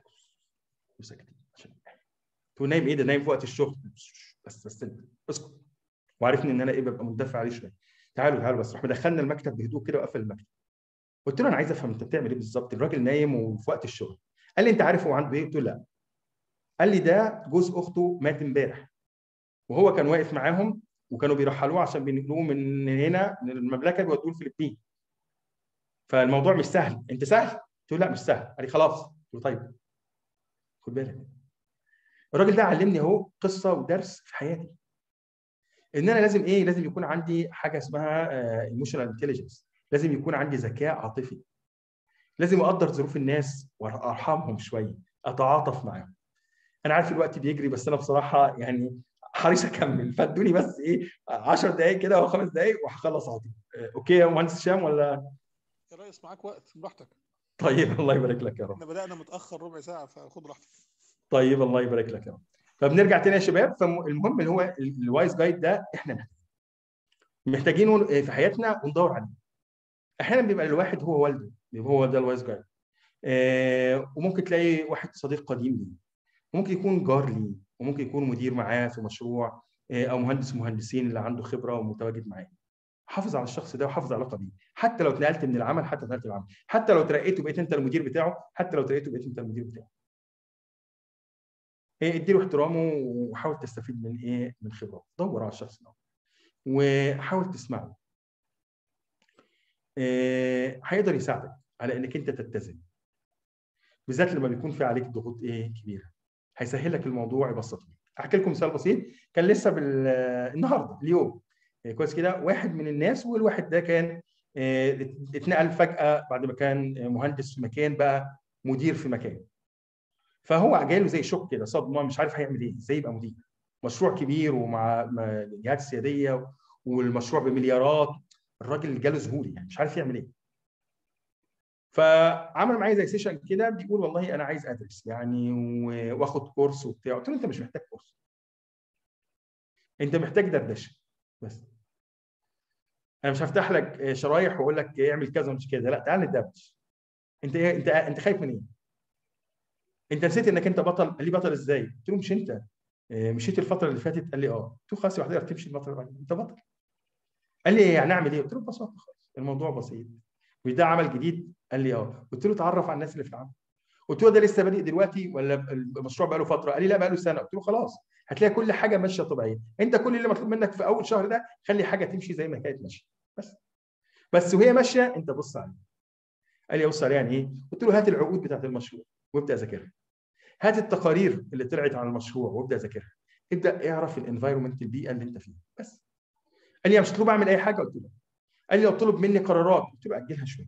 B: وسكتين تقول نايم ايه ده نايم في وقت الشغل بس بس اسكت وعرفني ان انا ايه ببقى مندفع عليه شويه تعالوا تعالوا بس راح مدخلنا المكتب بهدوء كده وقفل المكتب قلت له انا عايز افهم انت بتعمل ايه بالظبط الراجل نايم وفي وقت الشغل قال لي انت عارف هو عنده ايه قلت له لا قال لي ده جوز اخته مات امبارح وهو كان واقف معاهم وكانوا بيرحلوه عشان بينقلوه من هنا من المملكه بيودوه الفلبين فالموضوع مش سهل انت سهل قلت له لا مش سهل قال لي خلاص قلت له طيب خد بالك الراجل ده علمني اهو قصه ودرس في حياتي ان انا لازم ايه لازم يكون عندي حاجه اسمها ايموشنال انتليجنس لازم يكون عندي ذكاء عاطفي لازم اقدر ظروف الناس وارحمهم شويه اتعاطف معاهم انا عارف الوقت بيجري بس انا بصراحه يعني حريص اكمل فادوني بس ايه 10 دقائق كده او خمس دقائق وهخلص على طول اوكي يا مهندس هشام ولا
A: يا ريس معاك وقت براحتك
B: طيب الله يبارك لك يا رب
A: احنا بدانا متاخر ربع ساعه فخد راحتك
B: طيب الله يبارك لك يا رب فبنرجع تاني يا شباب فالمهم اللي هو الوايز جايد ده احنا محتاجينه في حياتنا وندور عليه احيانا بيبقى الواحد هو والده بيبقى هو ده الوايز جايد آه وممكن تلاقي واحد صديق قديم ليه ممكن يكون جار ليه وممكن يكون مدير معاه في مشروع آه او مهندس مهندسين اللي عنده خبره ومتواجد معاه حافظ على الشخص ده وحافظ علاقه بيه حتى لو اتنقلت من العمل حتى اتنقلت من العمل حتى لو ترقيت وبقيت انت المدير بتاعه حتى لو ترقيت وبقيت انت المدير بتاعه ايه اديله احترامه وحاول تستفيد من ايه من خبراته دور على الشخص ده وحاول تسمعه إيه هيقدر يساعدك على انك انت تتزن بالذات لما بيكون في عليك ضغوط ايه كبيره هيسهل لك الموضوع يبسطه احكي لكم مثال بسيط كان لسه بال النهارده اليوم إيه كويس كده واحد من الناس والواحد ده كان إيه اتنقل فجاه بعد ما كان مهندس في مكان بقى مدير في مكان فهو جاي له زي شوك كده صدمه مش عارف هيعمل ايه ازاي يبقى مدير مشروع كبير ومع جهات سياديه والمشروع بمليارات الراجل جاله ذهولي يعني مش عارف يعمل ايه فعمل معايا زي سيشن كده بيقول والله انا عايز ادرس يعني واخد كورس وبتاع قلت له انت مش محتاج كورس انت محتاج دردشه بس انا مش هفتح لك شرايح واقول لك اعمل كذا ومش كذا لا تعال ندردش انت ايه انت انت خايف من ايه؟ انت نسيت انك انت بطل قال لي بطل ازاي؟ قلت له مش انت مشيت الفتره اللي فاتت قال لي اه قلت له خلاص يبقى هتقدر تمشي الفتره اللي بعدين انت بطل قال لي يعني اعمل ايه؟ قلت له ببساطه خالص الموضوع بسيط مش ده عمل جديد؟ قال لي اه قلت له اتعرف على الناس اللي في العمل قلت له ده لسه بادئ دلوقتي ولا المشروع بقى له فتره؟ قال لي لا بقى له سنه قلت له خلاص هتلاقي كل حاجه ماشيه طبيعيه انت كل اللي مطلوب منك في اول شهر ده خلي حاجه تمشي زي ما كانت ماشيه بس بس وهي ماشيه انت بص عليها قال لي ابص عليها يعني ايه؟ قلت له هات العقود بتاعت المشروع وابدا ذاكرها هات التقارير اللي طلعت عن المشروع وابدا ذاكرها ابدا اعرف الانفايرمنت البيئه اللي انت فيها بس قال لي مش مطلوب اعمل اي حاجه قلت له قال لي لو طلب مني قرارات قلت له اجلها شويه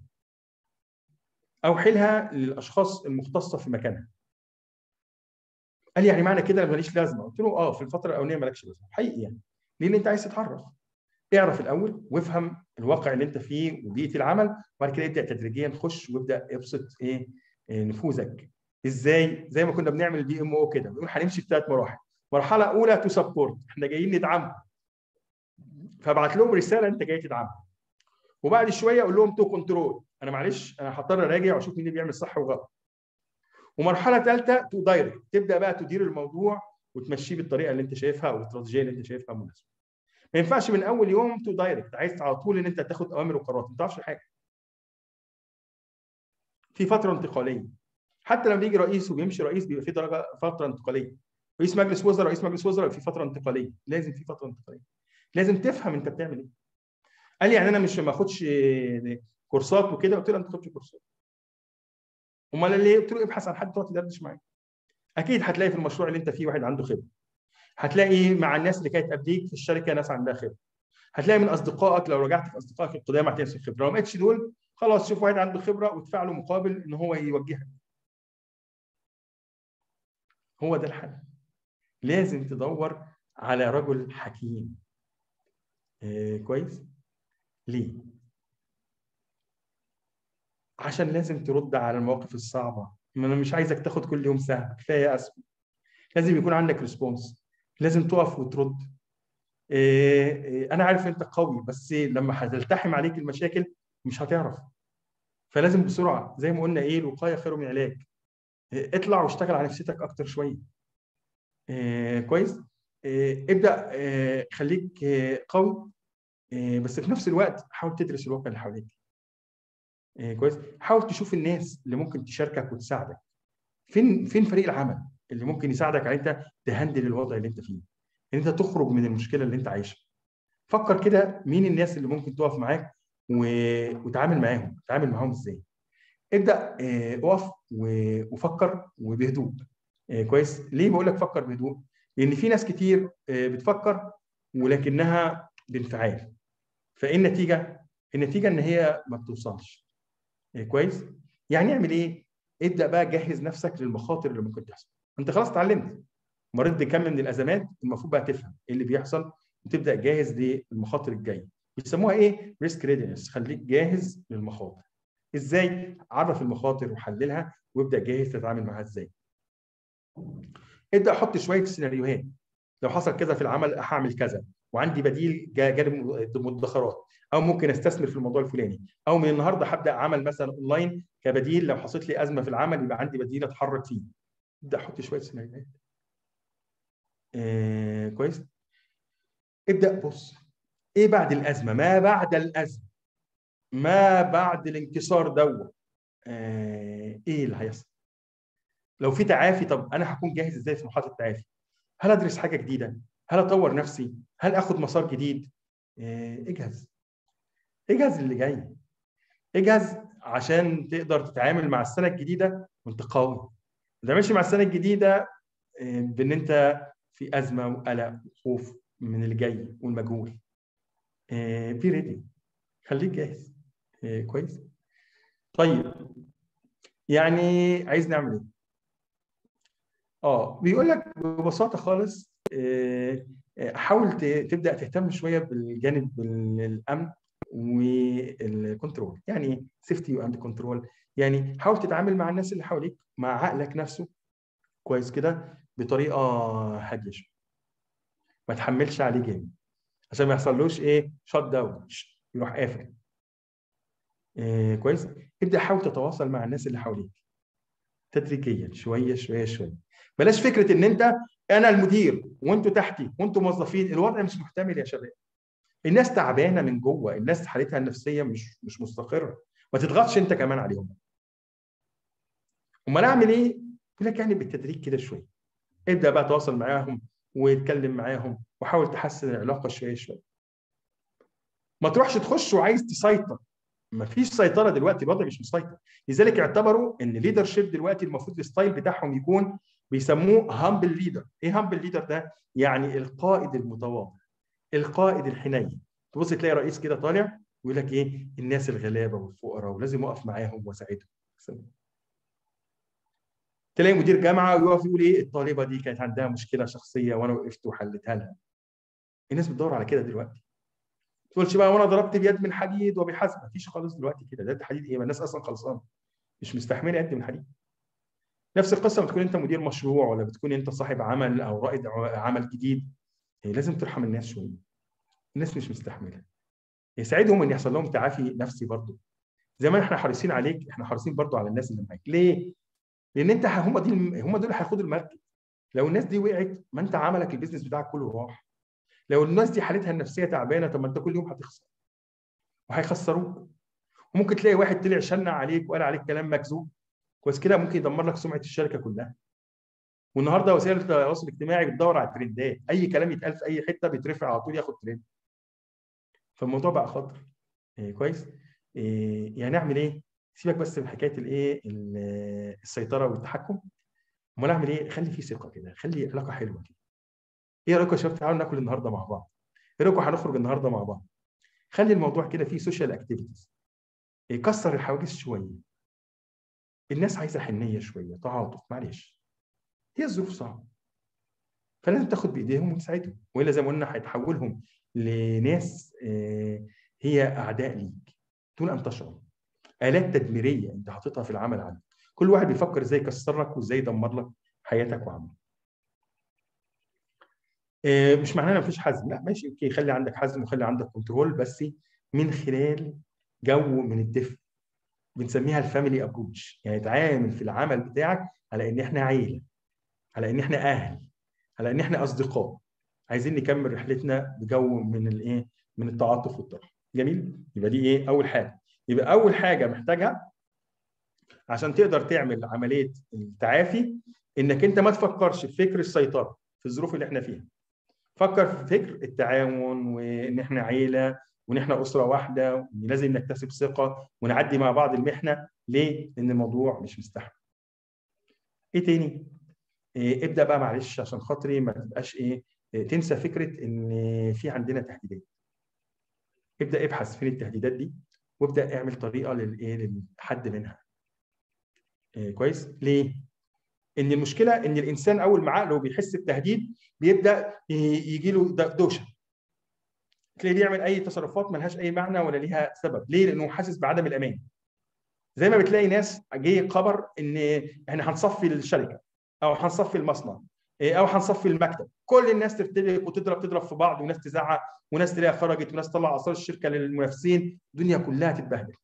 B: اوحلها للاشخاص المختصه في مكانها قال لي يعني معنى كده ماليش لازمه قلت له اه في الفتره الاولانيه مالكش لازمه حقيقي يعني لان انت عايز تتعرف اعرف الاول وافهم الواقع اللي انت فيه وبيئه العمل وبعد كده ابدا تدريجيا خش وابدا ابسط ايه نفوذك ازاي زي ما كنا بنعمل البي ام او كده بنقول هنمشي في ثلاث مراحل مرحله اولى تو سبورت احنا جايين ندعمهم فابعت لهم رساله انت جاي تدعمهم وبعد شويه اقول لهم تو كنترول انا معلش انا هضطر اراجع واشوف مين اللي بيعمل صح وغلط ومرحله ثالثه تو دايركت تبدا بقى تدير الموضوع وتمشيه بالطريقه اللي انت شايفها او الاستراتيجيه اللي انت شايفها مناسبه ما ينفعش من اول يوم تو دايركت عايز على طول ان انت تاخد اوامر وقرارات ما تعرفش حاجه في فتره انتقاليه حتى لما بيجي رئيس وبيمشي رئيس بيبقى في درجه فتره انتقاليه رئيس مجلس وزراء رئيس مجلس وزراء في فتره انتقاليه لازم في فتره انتقاليه لازم تفهم انت بتعمل ايه قال لي يعني انا مش ما اخدش كورسات وكده قلت له انت ما تاخدش كورسات امال ليه قلت له ابحث عن حد تقعد تدردش معاه اكيد هتلاقي في المشروع اللي انت فيه واحد عنده خبره هتلاقي مع الناس اللي كانت قبليك في الشركه ناس عندها خبره هتلاقي من اصدقائك لو رجعت في اصدقائك القدامى هتلاقي نفس الخبره لو ما لقيتش دول خلاص شوف واحد عنده خبره وادفع له مقابل ان هو يوجهك هو ده الحل لازم تدور على رجل حكيم آه كويس ليه عشان لازم ترد على المواقف الصعبه ما انا مش عايزك تاخد كل يوم سهم كفايه اسهم لازم يكون عندك ريسبونس لازم تقف وترد انا عارف انت قوي بس لما هتلتحم عليك المشاكل مش هتعرف فلازم بسرعه زي ما قلنا ايه الوقايه خير من العلاج اطلع واشتغل على نفسيتك اكتر شويه كويس ابدا خليك قوي بس في نفس الوقت حاول تدرس الواقع اللي حواليك كويس حاول تشوف الناس اللي ممكن تشاركك وتساعدك فين فين فريق العمل اللي ممكن يساعدك على انت تهندل الوضع اللي انت فيه ان انت تخرج من المشكله اللي انت عايشها فكر كده مين الناس اللي ممكن تقف معاك و... وتعامل معاهم تعامل معاهم ازاي ابدا اقف وفكر وبهدوء كويس ليه بقول لك فكر بهدوء لان في ناس كتير بتفكر ولكنها بانفعال فايه النتيجه النتيجه ان هي ما بتوصلش كويس يعني اعمل ايه ابدا بقى جهز نفسك للمخاطر اللي ممكن تحصل انت خلاص اتعلمت مريت بكم من الازمات المفروض بقى تفهم ايه اللي بيحصل وتبدا جاهز للمخاطر الجايه بيسموها ايه ريسك ريدنس خليك جاهز للمخاطر ازاي عرف المخاطر وحللها وابدا جاهز تتعامل معاها ازاي ابدا حط شويه سيناريوهات لو حصل كذا في العمل هعمل كذا وعندي بديل جانب مدخرات او ممكن استثمر في الموضوع الفلاني او من النهارده هبدا عمل مثلا اونلاين كبديل لو حصلت لي ازمه في العمل يبقى عندي بديل اتحرك فيه ابدا احط شويه سيناريوهات آه، كويس ابدا بص ايه بعد الازمه ما بعد الازمه ما بعد الانكسار دوت آه، ايه اللي هيحصل لو في تعافي طب انا هكون جاهز ازاي في مرحله التعافي هل ادرس حاجه جديده هل اطور نفسي هل اخد مسار جديد آه، اجهز اجهز اللي جاي اجهز عشان تقدر تتعامل مع السنه الجديده وانت قوي ما تعملش مع السنه الجديده بان انت في ازمه وقلق وخوف من اللي جاي والمجهول بي ريدي خليك جاهز كويس طيب يعني عايز نعمل ايه اه بيقول لك ببساطه خالص حاول تبدا تهتم شويه بالجانب الامن والكنترول يعني سيفتي واند كنترول يعني حاول تتعامل مع الناس اللي حواليك مع عقلك نفسه كويس كده بطريقه هاديه شويه ما تحملش عليه جامد عشان ما يحصلوش ايه شوت داون يروح قافل آه كويس ابدا حاول تتواصل مع الناس اللي حواليك تدريجيا شويه شويه شويه بلاش فكره ان انت انا المدير وانتوا تحتي وانتوا موظفين الوضع مش محتمل يا شباب الناس تعبانه من جوه الناس حالتها النفسيه مش مش مستقره ما تضغطش انت كمان عليهم امال اعمل ايه يقول لك يعني بالتدريج كده شويه ابدا بقى تواصل معاهم واتكلم معاهم وحاول تحسن العلاقه شويه شويه ما تروحش تخش وعايز تسيطر ما فيش سيطره دلوقتي الوضع مش مسيطر لذلك اعتبروا ان ليدر شيب دلوقتي المفروض الستايل بتاعهم يكون بيسموه هامبل ليدر ايه هامبل ليدر ده يعني القائد المتواضع القائد الحنين تبص تلاقي رئيس كده طالع ويقول لك ايه الناس الغلابه والفقراء ولازم اقف معاهم واساعدهم تلاقي مدير جامعه ويقف يقول ايه الطالبه دي كانت عندها مشكله شخصيه وانا وقفت وحلتها لها الناس بتدور على كده دلوقتي تقولش بقى وانا ضربت بيد من حديد وبحسب مفيش خالص دلوقتي كده ده حديد ايه ما الناس اصلا خلصانه مش مستحمله يد من حديد نفس القصه لما تكون انت مدير مشروع ولا بتكون انت صاحب عمل او رائد عمل جديد لازم ترحم الناس شويه الناس مش مستحمله يساعدهم ان يحصل لهم تعافي نفسي برضه زي ما احنا حريصين عليك احنا حريصين برضه على الناس اللي معاك ليه لان انت هم دي هم دول هياخدوا المركب لو الناس دي وقعت ما انت عملك البيزنس بتاعك كله راح لو الناس دي حالتها النفسيه تعبانه طب ما انت كل يوم هتخسر وهيخسروك وممكن تلاقي واحد طلع شنع عليك وقال عليك كلام مكذوب كويس كده ممكن يدمر لك سمعه الشركه كلها والنهارده وسائل التواصل الاجتماعي بتدور على الترندات اي كلام يتقال في اي حته بيترفع على طول ياخد ترند فالموضوع بقى خطر إيه كويس إيه يعني اعمل ايه سيبك بس من حكايه الايه السيطره والتحكم امال اعمل ايه خلي في ثقه كده خلي علاقه حلوه كده ايه رايكم يا شباب تعالوا ناكل النهارده مع بعض ايه رايكم هنخرج النهارده مع بعض خلي الموضوع كده فيه سوشيال اكتيفيتيز يكسر الحواجز شويه الناس عايزه حنيه شويه تعاطف معلش هي الظروف صعبه فلازم تاخد بايديهم وتساعدهم والا زي ما قلنا هيتحولهم لناس هي اعداء ليك دون ان تشعر الات تدميريه انت حاططها في العمل عندك كل واحد بيفكر ازاي يكسر لك وازاي يدمر لك حياتك وعملك مش معناه مفيش حزم لا ماشي اوكي خلي عندك حزم وخلي عندك كنترول بس من خلال جو من الدفء بنسميها الفاميلي ابروتش يعني تعامل في العمل بتاعك على ان احنا عيله على ان احنا اهل على ان احنا اصدقاء عايزين نكمل رحلتنا بجو من الايه من التعاطف والترحم جميل يبقى دي ايه اول حاجه يبقى اول حاجه محتاجها عشان تقدر تعمل عمليه التعافي انك انت ما تفكرش في فكر السيطره في الظروف اللي احنا فيها فكر في فكر التعاون وان احنا عيله وان احنا اسره واحده وان لازم نكتسب ثقه ونعدي مع بعض المحنه ليه؟ لان الموضوع مش مستحمل. ايه تاني؟ إيه ابدا بقى معلش عشان خاطري ما تبقاش ايه إيه تنسى فكره ان في عندنا تهديدات. ابدا ابحث فين التهديدات دي وابدا اعمل طريقه للايه للحد منها. إيه كويس؟ ليه؟ ان المشكله ان الانسان اول ما عقله بيحس بتهديد بيبدا يجي له دوشه تلاقيه بيعمل اي تصرفات ملهاش اي معنى ولا ليها سبب ليه لانه حاسس بعدم الامان زي ما بتلاقي ناس جه خبر ان احنا هنصفي الشركه او هنصفي المصنع او هنصفي المكتب كل الناس ترتبك وتضرب تضرب في بعض وناس تزعق وناس تلاقيها خرجت وناس تطلع اسرار الشركه للمنافسين الدنيا كلها تتبهدل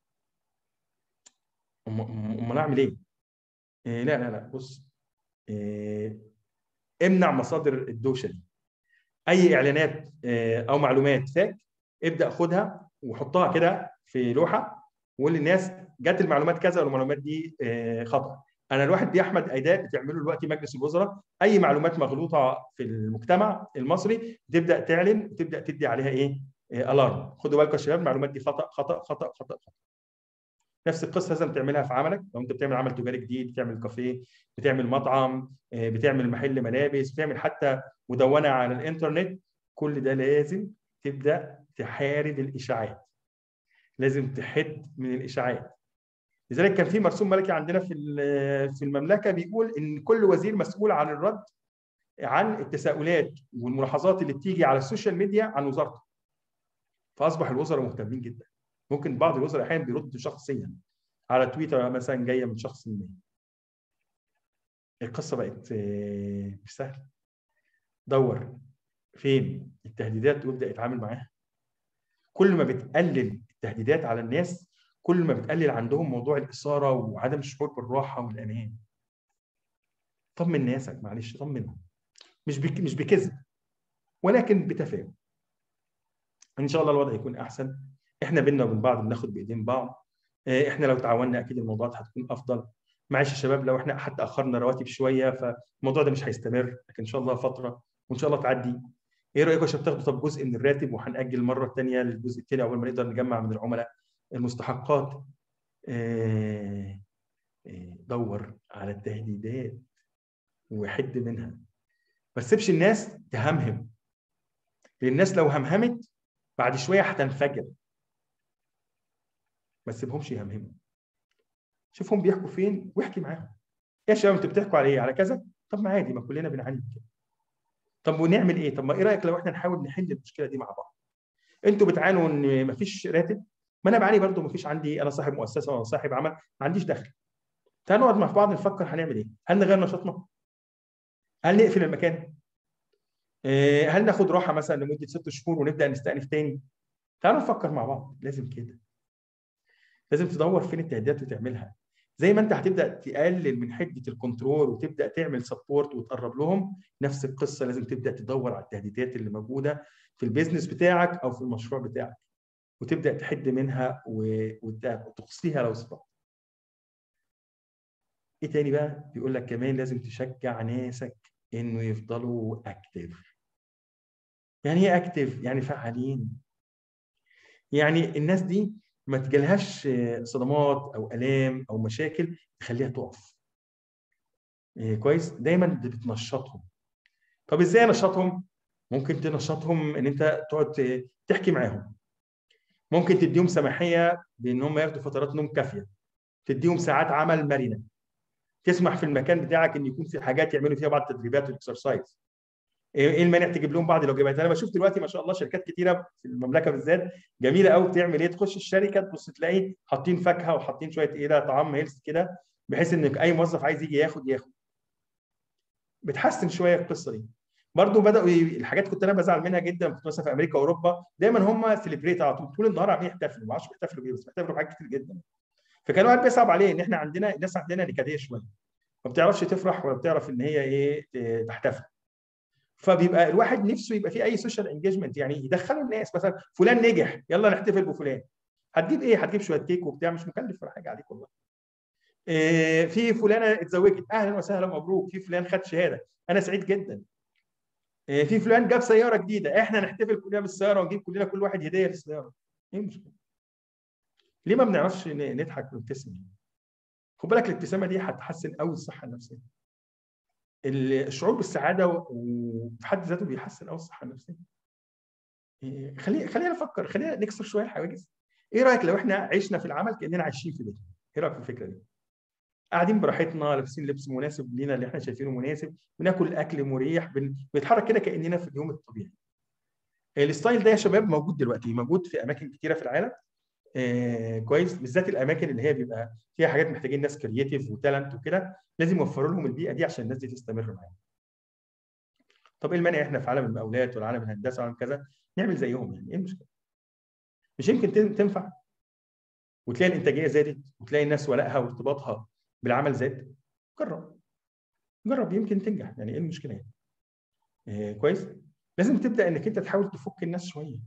B: امال اعمل ايه؟ إيه لا لا لا بص إيه امنع مصادر الدوشه دي اي اعلانات إيه او معلومات فاك ابدا خدها وحطها كده في لوحه وقول للناس جت المعلومات كذا والمعلومات دي إيه خطا انا الواحد دي احمد اداه بتعمله دلوقتي مجلس الوزراء اي معلومات مغلوطه في المجتمع المصري تبدا تعلن وتبدا تدي عليها ايه, إيه الارم خدوا بالكم يا شباب المعلومات دي خطا خطا خطا خطا خطا نفس القصه لازم تعملها في عملك لو انت بتعمل عمل تجاري جديد بتعمل كافيه بتعمل مطعم بتعمل محل ملابس بتعمل حتى مدونه على الانترنت كل ده لازم تبدا تحارب الاشاعات لازم تحد من الاشاعات لذلك كان في مرسوم ملكي عندنا في في المملكه بيقول ان كل وزير مسؤول عن الرد عن التساؤلات والملاحظات اللي بتيجي على السوشيال ميديا عن وزارته فاصبح الوزراء مهتمين جدا ممكن بعض الوزراء احيانا بيردوا شخصيا على تويتر مثلا جايه من شخص ما القصه بقت مش سهله دور فين التهديدات وابدا اتعامل معاها كل ما بتقلل التهديدات على الناس كل ما بتقلل عندهم موضوع الاثاره وعدم الشعور بالراحه والامان طمن ناسك معلش طمنهم مش بك مش بكذب ولكن بتفاهم ان شاء الله الوضع يكون احسن احنا بينا وبين بعض بناخد بايدين بعض احنا لو تعاوننا اكيد الموضوعات هتكون افضل معلش يا شباب لو احنا حتى اخرنا رواتب شويه فالموضوع ده مش هيستمر لكن ان شاء الله فتره وان شاء الله تعدي ايه رايكم يا شباب تاخدوا طب جزء من الراتب وهنأجل المره الثانيه للجزء الثاني اول ما نقدر نجمع من العملاء المستحقات اه دور على التهديدات وحد منها ما تسيبش الناس تهمهم لان الناس لو همهمت بعد شويه هتنفجر ما تسيبهمش يهمهموا شوفهم بيحكوا فين واحكي معاهم يا شباب انتوا بتحكوا على ايه على كذا طب ما عادي ما كلنا بنعاني من كده طب ونعمل ايه طب ما ايه رايك لو احنا نحاول نحل المشكله دي مع بعض انتوا بتعانوا ان ما فيش راتب ما انا بعاني برضه ما فيش عندي انا صاحب مؤسسه وانا صاحب عمل ما عنديش دخل تعالوا نقعد مع بعض نفكر هنعمل ايه هل نغير نشاطنا هل نقفل المكان هل ناخد راحه مثلا لمده ست شهور ونبدا نستأنف تاني تعالوا نفكر مع بعض لازم كده لازم تدور فين التهديدات وتعملها زي ما انت هتبدا تقلل من حده الكنترول وتبدا تعمل سبورت وتقرب لهم نفس القصه لازم تبدا تدور على التهديدات اللي موجوده في البيزنس بتاعك او في المشروع بتاعك وتبدا تحد منها وتقصيها لو استطعت. ايه تاني بقى؟ بيقول لك كمان لازم تشجع ناسك انه يفضلوا اكتف. يعني ايه اكتف؟ يعني فعالين. يعني الناس دي ما تجيلهاش صدمات او الام او مشاكل تخليها تقف. إيه كويس؟ دايما بتنشطهم. طب ازاي انشطهم؟ ممكن تنشطهم ان انت تقعد تحكي معاهم. ممكن تديهم سماحيه بان هم ياخدوا فترات نوم كافيه. تديهم ساعات عمل مرنه. تسمح في المكان بتاعك ان يكون في حاجات يعملوا فيها بعض التدريبات والاكسرسايز. ايه المانع تجيب لهم بعض الوجبات انا بشوف دلوقتي ما شاء الله شركات كتيره في المملكه بالذات جميله قوي بتعمل ايه تخش الشركه تبص تلاقي حاطين فاكهه وحاطين شويه ايه ده طعام هيلث كده بحيث ان اي موظف عايز يجي ياخد ياخد بتحسن شويه القصه دي برضه بداوا الحاجات كنت انا بزعل منها جدا كنت مثلا في امريكا واوروبا دايما هم سيلبريت على طول طول النهار عاملين يحتفلوا ما اعرفش بيحتفلوا بيه بس بيحتفلوا بحاجات كتير جدا فكان واحد بيصعب عليه ان احنا عندنا الناس عندنا نكديه شويه ما بتعرفش تفرح ولا بتعرف ان هي ايه تحتفل فبيبقى الواحد نفسه يبقى في اي سوشيال انجيجمنت يعني يدخلوا الناس مثلا فلان نجح يلا نحتفل بفلان هتجيب ايه هتجيب شويه كيك وبتاع مش مكلف ولا حاجه عليك والله إيه في فلانه اتزوجت اهلا وسهلا مبروك في فلان خد شهاده انا سعيد جدا إيه في فلان جاب سياره جديده احنا نحتفل كلنا بالسياره ونجيب كلنا كل واحد هديه للسياره ايه المشكله ليه ما بنعرفش نضحك ونبتسم خد بالك الابتسامه دي هتحسن قوي الصحه النفسيه الشعور بالسعاده وفي حد ذاته بيحسن قوي الصحه النفسيه خلينا خلينا نفكر خلينا نكسر شويه الحواجز ايه رايك لو احنا عشنا في العمل كاننا عايشين في بيتنا ايه رايك في الفكره دي قاعدين براحتنا لابسين لبس مناسب لينا اللي احنا شايفينه مناسب بناكل اكل مريح بن... بنتحرك كده كاننا في اليوم الطبيعي الستايل ده يا شباب موجود دلوقتي موجود في اماكن كتيره في العالم آه كويس بالذات الاماكن اللي هي بيبقى فيها حاجات محتاجين ناس كرييتيف وتالنت وكده لازم يوفروا لهم البيئه دي عشان الناس دي تستمر معاهم. طب ايه المانع احنا في عالم المقاولات والعالم الهندسه وعالم كذا نعمل زيهم يعني ايه المشكله؟ مش يمكن تنفع وتلاقي الانتاجيه زادت وتلاقي الناس ولائها وارتباطها بالعمل زاد جرب جرب يمكن تنجح يعني ايه المشكله يعني؟ آه كويس؟ لازم تبدا انك انت تحاول تفك الناس شويه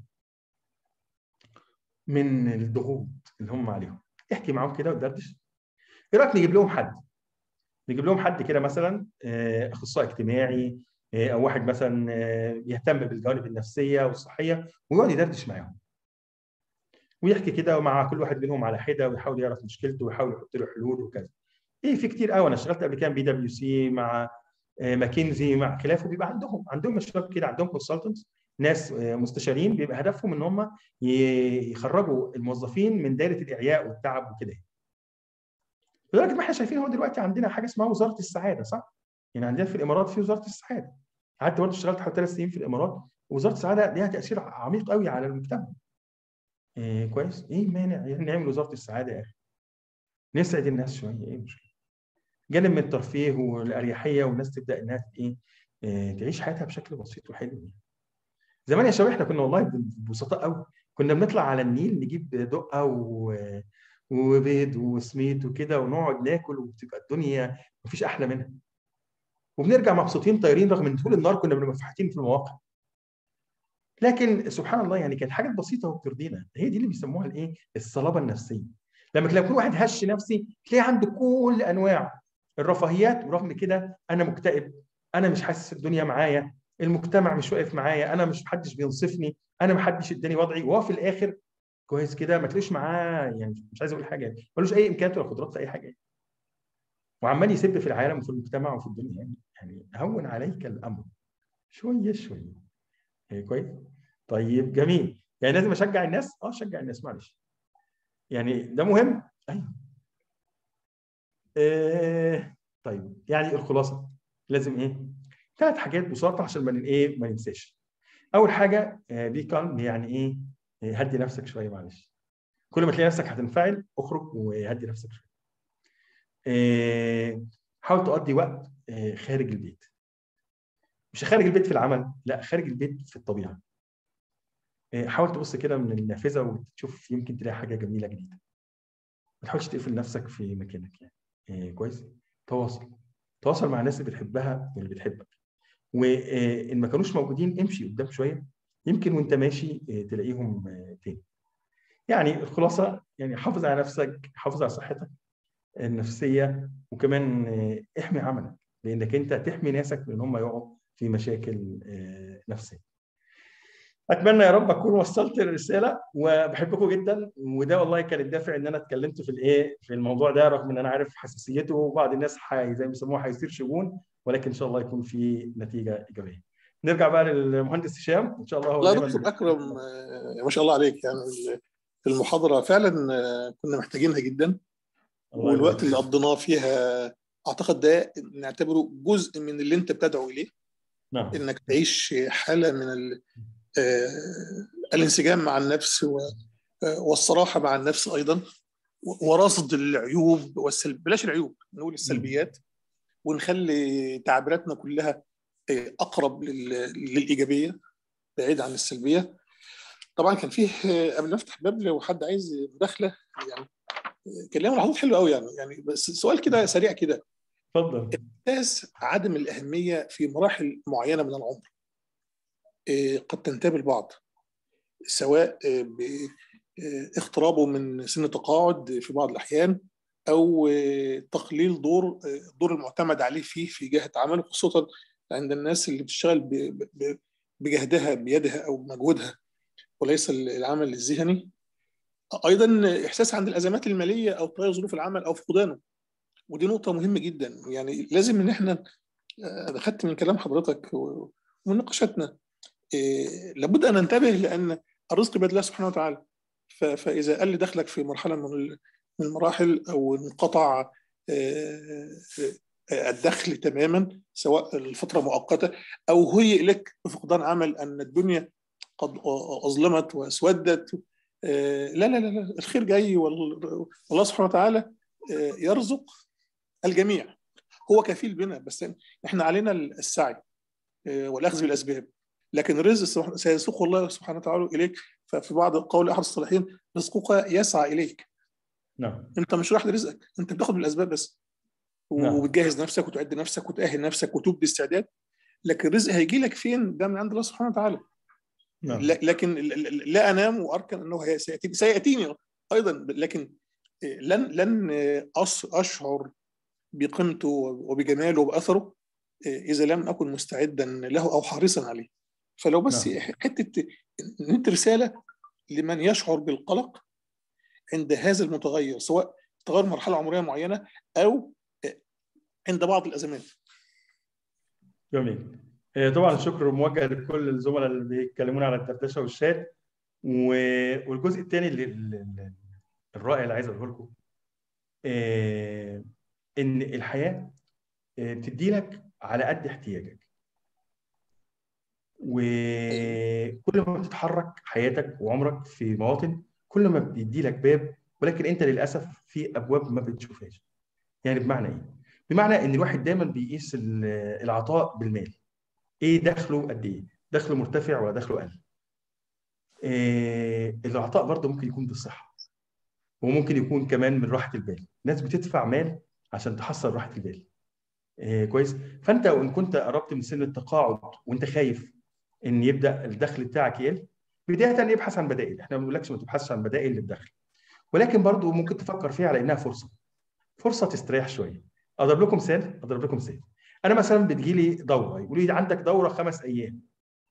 B: من الضغوط اللي هم عليهم احكي معاهم كده ودردش ايه رايك نجيب لهم حد نجيب لهم حد كده مثلا اخصائي اجتماعي او واحد مثلا يهتم بالجوانب النفسيه والصحيه ويقعد يدردش معاهم ويحكي كده مع كل واحد منهم على حده ويحاول يعرف مشكلته ويحاول يحط له حلول وكذا ايه في كتير قوي انا اشتغلت قبل كده بي دبليو سي مع ماكنزي مع خلافه بيبقى عندهم عندهم مشروع كده عندهم كونسلتنتس ناس مستشارين بيبقى هدفهم ان هم يخرجوا الموظفين من دايره الاعياء والتعب وكده لدرجه ما احنا شايفين هو دلوقتي عندنا حاجه اسمها وزاره السعاده صح؟ يعني عندنا في الامارات في وزاره السعاده قعدت برضه اشتغلت حوالي ثلاث سنين في الامارات وزاره السعاده ليها تاثير عميق قوي على المجتمع. إيه كويس؟ ايه مانع يعني نعمل وزاره السعاده يا اخي؟ نسعد الناس شويه ايه المشكله؟ جانب من الترفيه والاريحيه والناس تبدا انها ايه إيه تعيش حياتها بشكل بسيط وحلو يعني. زمان يا شباب احنا كنا والله بسطاء قوي كنا بنطلع على النيل نجيب دقه و... وبيض وسميد وكده ونقعد ناكل وبتبقى الدنيا مفيش احلى منها وبنرجع مبسوطين طايرين رغم ان طول النهار كنا بنبقى مفحتين في المواقع لكن سبحان الله يعني كانت حاجات بسيطه وبترضينا هي دي اللي بيسموها الايه الصلابه النفسيه لما تلاقي كل واحد هش نفسي تلاقي عنده كل انواع الرفاهيات ورغم كده انا مكتئب انا مش حاسس الدنيا معايا المجتمع مش واقف معايا انا مش محدش بينصفني انا محدش اداني وضعي وهو في الاخر كويس كده ما تلاقيش معاه يعني مش عايز اقول حاجه يعني ملوش اي امكانيات ولا قدرات في اي حاجه يعني. وعمال يسب في العالم وفي المجتمع وفي الدنيا يعني يعني هون عليك الامر شويه شويه إيه كويس طيب جميل يعني لازم اشجع الناس اه اشجع الناس معلش يعني ده مهم ايوه إيه طيب يعني الخلاصه لازم ايه ثلاث حاجات بسرعه عشان ما ايه ما ننساش اول حاجه بي كالم يعني ايه هدي نفسك شويه معلش كل ما تلاقي نفسك هتنفعل اخرج وهدي نفسك شويه إيه حاول تقضي وقت إيه خارج البيت مش خارج البيت في العمل لا خارج البيت في الطبيعه إيه حاول تبص كده من النافذه وتشوف يمكن تلاقي حاجه جميله جديده ما تحاولش تقفل نفسك في مكانك يعني إيه كويس تواصل تواصل مع الناس اللي بتحبها واللي بتحبك وان ما كانوش موجودين امشي قدام شويه يمكن وانت ماشي تلاقيهم تاني يعني الخلاصه يعني حافظ على نفسك حافظ على صحتك النفسيه وكمان احمي عملك لانك انت تحمي ناسك من ان هم يقعوا في مشاكل نفسيه اتمنى يا رب اكون وصلت الرساله وبحبكم جدا وده والله كان الدافع ان انا اتكلمت في الايه في الموضوع ده رغم ان انا عارف حساسيته وبعض الناس حي زي ما بيسموها هيصير شجون ولكن ان شاء الله يكون في نتيجه ايجابيه. نرجع بقى للمهندس هشام ان شاء الله هو
A: لا دكتور اكرم ما شاء الله عليك يعني المحاضره فعلا كنا محتاجينها جدا والوقت اللي قضيناه فيها اعتقد ده نعتبره جزء من اللي انت بتدعو اليه
B: نعم
A: انك تعيش حاله من ال... الانسجام مع النفس والصراحه مع النفس ايضا ورصد العيوب والسلب بلاش العيوب نقول السلبيات ونخلي تعبيراتنا كلها اقرب للايجابيه بعيد عن السلبيه طبعا كان فيه قبل ما افتح باب لو حد عايز مداخله يعني كان لها ملاحظات حلوه قوي يعني يعني بس سؤال كده سريع كده
B: اتفضل
A: اساس عدم الاهميه في مراحل معينه من العمر قد تنتاب البعض سواء باقترابه من سن التقاعد في بعض الاحيان او تقليل دور الدور المعتمد عليه فيه في جهه عمله خصوصا عند الناس اللي بتشتغل بجهدها بيدها او بمجهودها وليس العمل الذهني ايضا احساس عند الازمات الماليه او تغير ظروف العمل او فقدانه ودي نقطه مهمه جدا يعني لازم ان احنا انا خدت من كلام حضرتك ومناقشتنا إيه لابد ان ننتبه لان الرزق بيد الله سبحانه وتعالى فاذا قل دخلك في مرحله من المراحل او انقطع الدخل تماما سواء الفتره مؤقته او هيئ لك بفقدان عمل ان الدنيا قد اظلمت واسودت لا لا لا, لا الخير جاي والله سبحانه وتعالى يرزق الجميع هو كفيل بنا بس احنا علينا السعي والاخذ بالاسباب لكن الرزق سيسوق الله سبحانه وتعالى اليك ففي بعض قول احد الصالحين رزقك يسعى اليك
B: نعم
A: انت مش رايح لرزقك انت بتاخد بالاسباب بس
B: نعم.
A: وبتجهز نفسك وتعد نفسك وتاهل نفسك وتبدي استعداد لكن الرزق هيجي لك فين ده من عند الله سبحانه وتعالى
B: نعم.
A: لكن لا انام واركن انه سياتيني سياتيني ايضا لكن لن لن اشعر بقيمته وبجماله وباثره اذا لم اكن مستعدا له او حريصا عليه فلو بس
B: نعم.
A: حته انت رساله لمن يشعر بالقلق عند هذا المتغير سواء تغير مرحله عمريه معينه او عند بعض الازمات
B: جميل طبعا الشكر موجه لكل الزملاء اللي بيتكلمونا على الدردشه والشات والجزء الثاني اللي الرائع اللي عايز اقوله لكم ان الحياه بتدي لك على قد احتياجك وكل ما بتتحرك حياتك وعمرك في مواطن كل ما بيدي لك باب ولكن انت للاسف في ابواب ما بتشوفهاش يعني بمعنى ايه بمعنى ان الواحد دايما بيقيس العطاء بالمال ايه دخله قد ايه دخله مرتفع ولا دخله قل آه العطاء برضه ممكن يكون بالصحه وممكن يكون كمان من راحه البال ناس بتدفع مال عشان تحصل راحه البال آه كويس فانت وان كنت قربت من سن التقاعد وانت خايف ان يبدا الدخل بتاعك يقل بدايه يبحث عن بدائل احنا ما بنقولكش ما تبحثش عن بدائل للدخل ولكن برضه ممكن تفكر فيها على انها فرصه فرصه تستريح شويه اضرب لكم مثال اضرب لكم مثال انا مثلا بتجي لي دوره يقولوا لي عندك دوره خمس ايام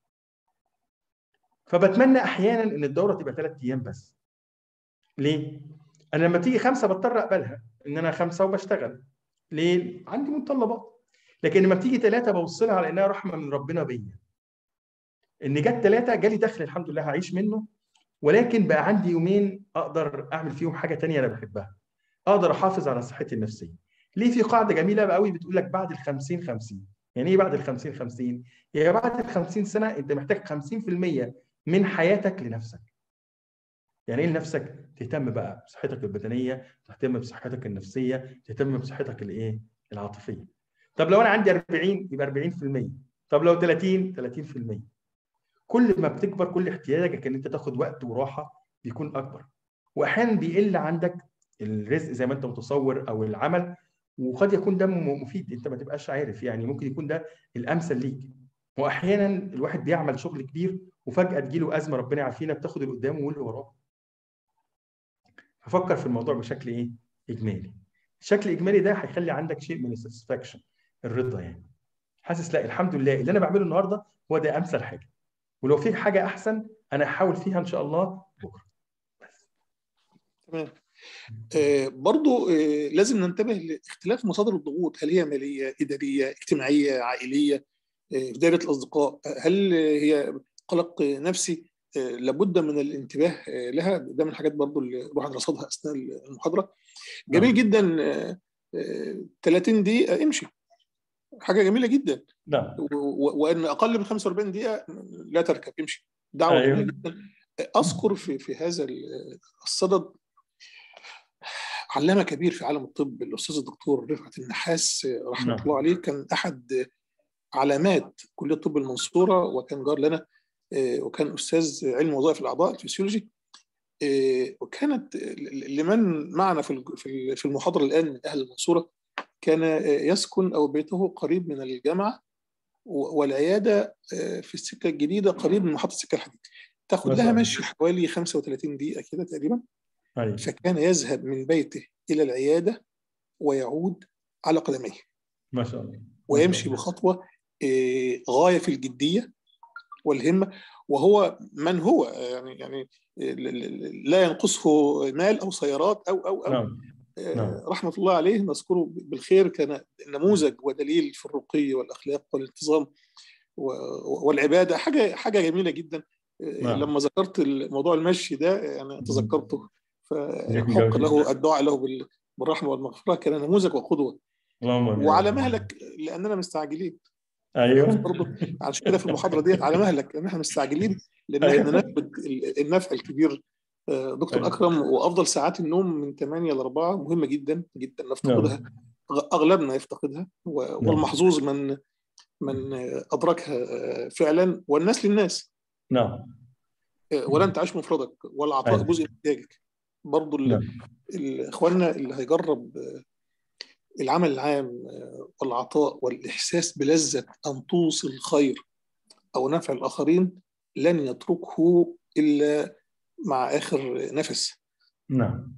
B: فبتمنى احيانا ان الدوره تبقى ثلاث ايام بس ليه انا لما تيجي خمسه بضطر اقبلها ان انا خمسه وبشتغل ليه عندي متطلبات لكن لما بتيجي ثلاثه ببص لها على انها رحمه من ربنا بيا ان جت ثلاثه جالي دخل الحمد لله هعيش منه ولكن بقى عندي يومين اقدر اعمل فيهم حاجه تانية انا بحبها اقدر احافظ على صحتي النفسيه ليه في قاعده جميله قوي بتقول لك بعد ال 50 50 يعني ايه بعد ال 50 50 يعني بعد ال 50 سنه انت محتاج 50% من حياتك لنفسك يعني ايه لنفسك تهتم بقى بصحتك البدنيه تهتم بصحتك النفسيه تهتم بصحتك الايه العاطفيه طب لو انا عندي 40 يبقى 40% طب لو 30 30% كل ما بتكبر كل احتياجك ان انت تاخد وقت وراحه بيكون اكبر واحيانا بيقل عندك الرزق زي ما انت متصور او العمل وقد يكون ده مفيد انت ما تبقاش عارف يعني ممكن يكون ده الامثل ليك واحيانا الواحد بيعمل شغل كبير وفجاه تجيله ازمه ربنا يعافينا بتاخد اللي قدامه واللي وراه ففكر في الموضوع بشكل ايه اجمالي الشكل الاجمالي ده هيخلي عندك شيء من الساتسفاكشن الرضا يعني حاسس لا الحمد لله اللي انا بعمله النهارده هو ده امثل حاجه ولو في حاجه احسن انا هحاول فيها ان شاء الله بكره
A: بس تمام آه برضو آه لازم ننتبه لاختلاف مصادر الضغوط هل هي ماليه اداريه اجتماعيه عائليه آه في دائره الاصدقاء هل هي قلق نفسي آه لابد من الانتباه آه لها ده من الحاجات برضو اللي الواحد رصدها اثناء المحاضره جميل جدا آه 30 دقيقه امشي حاجه جميله جدا
B: نعم
A: وان اقل من 45 دقيقه لا تركب امشي دعوه أيوه. جميله جدا اذكر في في هذا الصدد علامه كبير في عالم الطب الاستاذ الدكتور رفعت النحاس رحمه نعم. الله عليه كان احد علامات كليه طب المنصوره وكان جار لنا وكان استاذ علم وظائف الاعضاء الفسيولوجي وكانت لمن معنا في في المحاضره الان من اهل المنصوره كان يسكن او بيته قريب من الجامعه والعياده في السكه الجديده قريب من محطه السكه الحديد تاخد لها مشي حوالي 35 دقيقه كده تقريبا
B: أيوة.
A: فكان يذهب من بيته الى العياده ويعود على قدميه
B: ما شاء الله
A: ويمشي بخطوه غايه في الجديه والهمه وهو من هو يعني يعني لا ينقصه مال او سيارات او او او
B: نعم. نعم.
A: رحمه الله عليه نذكره بالخير كان نموذج ودليل في الرقي والاخلاق والانتظام والعباده حاجه حاجه جميله جدا نعم. لما ذكرت موضوع المشي ده يعني تذكرته فحق له الدعاء له بالرحمه والمغفره كان نموذج وقدوه
B: اللهم
A: وعلى مهلك لاننا مستعجلين
B: ايوه
A: برضه عشان كده في المحاضره ديت على مهلك لان احنا مستعجلين لان احنا أيوة. ناخد النفع الكبير دكتور أيوة. اكرم وافضل ساعات النوم من 8 ل 4 مهمه جدا جدا نفتقدها نعم. اغلبنا يفتقدها والمحظوظ من من ادركها فعلا والناس للناس
B: نعم
A: ولن تعيش مفردك والعطاء أيوة. جزء من احتياجك برضه نعم. اخواننا اللي هيجرب العمل العام والعطاء والاحساس بلذه ان توصل خير او نفع الاخرين لن يتركه الا مع اخر نفس
B: نعم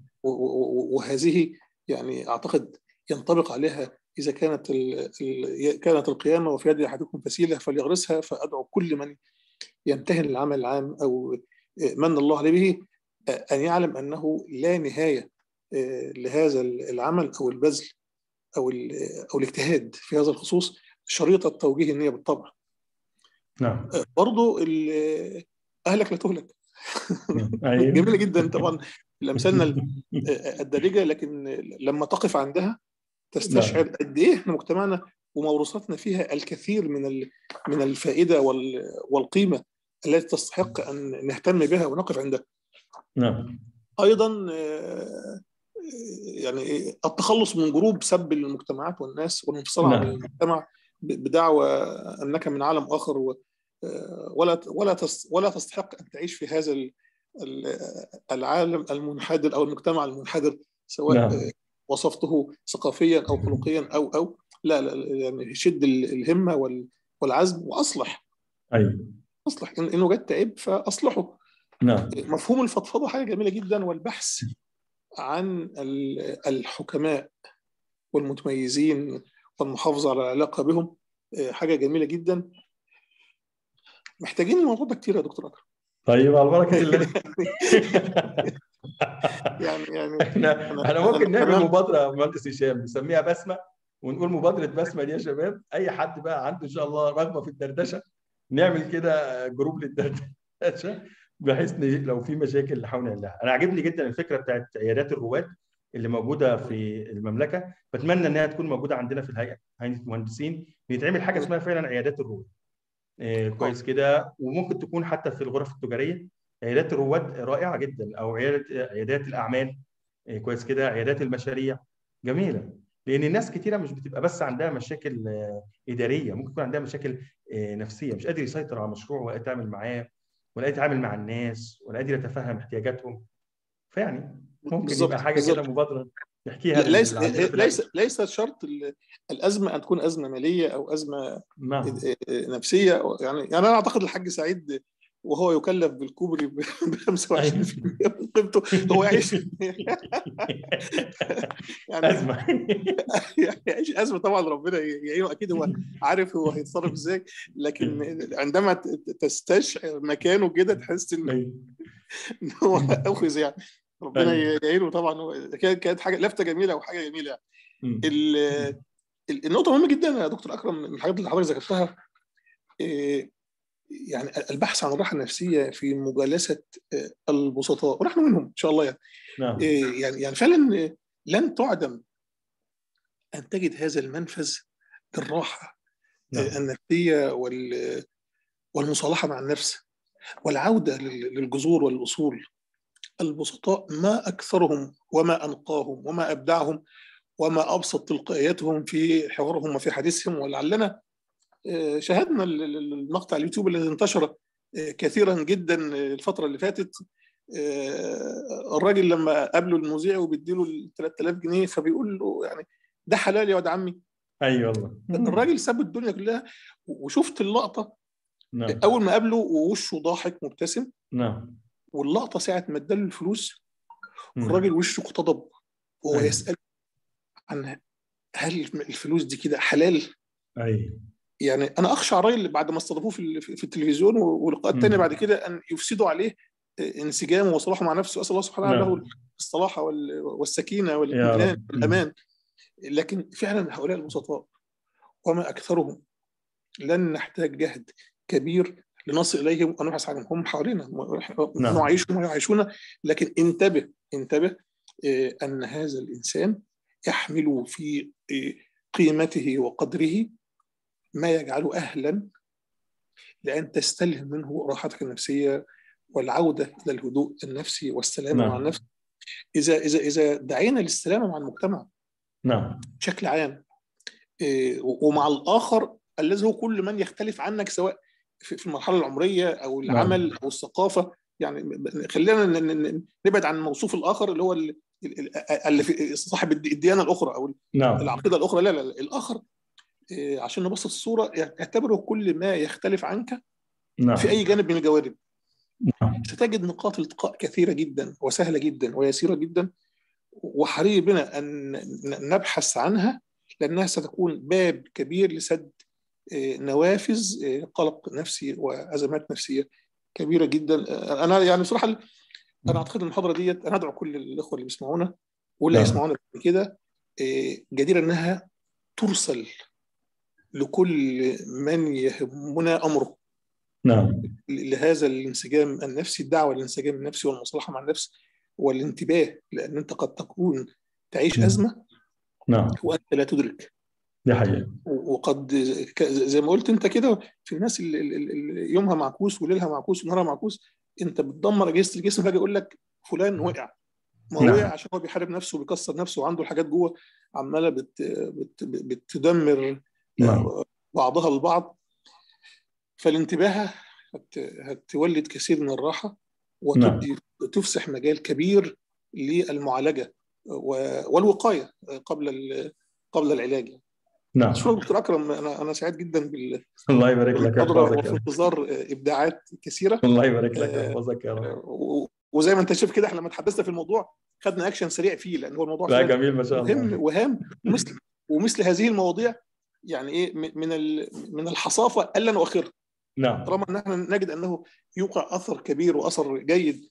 A: وهذه يعني اعتقد ينطبق عليها اذا كانت ال ال كانت القيامه وفي يد احدكم فسيله فليغرسها فادعو كل من يمتهن العمل العام او من الله عليه به ان يعلم انه لا نهايه لهذا العمل او البذل او او الاجتهاد في هذا الخصوص شريطه توجيه النيه بالطبع.
B: نعم.
A: برضه اهلك لا تهلك.
B: أيوة.
A: جميله جدا طبعا الامثال الدارجه لكن لما تقف عندها تستشعر نعم. قد ايه احنا مجتمعنا وموروثاتنا فيها الكثير من من الفائده والقيمه التي تستحق ان نهتم بها ونقف عندها.
B: نعم.
A: ايضا يعني التخلص من جروب سب المجتمعات والناس والانفصال
B: نعم.
A: عن المجتمع بدعوى انك من عالم اخر ولا ولا ولا تستحق ان تعيش في هذا العالم المنحدر او المجتمع المنحدر سواء نعم. وصفته ثقافيا او خلقيا او او لا لا يعني شد الهمه والعزم واصلح
B: ايوه
A: اصلح انه جت عيب فاصلحه
B: نعم
A: مفهوم الفضفضه حاجه جميله جدا والبحث عن الحكماء والمتميزين والمحافظه على العلاقه بهم حاجه جميله جدا محتاجين الموضوع ده كتير يا دكتور اكرم
B: طيب على بركه الله
A: يعني يعني
B: احنا احنا ممكن نعمل مبادره مهندس هشام نسميها بسمه ونقول مبادره بسمه دي يا شباب اي حد بقى عنده ان شاء الله رغبه في الدردشه نعمل كده جروب للدردشه بحيث لو في مشاكل نحاول نحلها انا عاجبني جدا الفكره بتاعت عيادات الرواد اللي موجوده في المملكه بتمنى انها تكون موجوده عندنا في الهيئه هيئه المهندسين بيتعمل حاجه اسمها فعلا عيادات الرواد إيه كويس كده وممكن تكون حتى في الغرف التجاريه عيادات الرواد رائعه جدا او عيادات عيادات الاعمال إيه كويس كده عيادات المشاريع جميله لان الناس كتيره مش بتبقى بس عندها مشاكل اداريه ممكن يكون عندها مشاكل نفسيه مش قادر يسيطر على مشروع ولا يتعامل معاه ولا يتعامل مع الناس ولا قادر يتفهم احتياجاتهم فيعني ممكن بالزبط. يبقى حاجه كده مبادره نحكيها
A: ليس ليس ليس شرط الازمه ان تكون ازمه ماليه او ازمه
B: نعم.
A: نفسيه يعني يعني انا اعتقد الحاج سعيد وهو يكلف بالكوبري ب 25% من قيمته هو يعيش
B: يعني ازمه
A: يعيش ازمه طبعا ربنا يعينه اكيد هو عارف هو هيتصرف ازاي لكن عندما تستشعر مكانه كده تحس ان ان هو اخذ يعني ربنا يعينه طبعا كانت حاجه لفته جميله وحاجه جميله يعني النقطه مهمه جدا يا دكتور اكرم من الحاجات اللي حضرتك ذكرتها يعني البحث عن الراحه النفسيه في مجالسه البسطاء ونحن منهم ان شاء الله يعني
B: نعم.
A: يعني يعني فعلا لن تعدم ان تجد هذا المنفذ للراحه نعم. النفسيه والمصالحه مع النفس والعوده للجذور والاصول البسطاء ما اكثرهم وما انقاهم وما ابدعهم وما ابسط تلقائياتهم في حوارهم وفي حديثهم ولعلنا شاهدنا المقطع اليوتيوب الذي انتشر كثيرا جدا الفتره اللي فاتت الراجل لما قابله المذيع وبيديله ال 3000 جنيه فبيقول له يعني ده حلال يا واد عمي
B: اي والله
A: الراجل ساب الدنيا كلها وشفت اللقطه
B: نعم.
A: اول ما قابله ووشه ضاحك مبتسم
B: نعم
A: واللقطه ساعه ما اداله الفلوس الراجل وشه اقتضب وهو
B: أيوة.
A: يسال عن هل الفلوس دي كده حلال؟
B: اي
A: يعني انا اخشى على الراجل بعد ما استضافوه في, في التلفزيون ولقاءات تانية بعد كده ان يفسدوا عليه انسجامه وصلاحه مع نفسه اسال الله سبحانه وتعالى له الصلاح والسكينه والاطمئنان والامان لكن فعلا هؤلاء البسطاء وما اكثرهم لن نحتاج جهد كبير لنصل اليهم ونبحث عنهم هم حوالينا
B: نعم.
A: نعيشهم ويعيشون لكن انتبه انتبه ان هذا الانسان يحمل في قيمته وقدره ما يجعله اهلا لان تستلهم منه راحتك النفسيه والعوده الى الهدوء النفسي والسلام
B: نعم.
A: مع النفس اذا اذا اذا دعينا للسلامه مع المجتمع
B: نعم
A: بشكل عام ومع الاخر الذي هو كل من يختلف عنك سواء في المرحله العمريه او العمل
B: نعم.
A: او الثقافه يعني خلينا نبعد عن الموصوف الاخر اللي هو اللي في صاحب الديانه الاخرى او
B: نعم
A: العقيده الاخرى لا لا, لا. الاخر عشان نبسط الصوره اعتبره كل ما يختلف عنك
B: نعم
A: في اي جانب من الجوانب
B: نعم
A: ستجد نقاط التقاء كثيره جدا وسهله جدا ويسيره جدا وحري بنا ان نبحث عنها لانها ستكون باب كبير لسد نوافذ قلق نفسي وازمات نفسيه كبيره جدا انا يعني بصراحه انا اعتقد المحاضره ديت انا ادعو كل الاخوه اللي بيسمعونا واللي
B: نعم.
A: هيسمعونا بعد كده جديره انها ترسل لكل من يهمنا امره
B: نعم
A: لهذا الانسجام النفسي الدعوه للانسجام النفسي والمصالحه مع النفس والانتباه لان انت قد تكون تعيش
B: نعم.
A: ازمه
B: نعم
A: وانت لا تدرك
B: دي حقيقة
A: وقد زي ما قلت انت كده في الناس اللي اللي يومها معكوس وليلها معكوس ونهارها معكوس انت بتدمر اجهزه الجسم فجاه يقول لك فلان وقع ما هو
B: نعم.
A: وقع عشان هو بيحارب نفسه وبيكسر نفسه وعنده الحاجات جوه عماله بت بت بتدمر
B: نعم
A: بعضها البعض فالانتباه هت... هتولد كثير من الراحه وتدي تفسح مجال كبير للمعالجه والوقايه قبل قبل العلاج
B: نعم
A: شكرا دكتور اكرم انا انا سعيد جدا بال
B: الله يبارك لك
A: وفي انتظار ابداعات كثيره
B: الله يبارك لك يحفظك يا رب
A: وزي ما انت شايف كده احنا لما تحدثنا في الموضوع خدنا اكشن سريع فيه لان هو الموضوع
B: لا جميل ما شاء الله
A: مهم وهام ومثل ومثل هذه المواضيع يعني ايه من من الحصافه الا نؤخرها
B: نعم
A: طالما ان احنا نجد انه يوقع اثر كبير واثر جيد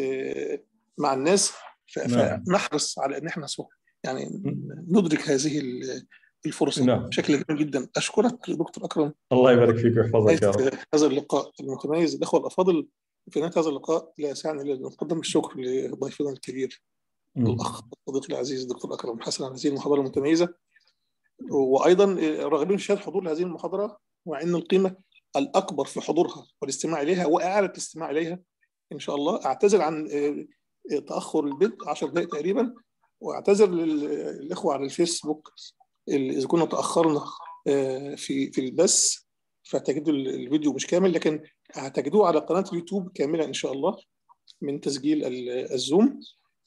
A: مع الناس فنحرص على ان احنا يعني ندرك هذه الفرصه
B: نعم.
A: بشكل جميل جدا اشكرك دكتور اكرم
B: الله يبارك فيك ويحفظك يا رب
A: هذا اللقاء المتميز الاخوه الافاضل في نهايه هذا اللقاء لا يسعني الا ان نقدم الشكر لضيفنا الكبير الاخ صديقي العزيز الدكتور اكرم حسن على هذه المحاضره المتميزه وايضا راغبين في شهاده حضور هذه المحاضره مع ان القيمه الاكبر في حضورها والاستماع اليها واعاده الاستماع اليها ان شاء الله اعتذر عن تاخر البدء 10 دقائق تقريبا واعتذر للاخوه على الفيسبوك اذا كنا تاخرنا في في البث فتجدوا الفيديو مش كامل لكن هتجدوه على قناه اليوتيوب كامله ان شاء الله من تسجيل الزوم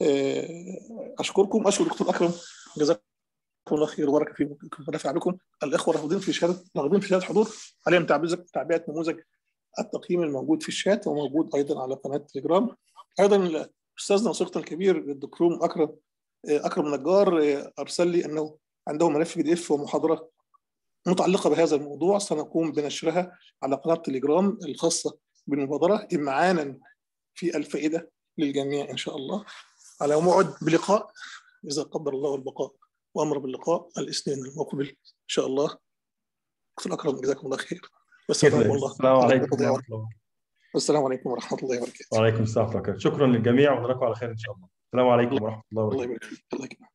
A: اشكركم اشكر دكتور اكرم جزاكم الله خير وبارك فيكم ونفع بكم الاخوه راغبين في شهاده راغبين في شهاده حضور عليهم تعبئه نموذج التقييم الموجود في الشات وموجود ايضا على قناه تليجرام ايضا استاذنا وصديقنا الكبير الدكتور اكرم اكرم نجار ارسل لي انه عنده ملف بي دي اف ومحاضره متعلقه بهذا الموضوع سنقوم بنشرها على قناه تليجرام الخاصه بالمبادره امعانا في الفائده للجميع ان شاء الله على موعد بلقاء اذا قدر الله البقاء وامر باللقاء الاثنين المقبل ان شاء الله دكتور اكرم جزاكم الله خير
B: والسلام الله السلام عليكم ورحمه الله
A: والسلام عليكم ورحمه الله وبركاته
B: وعليكم السلام ورحمه الله شكرا للجميع ونراكم على خير ان شاء الله السلام عليكم ورحمه الله
A: الله
B: وبركاته
A: يبارك فيك الله يكرمك